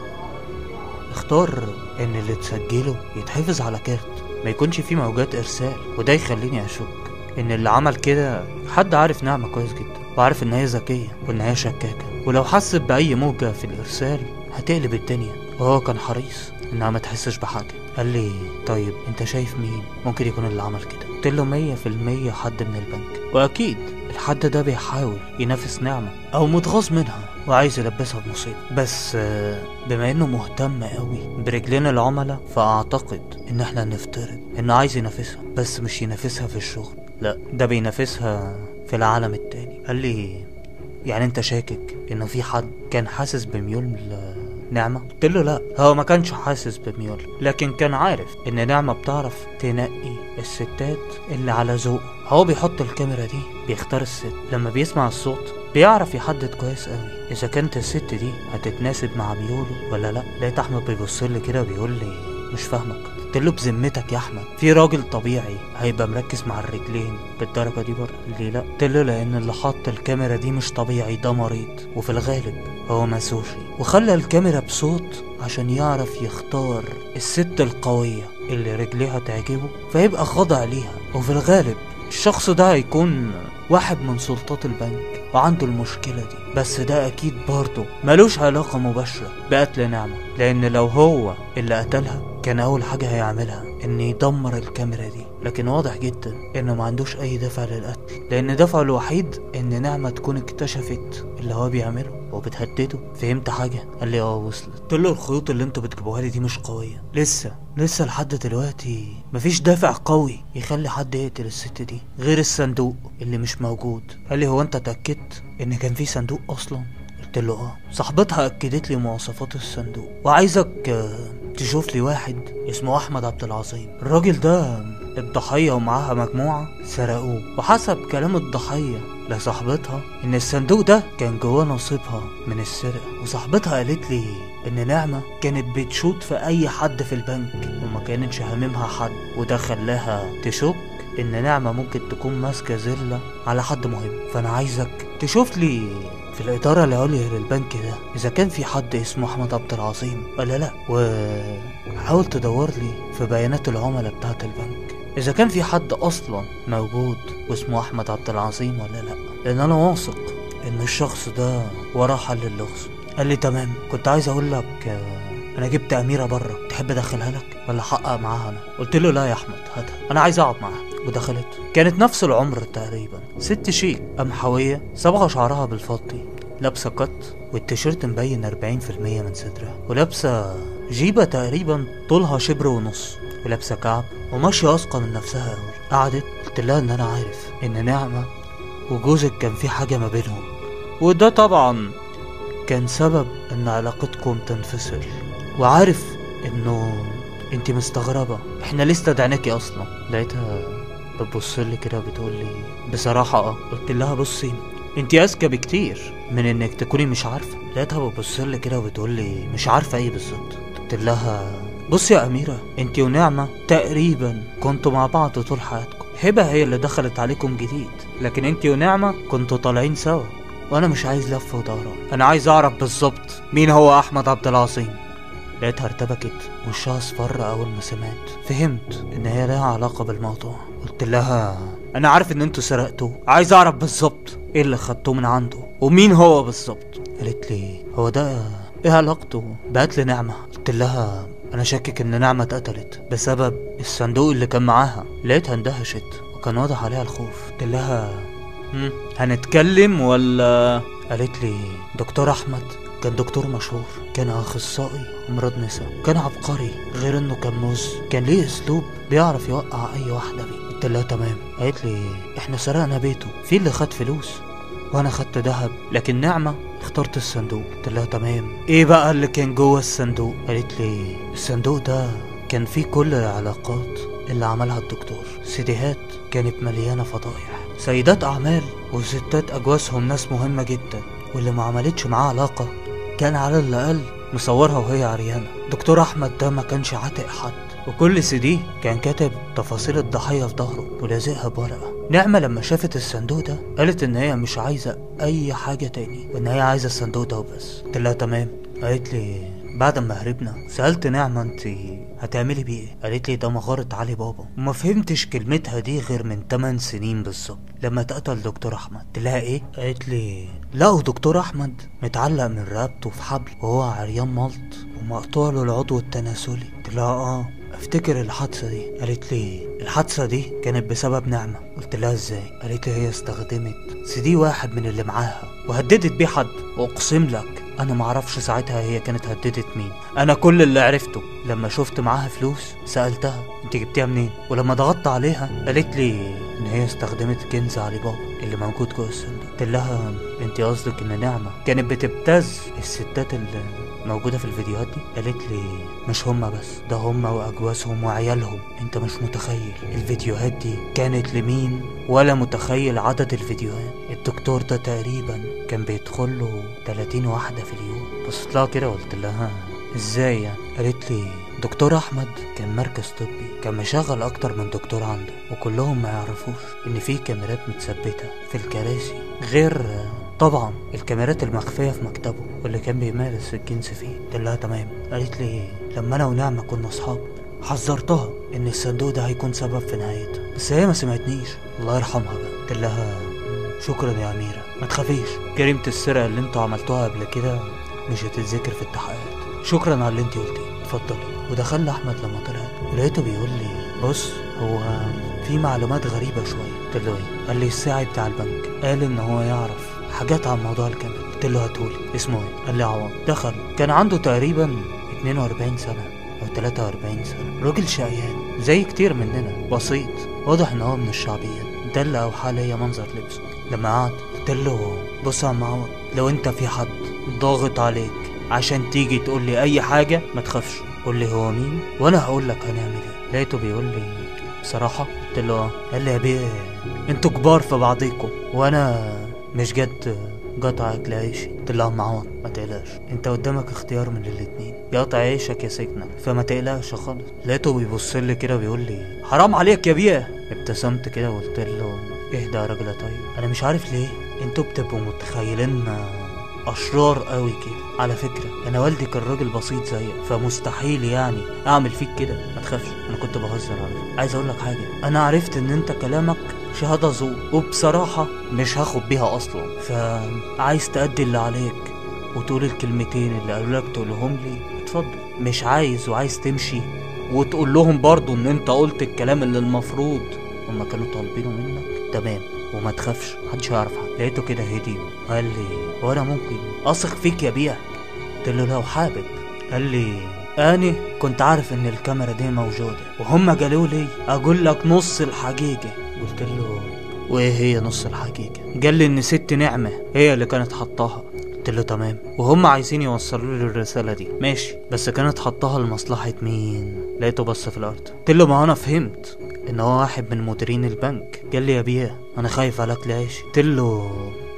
اختار ان اللي تسجله يتحفظ على كارت ما يكونش فيه موجات ارسال وده يخليني اشك ان اللي عمل كده حد عارف نعمة كويس جدا وعارف ان هي ذكية وان هي شكاكة ولو حست بأي موجة في الارسال هتقلب الدنيا وهو كان حريص انها ما تحسش بحاجة قال لي طيب انت شايف مين ممكن يكون اللي عمل كده قلت له مية في المية حد من البنك واكيد الحد ده بيحاول ينافس نعمة او متغاظ منها وعايز يلبسها بمصيبة بس آه، بما انه مهتم قوي برجلين العملاء فاعتقد ان احنا نفترض انه عايز ينافسها بس مش ينافسها في الشغل لا ده بينافسها في العالم التاني قال لي يعني انت شاكك انه في حد كان حاسس بميول ل- نعمة؟ قلت له لا هو ما كانش حاسس بميول لكن كان عارف ان نعمة بتعرف تنقي الستات اللي على ذوقه هو بيحط الكاميرا دي بيختار الست لما بيسمع الصوت بيعرف يحدد كويس قوي اذا كانت الست دي هتتناسب مع ميوله ولا لا لقيت احمد بيبص لي كده وبيقول لي مش فاهمك قلت له بذمتك يا احمد في راجل طبيعي هيبقى مركز مع الرجلين بالدرجه دي برضه قال لي لا قلت له لان اللي حط الكاميرا دي مش طبيعي ده مريض وفي الغالب هو مسوشي وخلى الكاميرا بصوت عشان يعرف يختار الست القويه اللي رجليها تعجبه فيبقى خاضع ليها وفي الغالب الشخص ده هيكون واحد من سلطات البنك وعنده المشكلة دي بس ده أكيد برضه ملوش علاقة مباشرة بقتل نعمة لأن لو هو اللي قتلها كان أول حاجة هيعملها إن يدمر الكاميرا دي لكن واضح جدا إنه ما عندوش أي دافع للقتل لأن دافعه الوحيد إن نعمة تكون اكتشفت اللي هو بيعمله وبتهدده فهمت حاجة قال لي اه وصلت قلت له الخيوط اللي انتوا بتجيبوها لي دي مش قوية لسه لسه لحد دلوقتي مفيش دافع قوي يخلي حد يقتل الست دي غير الصندوق اللي مش موجود قال لي هو انت اتأكدت ان كان في صندوق اصلا قلت له اه صاحبتها اكدت لي مواصفات الصندوق وعايزك آه، تشوف لي واحد اسمه احمد عبد العظيم الراجل ده الضحية ومعاها مجموعة سرقوه وحسب كلام الضحية لصاحبتها ان الصندوق ده كان جواه نصيبها من السرقة وصاحبتها قالت لي ان نعمة كانت بتشوط في اي حد في البنك وما كانتش هاممها حد وده خلاها تشك ان نعمة ممكن تكون ماسكة زلة على حد مهم فانا عايزك تشوف لي في الإدارة العليا للبنك ده إذا كان في حد اسمه أحمد عبد العظيم ولا لأ وحاول تدور لي في بيانات العملاء بتاعة البنك إذا كان في حد أصلا موجود واسمه أحمد عبد العظيم ولا لأ لأن أنا واثق إن الشخص ده وراه حل اللغز قال لي تمام كنت عايز أقول لك آه، أنا جبت أميرة بره تحب أدخلها لك ولا أحقق معاها أنا قلت له لا يا أحمد هاتها أنا عايز أقعد معاها ودخلت كانت نفس العمر تقريبا ست شيك قمحوية صبغة شعرها بالفضي لابسة قط والتيشيرت مبين 40% من صدرها ولابسة جيبة تقريبا طولها شبر ونص ولابسة كعب وماشية واثقة من نفسها أوي قعدت قلت لها إن أنا عارف إن نعمة وجوزك كان في حاجة ما بينهم وده طبعا كان سبب إن علاقتكم تنفصل وعارف إنه انت مستغربة احنا ليه استدعناكي اصلا لقيتها بتبص لي كده بتقول لي بصراحة اه قلت لها بصي انت اذكى بكتير من انك تكوني مش عارفة لقيتها بتبص لي كده وبتقول لي مش عارفة ايه بالظبط قلت لها بصي يا أميرة انت ونعمة تقريبا كنتوا مع بعض طول حياتكم هبة هي اللي دخلت عليكم جديد لكن انت ونعمة كنتوا طالعين سوا وانا مش عايز لف ودوران انا عايز اعرف بالظبط مين هو احمد عبد العظيم لقيتها ارتبكت وشها اصفر اول ما سمعت فهمت ان هي لها علاقة بالموضوع قلت لها انا عارف ان انتوا سرقتوه عايز اعرف بالظبط ايه اللي خدتوه من عنده ومين هو بالظبط قالت لي هو ده ايه علاقته بقتل نعمة قلت لها انا شاكك ان نعمة اتقتلت بسبب الصندوق اللي كان معاها لقيتها اندهشت وكان واضح عليها الخوف قلت لها "هم، هنتكلم ولا قالت لي دكتور احمد كان دكتور مشهور كان اخصائي امراض نساء كان عبقري غير انه كان موز كان ليه اسلوب بيعرف يوقع اي واحده بيه قلت لها تمام قالت لي احنا سرقنا بيته في اللي خد فلوس وانا خدت ذهب لكن نعمه اخترت الصندوق قلت لها تمام ايه بقى اللي كان جوه الصندوق قالت لي الصندوق ده كان فيه كل العلاقات اللي عملها الدكتور سيديهات كانت مليانه فضايح سيدات اعمال وستات اجواسهم ناس مهمه جدا واللي ما عملتش معاه علاقه كان على الأقل مصورها وهي عريانة دكتور أحمد ده ما كانش عاتق حد وكل سي دي كان كاتب تفاصيل الضحية في ظهره ولازقها بورقة نعمة لما شافت الصندوق ده قالت إن هي مش عايزة أي حاجة تاني وإن هي عايزة الصندوق ده وبس قلت لها تمام قالت لي بعد ما هربنا سألت نعمة انت هتعملي بيه ايه قالت لي ده مغارة علي بابا وما فهمتش كلمتها دي غير من 8 سنين بالظبط لما اتقتل دكتور احمد قلت لها ايه قالت لي لقوا دكتور احمد متعلق من رقبته في حبل وهو عريان ملط ومقطوع له العضو التناسلي قلت لها اه افتكر الحادثة دي قالت لي الحادثة دي كانت بسبب نعمة قلت لها ازاي قالت لي هي استخدمت سي دي واحد من اللي معاها وهددت بيه حد واقسم لك انا معرفش ساعتها هي كانت هددت مين انا كل اللي عرفته لما شفت معاها فلوس سألتها انت جبتيها منين ولما ضغطت عليها قالت لي ان هي استخدمت كنز علي بابا اللي موجود جوه الصندوق قلت لها انت قصدك ان نعمة كانت بتبتز الستات اللي موجودة في الفيديوهات دي قالت لي مش هما بس ده هما واجواسهم وعيالهم انت مش متخيل الفيديوهات دي كانت لمين ولا متخيل عدد الفيديوهات الدكتور ده تقريبا كان بيدخل له 30 واحدة في اليوم بصيت لها كده وقلت لها ازاي يعني قالت لي دكتور احمد كان مركز طبي كان مشغل اكتر من دكتور عنده وكلهم ما يعرفوش ان في كاميرات متثبته في الكراسي غير طبعا الكاميرات المخفيه في مكتبه واللي كان بيمارس الجنس فيه قلت لها تمام قالت لي لما انا ونعمه كنا اصحاب حذرتها ان الصندوق ده هيكون سبب في نهايتها بس هي ما سمعتنيش الله يرحمها بقى قلت لها شكرا يا اميره ما تخافيش جريمه السرقه اللي انتوا عملتوها قبل كده مش هتتذكر في التحقيقات شكرا على اللي انت قلتيه اتفضلي ودخل احمد لما طلعت ولقيته بيقول لي بص هو في معلومات غريبه شويه قلت له ايه قال لي الساعي بتاع البنك قال ان هو يعرف حاجات عن موضوع الكاميرا قلت له هاتولي اسمه ايه قال لي عوض دخل كان عنده تقريبا 42 سنه او 43 سنه راجل شقيان زي كتير مننا بسيط واضح ان هو من الشعبيات ده اللي اوحى ليا منظر لبسه لما قعد قلت قلت له بص يا عم عوض لو انت في حد ضاغط عليك عشان تيجي تقول لي اي حاجه ما تخافش قول لي هو مين وانا هقول لك هنعمل ايه لقيته بيقول لي بصراحه قلت له اه قال لي يا بيه انتوا كبار في بعضيكم وانا مش جد قطعك لعيشي قلت له يا عم عوض ما تقلقش انت قدامك اختيار من الاتنين يا قطع عيشك يا سجنك فما تقلقش خالص لقيته بيبص لي كده بيقول لي حرام عليك يا بيه ابتسمت كده وقلت له اهدى يا راجل يا طيب انا مش عارف ليه انتوا بتبقوا متخيلين اشرار قوي كده على فكره انا والدي كان راجل بسيط زيك فمستحيل يعني اعمل فيك كده ما تخافش انا كنت بهزر على فكره عايز اقول لك حاجه انا عرفت ان انت كلامك شهاده زور وبصراحه مش هاخد بيها اصلا فعايز تأدي اللي عليك وتقول الكلمتين اللي قالوا لك تقولهم لي اتفضل مش عايز وعايز تمشي وتقول لهم برضو ان انت قلت الكلام اللي المفروض هما كانوا طالبينه منك تمام وما تخافش محدش هيعرف حاجه لقيته كده هدي قال لي وانا ممكن اثق فيك يا بيع قلت له لو حابب قال لي اني كنت عارف ان الكاميرا دي موجوده وهم قالوا لي اقول لك نص الحقيقه قلت له وايه هي نص الحقيقه قال لي ان ست نعمه هي اللي كانت حطاها قلت له تمام وهم عايزين يوصلوا لي الرساله دي ماشي بس كانت حطاها لمصلحه مين لقيته بص في الارض قلت له ما انا فهمت ان هو واحد من مديرين البنك قال لي يا بيه انا خايف على اكل عيشي قلت له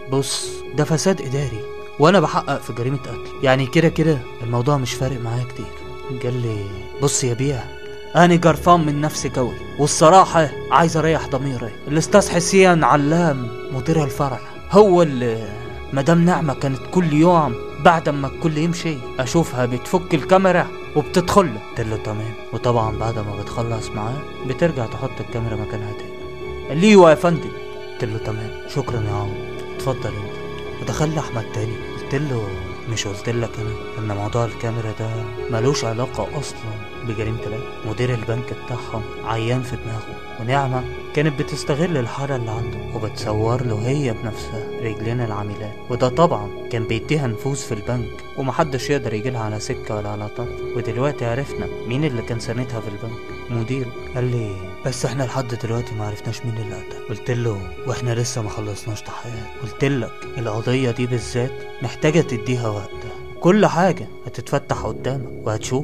بص ده فساد اداري وانا بحقق في جريمه قتل يعني كده كده الموضوع مش فارق معايا كتير قال لي بص يا بيه انا جرفان من نفسي قوي والصراحه عايز اريح ضميري الاستاذ حسين علام مدير الفرع هو اللي مدام نعمه كانت كل يوم بعد ما الكل يمشي اشوفها بتفك الكاميرا وبتدخل له قلت له تمام وطبعا بعد ما بتخلص معاه بترجع تحط الكاميرا مكانها تاني قال لي ايوه يا فندم قلت له تمام شكرا يا عم اتفضل انت ودخل لي احمد تاني قلت له مش قلت لك انا ان موضوع الكاميرا ده ملوش علاقه اصلا بجريمه القتل مدير البنك بتاعهم عيان في دماغه ونعمه كانت بتستغل الحاله اللي عنده وبتصور له هي بنفسها رجلين العاملات وده طبعا كان بيديها نفوذ في البنك ومحدش يقدر يجيلها على سكه ولا على طرف ودلوقتي عرفنا مين اللي كان ساندها في البنك مديره قال لي بس احنا لحد دلوقتي ما عرفناش مين اللي قتل قلت له واحنا لسه ما خلصناش تحقيقات قلت لك القضيه دي بالذات محتاجه تديها وقت كل حاجه هتتفتح قدامك وهتشوف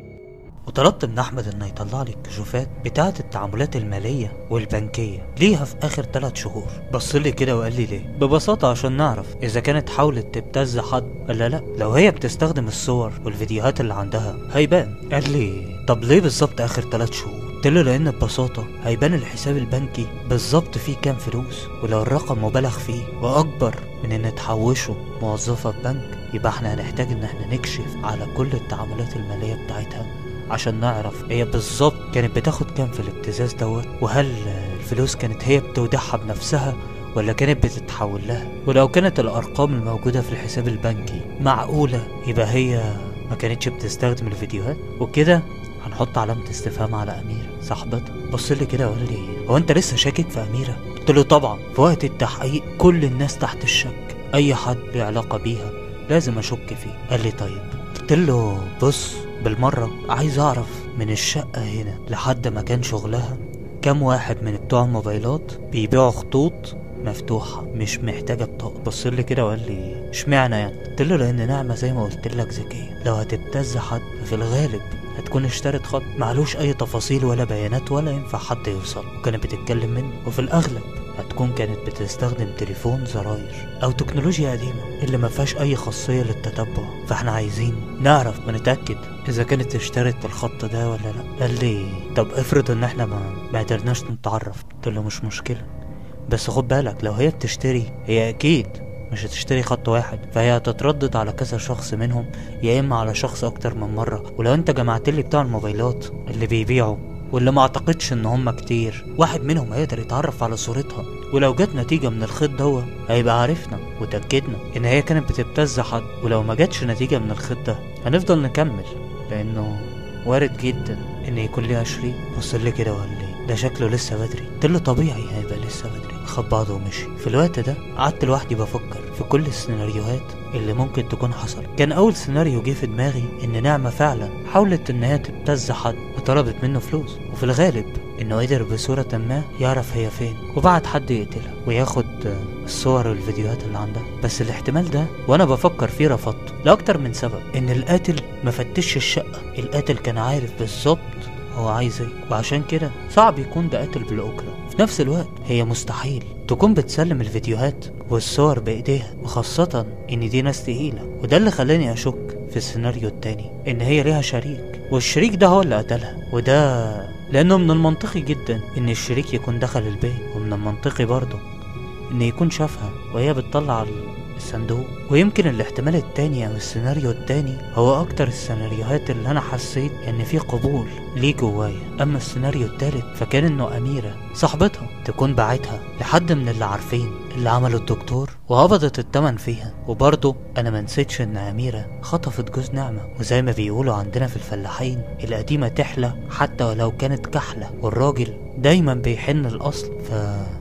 وطلبت من احمد انه يطلع لي الكشوفات بتاعه التعاملات الماليه والبنكيه ليها في اخر ثلاث شهور بص لي كده وقال لي ليه ببساطه عشان نعرف اذا كانت حاولت تبتز حد ولا لا لو هي بتستخدم الصور والفيديوهات اللي عندها هيبان قال لي طب ليه بالظبط اخر ثلاث شهور قلت له لان ببساطه هيبان الحساب البنكي بالظبط فيه كام فلوس ولو الرقم مبالغ فيه واكبر من ان تحوشه موظفه بنك يبقى احنا هنحتاج ان احنا نكشف على كل التعاملات الماليه بتاعتها عشان نعرف هي بالظبط كانت بتاخد كام في الابتزاز دوت وهل الفلوس كانت هي بتودعها بنفسها ولا كانت بتتحول لها ولو كانت الارقام الموجوده في الحساب البنكي معقوله يبقى هي ما كانتش بتستخدم الفيديوهات وكده هنحط علامة استفهام على أميرة صاحبتها بص لي كده وقال لي هو أنت لسه شاكك في أميرة؟ قلت له طبعا في وقت التحقيق كل الناس تحت الشك أي حد له علاقة بيها لازم أشك فيه قال لي طيب قلت له بص بالمرة عايز أعرف من الشقة هنا لحد مكان شغلها كم واحد من بتوع الموبايلات بيبيعوا خطوط مفتوحة مش محتاجة بطاقة بص لي كده وقال لي اشمعنى يعني قلت له لأن نعمة زي ما قلت لك ذكية لو هتبتز حد في الغالب هتكون اشترت خط معلوش اي تفاصيل ولا بيانات ولا ينفع حد يوصل وكانت بتتكلم منه وفي الاغلب هتكون كانت بتستخدم تليفون زراير او تكنولوجيا قديمة اللي ما فيهاش اي خاصية للتتبع فاحنا عايزين نعرف ونتأكد اذا كانت اشترت الخط ده ولا لا قال لي طب افرض ان احنا ما ما قدرناش نتعرف قلت له مش مشكلة بس خد بالك لو هي بتشتري هي اكيد مش هتشتري خط واحد فهي هتتردد على كذا شخص منهم يا اما على شخص اكتر من مره ولو انت جمعت لي بتاع الموبايلات اللي بيبيعوا واللي ما اعتقدش ان هم كتير واحد منهم هيقدر يتعرف على صورتها ولو جت نتيجة من الخيط دوا هيبقى عرفنا وتأكدنا ان هي كانت بتبتز حد ولو ما جاتش نتيجة من الخيط ده هنفضل نكمل لانه وارد جدا ان يكون ليها شريك بص لي كده وقال لي ده شكله لسه بدري قلت له طبيعي هيبقى لسه بدري خد بعضه ومشي في الوقت ده قعدت لوحدي بفكر في كل السيناريوهات اللي ممكن تكون حصل كان اول سيناريو جه في دماغي ان نعمة فعلا حاولت ان هي تبتز حد وطلبت منه فلوس وفي الغالب انه قدر بصورة ما يعرف هي فين وبعت حد يقتلها وياخد الصور والفيديوهات اللي عندها بس الاحتمال ده وانا بفكر فيه رفضته لاكتر من سبب ان القاتل ما فتشش الشقه القاتل كان عارف بالظبط هو عايز ايه وعشان كده صعب يكون ده قاتل بالاجره في نفس الوقت هي مستحيل تكون بتسلم الفيديوهات والصور بايديها وخاصة ان دي ناس تقيلة وده اللي خلاني اشك في السيناريو التاني ان هي ليها شريك والشريك ده هو اللي قتلها وده لانه من المنطقي جدا ان الشريك يكون دخل البيت ومن المنطقي برضه ان يكون شافها وهي بتطلع الصندوق ويمكن الاحتمال التاني او السيناريو التاني هو اكتر السيناريوهات اللي انا حسيت ان في قبول ليه جوايا اما السيناريو التالت فكان انه اميرة صاحبتها تكون باعتها لحد من اللي عارفين اللي عملوا الدكتور وقبضت التمن فيها وبرضه انا ما نسيتش ان اميرة خطفت جوز نعمة وزي ما بيقولوا عندنا في الفلاحين القديمة تحلى حتى ولو كانت كحلة والراجل دايما بيحن الاصل ف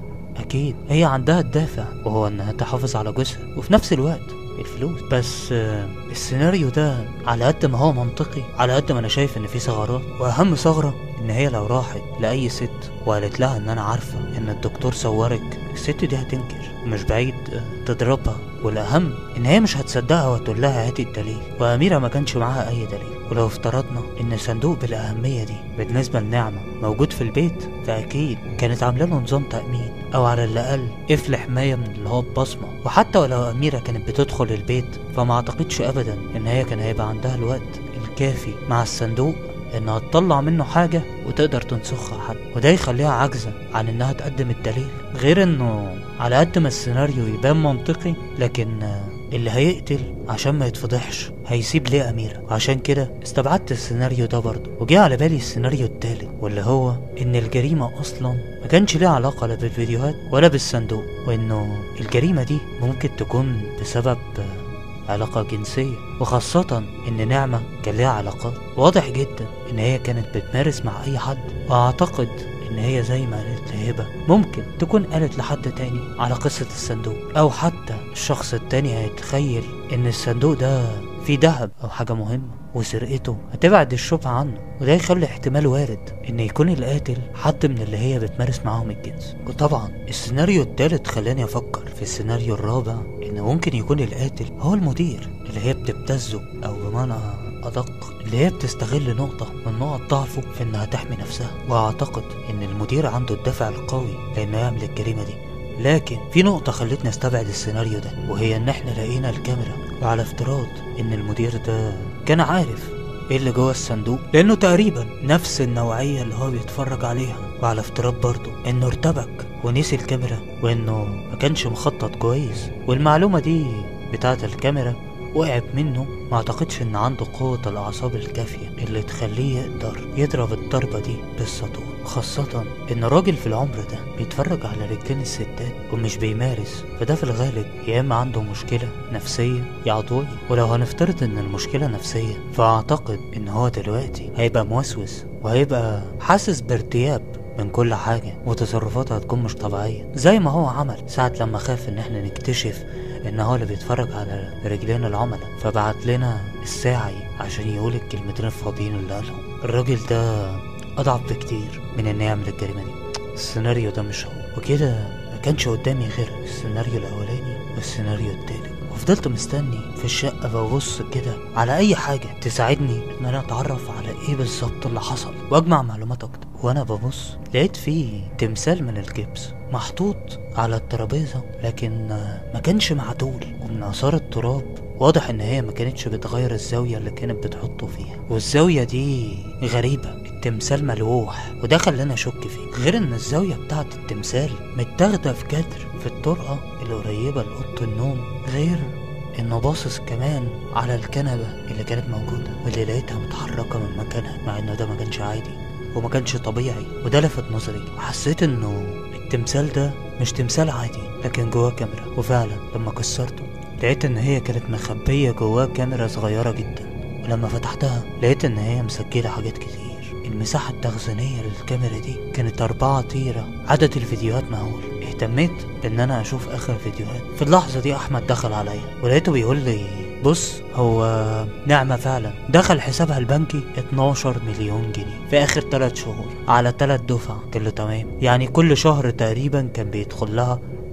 أكيد هي عندها الدافع وهو إنها تحافظ على جوزها وفي نفس الوقت الفلوس بس آه، السيناريو ده على قد ما هو منطقي على قد ما أنا شايف إن فيه ثغرات وأهم ثغرة إن هي لو راحت لأي ست وقالت لها إن أنا عارفة إن الدكتور صورك الست دي هتنكر مش بعيد آه، تضربها والأهم إن هي مش هتصدقها وتقول لها هاتي الدليل وأميرة ما كانش معاها أي دليل ولو افترضنا إن صندوق بالأهمية دي بالنسبة لنعمة موجود في البيت فأكيد كانت عاملة له نظام تأمين أو على الأقل قفل حماية من اللي هو البصمة وحتى ولو أميرة كانت بتدخل البيت فما أعتقدش أبدا إن هي كان هيبقى عندها الوقت الكافي مع الصندوق انها تطلع منه حاجة وتقدر تنسخها حد وده يخليها عاجزة عن انها تقدم الدليل غير انه على قد ما السيناريو يبان منطقي لكن آه، اللي هيقتل عشان ما يتفضحش هيسيب ليه أميرة وعشان كده استبعدت السيناريو ده برضه وجه على بالي السيناريو التالت واللي هو إن الجريمة أصلا ما كانش ليها علاقة لا بالفيديوهات ولا بالصندوق وإنه الجريمة دي ممكن تكون بسبب آه، علاقة جنسية وخاصة إن نعمة كان ليها علاقات واضح جدا إن هي كانت بتمارس مع أي حد وأعتقد إن هي زي ما قالت لهبة ممكن تكون قالت لحد تاني على قصة الصندوق أو حتى الشخص التاني هيتخيل إن الصندوق ده فيه دهب أو حاجة مهمة وسرقته هتبعد الشبهة عنه وده يخلي احتمال وارد إن يكون القاتل حد من اللي هي بتمارس معاهم الجنس وطبعا السيناريو التالت خلاني أفكر في السيناريو الرابع إن ممكن يكون القاتل هو المدير اللي هي بتبتزه أو بمعنى أدق اللي هي بتستغل نقطة من نقط ضعفه في إنها تحمي نفسها وأعتقد إن المدير عنده الدافع القوي لإنه يعمل الجريمة دي لكن في نقطة خلتني استبعد السيناريو ده وهي إن إحنا لقينا الكاميرا وعلى افتراض إن المدير ده كان عارف ايه اللي جوه الصندوق لانه تقريبا نفس النوعية اللي هو بيتفرج عليها وعلى افتراض برضه انه ارتبك ونسي الكاميرا وانه ما كانش مخطط كويس والمعلومة دي بتاعة الكاميرا وقعت منه ما اعتقدش ان عنده قوة الاعصاب الكافية اللي تخليه يقدر يضرب الضربة دي بالسطور خاصة ان الراجل في العمر ده بيتفرج على رجلين الستات ومش بيمارس فده في الغالب يا اما عنده مشكلة نفسية يا عضوية ولو هنفترض ان المشكلة نفسية فاعتقد ان هو دلوقتي هيبقى موسوس وهيبقى حاسس بارتياب من كل حاجة وتصرفاته هتكون مش طبيعية زي ما هو عمل ساعة لما خاف ان احنا نكتشف ان هو اللي بيتفرج على رجلين العملاء فبعت لنا الساعي عشان يقول الكلمتين الفاضيين اللي قالهم الراجل ده اضعف بكتير من انه يعمل الجريمة دي السيناريو ده مش هو وكده ما كانش قدامي غير السيناريو الاولاني والسيناريو التالت وفضلت مستني في الشقة ببص كده على أي حاجة تساعدني إن أنا أتعرف على إيه بالظبط اللي حصل وأجمع معلومات أكتر وأنا ببص لقيت فيه تمثال من الجبس محطوط على الترابيزة لكن آه، ما كانش معدول ومن آثار التراب واضح إن هي ما كانتش بتغير الزاوية اللي كانت بتحطه فيها والزاوية دي غريبة التمثال ملوح وده خلاني اشك فيه غير ان الزاويه بتاعه التمثال متاخده في جدر في الطرقه القريبه لاوضه النوم غير انه باصص كمان على الكنبه اللي كانت موجوده واللي لقيتها متحركه من مكانها مع انه ده ما كانش عادي وما كانش طبيعي وده لفت نظري وحسيت انه التمثال ده مش تمثال عادي لكن جواه كاميرا وفعلا لما كسرته لقيت ان هي كانت مخبيه جواه كاميرا صغيره جدا ولما فتحتها لقيت ان هي مسجله حاجات كتير المساحة التخزينية للكاميرا دي كانت أربعة تيرة عدد الفيديوهات مهول اهتميت بإن أنا أشوف آخر فيديوهات في اللحظة دي أحمد دخل عليا ولقيته بيقول لي بص هو نعمة فعلا دخل حسابها البنكي 12 مليون جنيه في آخر 3 شهور على 3 دفع قلت له تمام يعني كل شهر تقريبا كان بيدخل لها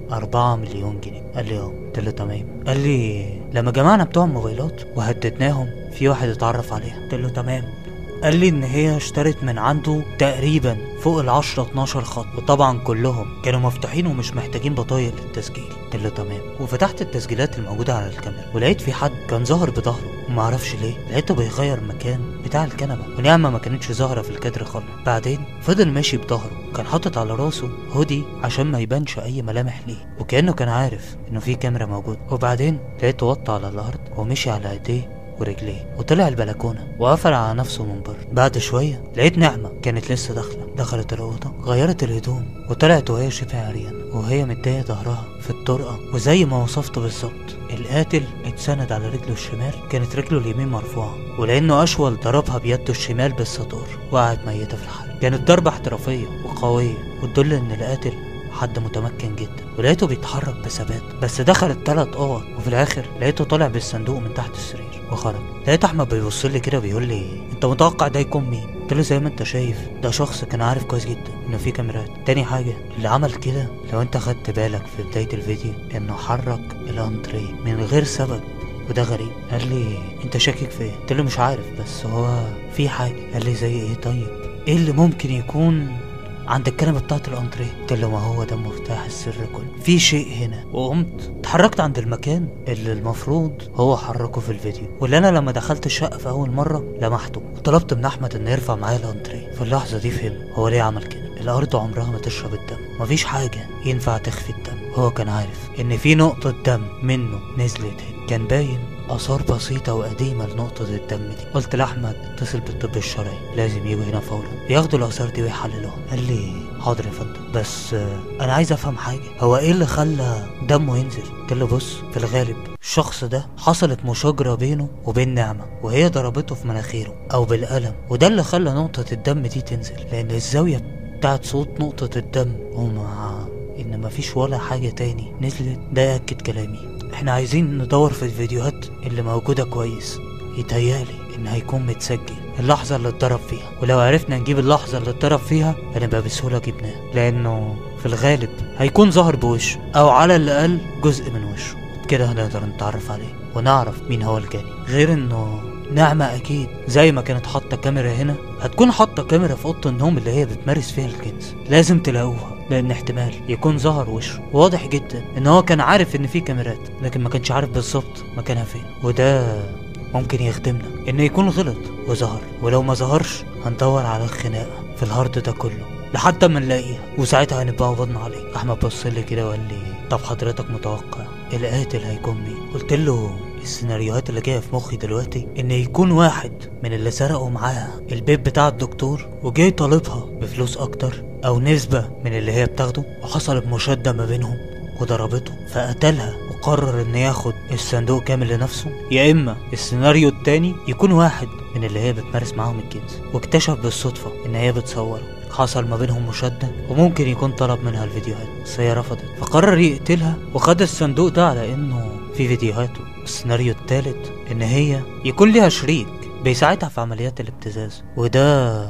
أربعة مليون جنيه قال لي اه قلت له تمام قال لي لما جمعنا بتوع الموبايلات وهددناهم في واحد اتعرف عليها قلت له تمام قال لي ان هي اشترت من عنده تقريبا فوق ال 10 12 خط وطبعا كلهم كانوا مفتوحين ومش محتاجين بطايق للتسجيل قلت له تمام وفتحت التسجيلات الموجوده على الكاميرا ولقيت في حد كان ظاهر بظهره وما اعرفش ليه لقيته بيغير مكان بتاع الكنبه ونعمه ما كانتش ظاهره في الكادر خالص بعدين فضل ماشي بظهره كان حاطط على راسه هودي عشان ما يبانش اي ملامح ليه وكانه كان عارف انه في كاميرا موجوده وبعدين لقيته وطى على الارض ومشي على ايديه ورجليه وطلع البلكونه وقفل على نفسه من بره بعد شويه لقيت نعمه كانت لسه داخله دخلت الاوضه غيرت الهدوم وطلعت وهي شبه عريانه وهي مديه ظهرها في الطرقه وزي ما وصفت بالظبط القاتل اتسند على رجله الشمال كانت رجله اليمين مرفوعه ولانه اشول ضربها بيده الشمال بالسطور وقعت ميته في الحال كانت ضربه احترافيه وقويه وتدل ان القاتل حد متمكن جدا ولقيته بيتحرك بثبات بس دخل التلات اوض وفي الاخر لقيته طالع بالصندوق من تحت السرير وخرج لقيت احمد بيبص لي كده بيقول لي انت متوقع ده يكون مين قلت له زي ما انت شايف ده شخص كان عارف كويس جدا انه في كاميرات تاني حاجه اللي عمل كده لو انت خدت بالك في بدايه الفيديو انه حرك الانتري من غير سبب وده غريب قال لي انت شاكك في ايه قلت له مش عارف بس هو في حاجه قال لي زي ايه طيب ايه اللي ممكن يكون عند الكنبه بتاعت الانتريه قلت له ما هو ده مفتاح السر كله في شيء هنا وقمت اتحركت عند المكان اللي المفروض هو حركه في الفيديو واللي انا لما دخلت الشقه في اول مره لمحته وطلبت من احمد انه يرفع معايا الانتريه في اللحظه دي فهم هو ليه عمل كده الارض عمرها ما تشرب الدم مفيش حاجه ينفع تخفي الدم هو كان عارف ان في نقطه دم منه نزلت هنا كان باين آثار بسيطة وقديمة لنقطة الدم دي قلت لأحمد اتصل بالطب الشرعي لازم يجوا هنا فورا ياخدوا الآثار دي ويحللوها قال لي حاضر يا فندم بس آه، أنا عايز أفهم حاجة هو إيه اللي خلى دمه ينزل قلت له بص في الغالب الشخص ده حصلت مشاجرة بينه وبين نعمة وهي ضربته في مناخيره أو بالقلم وده اللي خلى نقطة الدم دي تنزل لأن الزاوية بتاعت صوت نقطة الدم ومع إن مفيش ولا حاجة تاني نزلت ده يأكد كلامي احنا عايزين ندور في الفيديوهات اللي موجودة كويس يتهيألي ان هيكون متسجل اللحظة اللي اتضرب فيها ولو عرفنا نجيب اللحظة اللي اتضرب فيها هنبقى بسهولة جبناه لانه في الغالب هيكون ظهر بوشه او على الاقل جزء من وشه كده هنقدر نتعرف عليه ونعرف مين هو الجاني غير انه نعمة أكيد زي ما كانت حاطة كاميرا هنا هتكون حاطة كاميرا في أوضة النوم اللي هي بتمارس فيها الكنز لازم تلاقوها لأن احتمال يكون ظهر وشه واضح جدا إن هو كان عارف إن في كاميرات لكن ما كانش عارف بالظبط مكانها فين وده ممكن يخدمنا إنه يكون غلط وظهر ولو ما ظهرش هندور على الخناقة في الهارد ده كله لحد ما نلاقيها وساعتها هنبقى قبضنا عليه احمد بص لي كده وقال لي طب حضرتك متوقع القاتل هيكون مين قلت له السيناريوهات اللي جايه في مخي دلوقتي ان يكون واحد من اللي سرقوا معاها البيت بتاع الدكتور وجاي طالبها بفلوس اكتر او نسبة من اللي هي بتاخده وحصلت مشادة ما بينهم وضربته فقتلها وقرر ان ياخد الصندوق كامل لنفسه يا اما السيناريو التاني يكون واحد من اللي هي بتمارس معاهم الجنس واكتشف بالصدفة ان هي بتصوره حصل ما بينهم مشادة وممكن يكون طلب منها الفيديوهات بس هي رفضت فقرر يقتلها وخد الصندوق ده على انه في فيديوهاته السيناريو التالت ان هي يكون ليها شريك بيساعدها في عمليات الابتزاز وده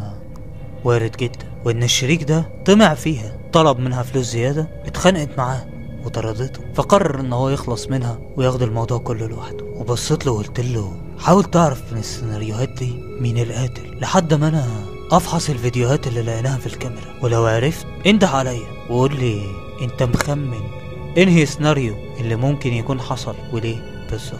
وارد جدا وان الشريك ده طمع فيها طلب منها فلوس زيادة اتخانقت معاه وطردته فقرر ان هو يخلص منها وياخد الموضوع كله لوحده وبصيت له وقلت له حاول تعرف من السيناريوهات دي مين القاتل لحد ما انا افحص الفيديوهات اللي لقيناها في الكاميرا ولو عرفت انده عليا وقول لي انت مخمن انهي سيناريو اللي ممكن يكون حصل وليه بالظبط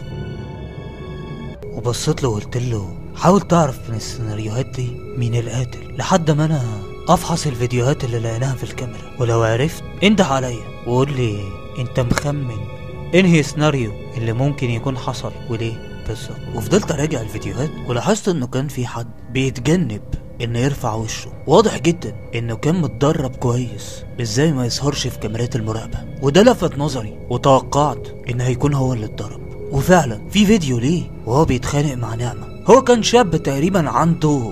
وبصيت له وقلت له حاول تعرف من السيناريوهات دي مين القاتل لحد ما انا افحص الفيديوهات اللي لقيناها في الكاميرا ولو عرفت انده عليا وقول لي انت مخمن انهي سيناريو اللي ممكن يكون حصل وليه بالظبط وفضلت اراجع الفيديوهات ولاحظت انه كان في حد بيتجنب انه يرفع وشه واضح جدا انه كان متدرب كويس ازاي ما يظهرش في كاميرات المراقبة وده لفت نظري وتوقعت ان هيكون هو اللي اتضرب وفعلا في فيديو ليه وهو بيتخانق مع نعمة هو كان شاب تقريبا عنده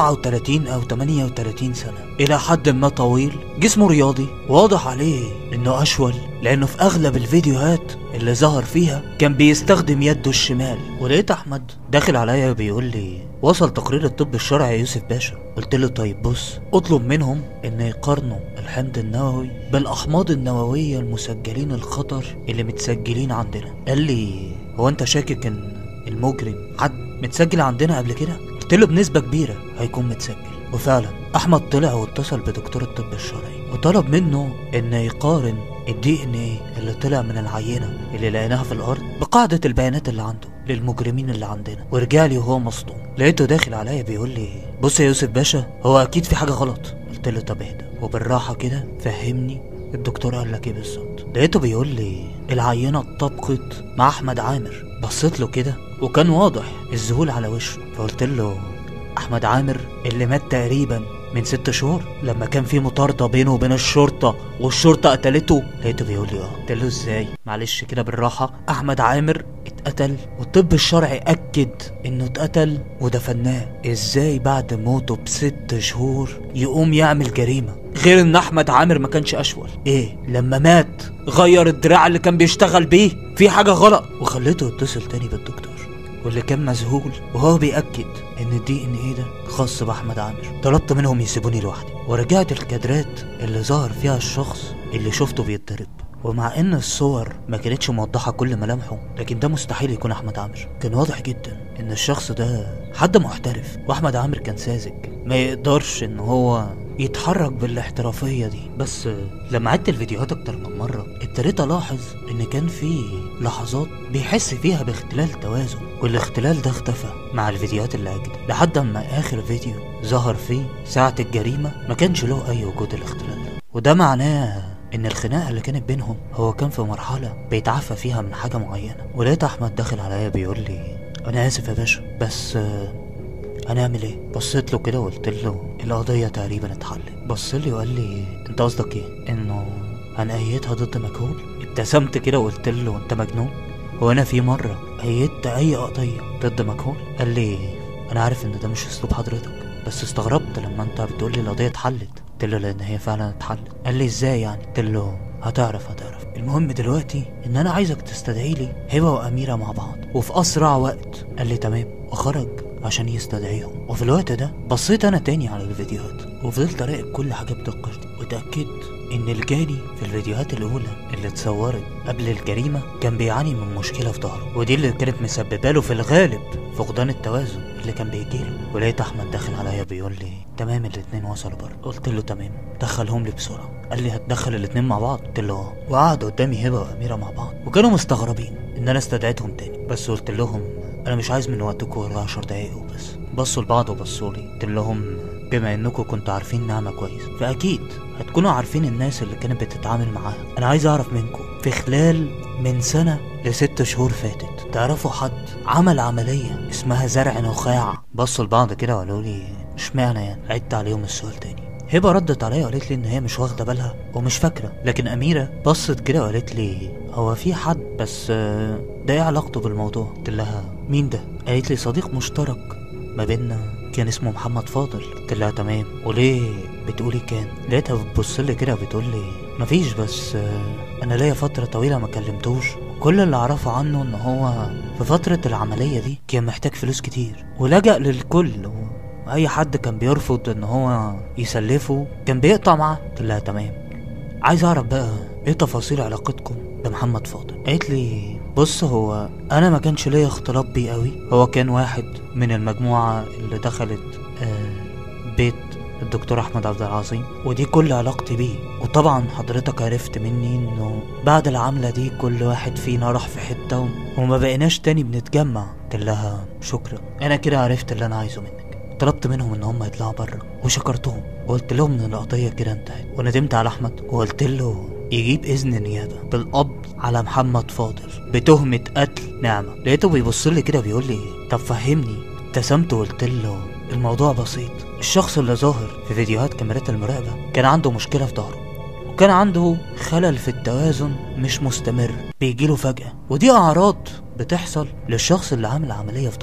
37 او 38 سنة الى حد ما طويل جسمه رياضي واضح عليه انه اشول لانه في اغلب الفيديوهات اللي ظهر فيها كان بيستخدم يده الشمال ولقيت احمد داخل عليا بيقول لي وصل تقرير الطب الشرعي يا يوسف باشا قلت له طيب بص اطلب منهم ان يقارنوا الحمض النووي بالاحماض النووية المسجلين الخطر اللي متسجلين عندنا قال لي هو انت شاكك ان المجرم حد متسجل عندنا قبل كده قلت له بنسبة كبيرة هيكون متسجل وفعلا احمد طلع واتصل بدكتور الطب الشرعي وطلب منه ان يقارن الدي ان ايه اللي طلع من العينة اللي لقيناها في الارض بقاعدة البيانات اللي عنده للمجرمين اللي عندنا ورجع لي وهو مصدوم لقيته داخل عليا بيقول لي بص يا يوسف باشا هو اكيد في حاجة غلط قلت له طب اهدى وبالراحة كده فهمني الدكتور قال لك ايه بالظبط لقيته بيقول لي العينة اتطبقت مع احمد عامر بصيت له كده وكان واضح الذهول على وشه فقلت له احمد عامر اللي مات تقريبا من ست شهور لما كان في مطاردة بينه وبين الشرطة والشرطة قتلته لقيته بيقول لي اه قلت له ازاي معلش كده بالراحة احمد عامر اتقتل والطب الشرعي اكد انه اتقتل ودفناه ازاي بعد موته بست شهور يقوم يعمل جريمة غير ان احمد عامر ما كانش اشول ايه لما مات غير الدراع اللي كان بيشتغل بيه في حاجة غلط وخليته يتصل تاني بالدكتور واللي كان مذهول وهو بيأكد ان الدي ان ايه ده خاص باحمد عامر طلبت منهم يسيبوني لوحدي ورجعت الكادرات اللي ظهر فيها الشخص اللي شفته بيتضرب ومع ان الصور ما كانتش موضحة كل ملامحه لكن ده مستحيل يكون احمد عامر كان واضح جدا ان الشخص ده حد محترف واحمد عامر كان ساذج ما يقدرش ان هو يتحرك بالاحترافية دي بس لما عدت الفيديوهات اكتر من مرة ابتديت الاحظ ان كان في لحظات بيحس فيها باختلال توازن والاختلال ده اختفى مع الفيديوهات اللي اجدد لحد اما اخر فيديو ظهر فيه ساعة الجريمة ما كانش له اي وجود الاختلال ده وده معناه ان الخناقه اللي كانت بينهم هو كان في مرحله بيتعافى فيها من حاجه معينه ولقيت احمد داخل عليا بيقول لي انا اسف يا باشا بس آه، هنعمل ايه بصيت له كده وقلت له القضيه تقريبا اتحلت بص لي وقال لي انت قصدك ايه انه هنأيدها ضد مجهول ابتسمت كده وقلت له انت مجنون هو انا في مره أيدت اي قضيه ضد مجهول قال لي انا عارف ان ده مش اسلوب حضرتك بس استغربت لما انت بتقول لي القضيه اتحلت قلت له لان هي فعلا اتحلت قال لي ازاي يعني قلت له هتعرف هتعرف المهم دلوقتي ان انا عايزك تستدعي لي هبه واميره مع بعض وفي اسرع وقت قال لي تمام وخرج عشان يستدعيهم وفي الوقت ده بصيت انا تاني على الفيديوهات وفضلت اراقب كل حاجه بدقه وتاكدت ان الجاني في الفيديوهات الاولى اللي اتصورت قبل الجريمه كان بيعاني من مشكله في ظهره ودي اللي كانت مسببه له في الغالب فقدان التوازن اللي كان بيجيله ولقيت احمد داخل عليا بيقول لي تمام الاتنين وصلوا بره قلت له تمام دخلهم لي بسرعه قال لي هتدخل الاتنين مع بعض قلت له اه وقعدوا قدامي هبه واميره مع بعض وكانوا مستغربين ان انا استدعيتهم تاني بس قلت لهم انا مش عايز من وقتكم غير 10 دقايق وبس بصوا لبعض وبصوا لي قلت لهم بما انكم كنتوا عارفين نعمة كويس فاكيد هتكونوا عارفين الناس اللي كانت بتتعامل معاها انا عايز اعرف منكم في خلال من سنة لست شهور فاتت تعرفوا حد عمل عملية اسمها زرع نخاع بصوا لبعض كده وقالوا لي اشمعنى يعني عدت عليهم السؤال تاني هبه ردت عليا وقالت لي ان هي مش واخده بالها ومش فاكره لكن اميره بصت كده وقالت لي هو في حد بس آه، ده ايه علاقته بالموضوع قلت لها مين ده قالت لي صديق مشترك ما بيننا كان اسمه محمد فاضل قلت لها تمام وليه بتقولي كان لقيتها بتبص لي كده بتقول لي مفيش بس آه، انا ليا فتره طويله ما كلمتوش كل اللي اعرفه عنه ان هو في فتره العمليه دي كان محتاج فلوس كتير ولجأ للكل و... اي حد كان بيرفض ان هو يسلفه كان بيقطع معاه قلت لها تمام عايز اعرف بقى ايه تفاصيل علاقتكم بمحمد فاضل قالت لي بص هو انا ما كانش ليا اختلاط بيه قوي هو كان واحد من المجموعه اللي دخلت آه بيت الدكتور احمد عبد العظيم ودي كل علاقتي بيه وطبعا حضرتك عرفت مني انه بعد العملة دي كل واحد فينا راح في حتة و- وما بقيناش تاني بنتجمع قلت لها شكرا انا كده عرفت اللي انا عايزه منك طلبت منهم ان هم يطلعوا بره وشكرتهم وقلت لهم ان القضيه كده انتهت وندمت على احمد وقلت له يجيب اذن نيابه بالقبض على محمد فاضل بتهمه قتل نعمه لقيته بيبص لي كده بيقول لي طب فهمني ابتسمت وقلت له الموضوع بسيط الشخص اللي ظاهر في فيديوهات كاميرات المراقبه كان عنده مشكله في ظهره وكان عنده خلل في التوازن مش مستمر بيجيله فجأة ودي أعراض بتحصل للشخص اللي عامل عملية في ظهره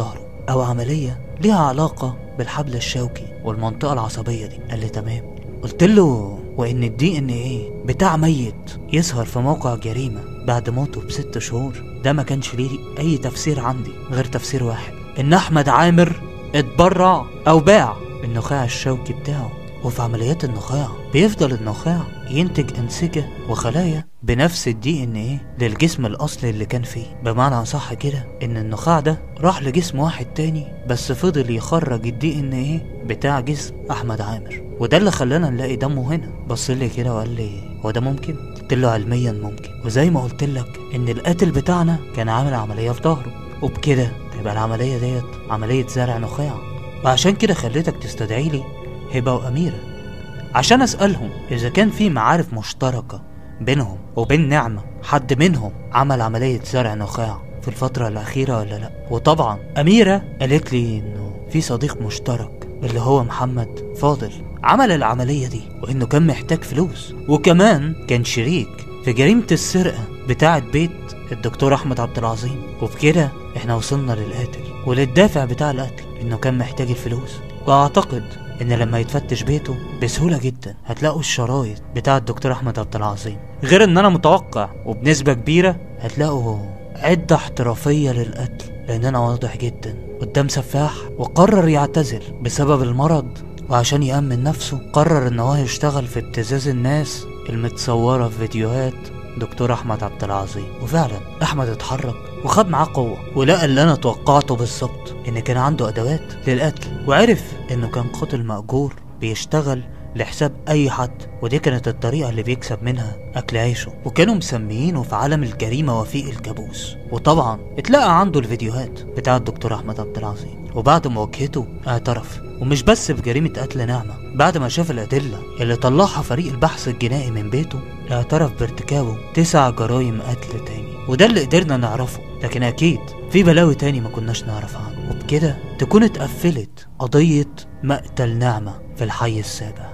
او عمليه ليها علاقه بالحبل الشوكي والمنطقه العصبيه دي قال لي تمام قلت له وان الدي ان ايه بتاع ميت يظهر في موقع جريمه بعد موته بست شهور ده ما كانش ليه اي تفسير عندي غير تفسير واحد ان احمد عامر اتبرع او باع النخاع الشوكي بتاعه وفي عمليات النخاع بيفضل النخاع ينتج أنسجة وخلايا بنفس الدي ان ايه للجسم الأصلي اللي كان فيه بمعنى صح كده إن النخاع ده راح لجسم واحد تاني بس فضل يخرج الدي ان ايه بتاع جسم أحمد عامر وده اللي خلانا نلاقي دمه هنا بص لي كده وقال لي هو ده ممكن قلت له علميا ممكن وزي ما قلت لك ان القاتل بتاعنا كان عامل عمليه في ظهره وبكده تبقى العمليه ديت عمليه زرع نخاع وعشان كده خليتك تستدعي لي هبه واميره عشان اسالهم اذا كان في معارف مشتركه بينهم وبين نعمه حد منهم عمل عمليه زرع نخاع في الفتره الاخيره ولا لا وطبعا اميره قالت لي انه في صديق مشترك اللي هو محمد فاضل عمل العملية دي وإنه كان محتاج فلوس وكمان كان شريك في جريمة السرقة بتاعة بيت الدكتور أحمد عبد العظيم وبكده إحنا وصلنا للقاتل وللدافع بتاع القتل إنه كان محتاج الفلوس وأعتقد إن لما يتفتش بيته بسهولة جدا هتلاقوا الشرايط بتاع الدكتور أحمد عبد العظيم غير إن أنا متوقع وبنسبة كبيرة هتلاقوا عدة احترافية للقتل لأننا واضح جدا قدام سفاح وقرر يعتزل بسبب المرض وعشان يأمن نفسه قرر ان هو يشتغل في ابتزاز الناس المتصورة في فيديوهات دكتور احمد عبد العظيم وفعلا احمد اتحرك وخد معاه قوة ولقى اللي انا توقعته بالظبط ان كان عنده ادوات للقتل وعرف انه كان قاتل مأجور بيشتغل لحساب اي حد ودي كانت الطريقة اللي بيكسب منها اكل عيشه وكانوا مسميينه في عالم الجريمة وفيق الكابوس وطبعا اتلقى عنده الفيديوهات بتاع الدكتور احمد عبد العظيم وبعد مواجهته اعترف ومش بس بجريمة قتل نعمة بعد ما شاف الأدلة اللي طلعها فريق البحث الجنائي من بيته اعترف بارتكابه تسع جرائم قتل تاني وده اللي قدرنا نعرفه لكن أكيد في بلاوي تاني ما كناش نعرف عنه وبكده تكون اتقفلت قضية مقتل نعمة في الحي السابع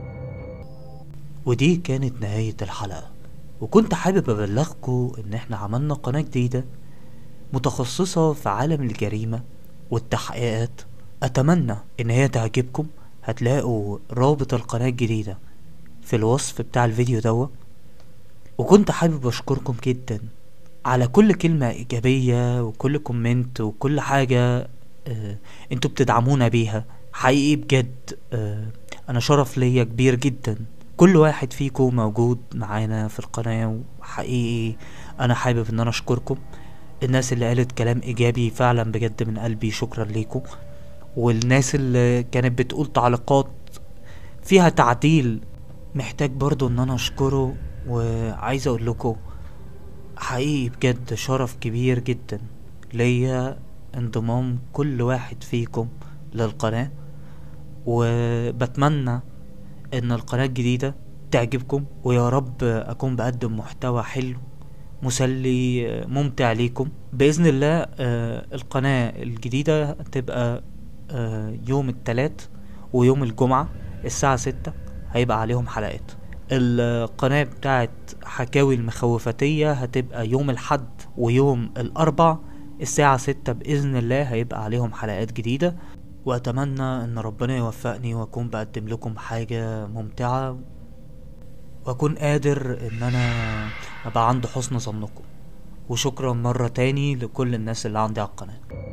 ودي كانت نهاية الحلقة وكنت حابب أبلغكم إن إحنا عملنا قناة جديدة متخصصة في عالم الجريمة والتحقيقات أتمنى إن هي تعجبكم هتلاقوا رابط القناة الجديدة في الوصف بتاع الفيديو دوا وكنت حابب أشكركم جدا على كل كلمة إيجابية وكل كومنت وكل حاجة آه انتوا بتدعمونا بيها حقيقي بجد آه أنا شرف ليا كبير جدا كل واحد فيكم موجود معانا في القناة وحقيقي أنا حابب إن أنا أشكركم الناس اللي قالت كلام إيجابي فعلا بجد من قلبي شكرا ليكم والناس اللي كانت بتقول تعليقات فيها تعديل محتاج برضو ان انا اشكره وعايز اقول لكم حقيقي بجد شرف كبير جدا ليا انضمام كل واحد فيكم للقناة وبتمنى ان القناة الجديدة تعجبكم ويا رب اكون بقدم محتوى حلو مسلي ممتع ليكم بإذن الله آه، القناة الجديدة هتبقى آه، يوم التلات ويوم الجمعة الساعة ستة هيبقى عليهم حلقات القناة بتاعت حكاوي المخوفتية هتبقى يوم الحد ويوم الأربع الساعة ستة بإذن الله هيبقى عليهم حلقات جديدة وأتمنى إن ربنا يوفقني وأكون بقدم لكم حاجة ممتعة وأكون قادر إن أنا أبقى عند حسن ظنكم وشكرا مرة تاني لكل الناس اللي عندي على القناة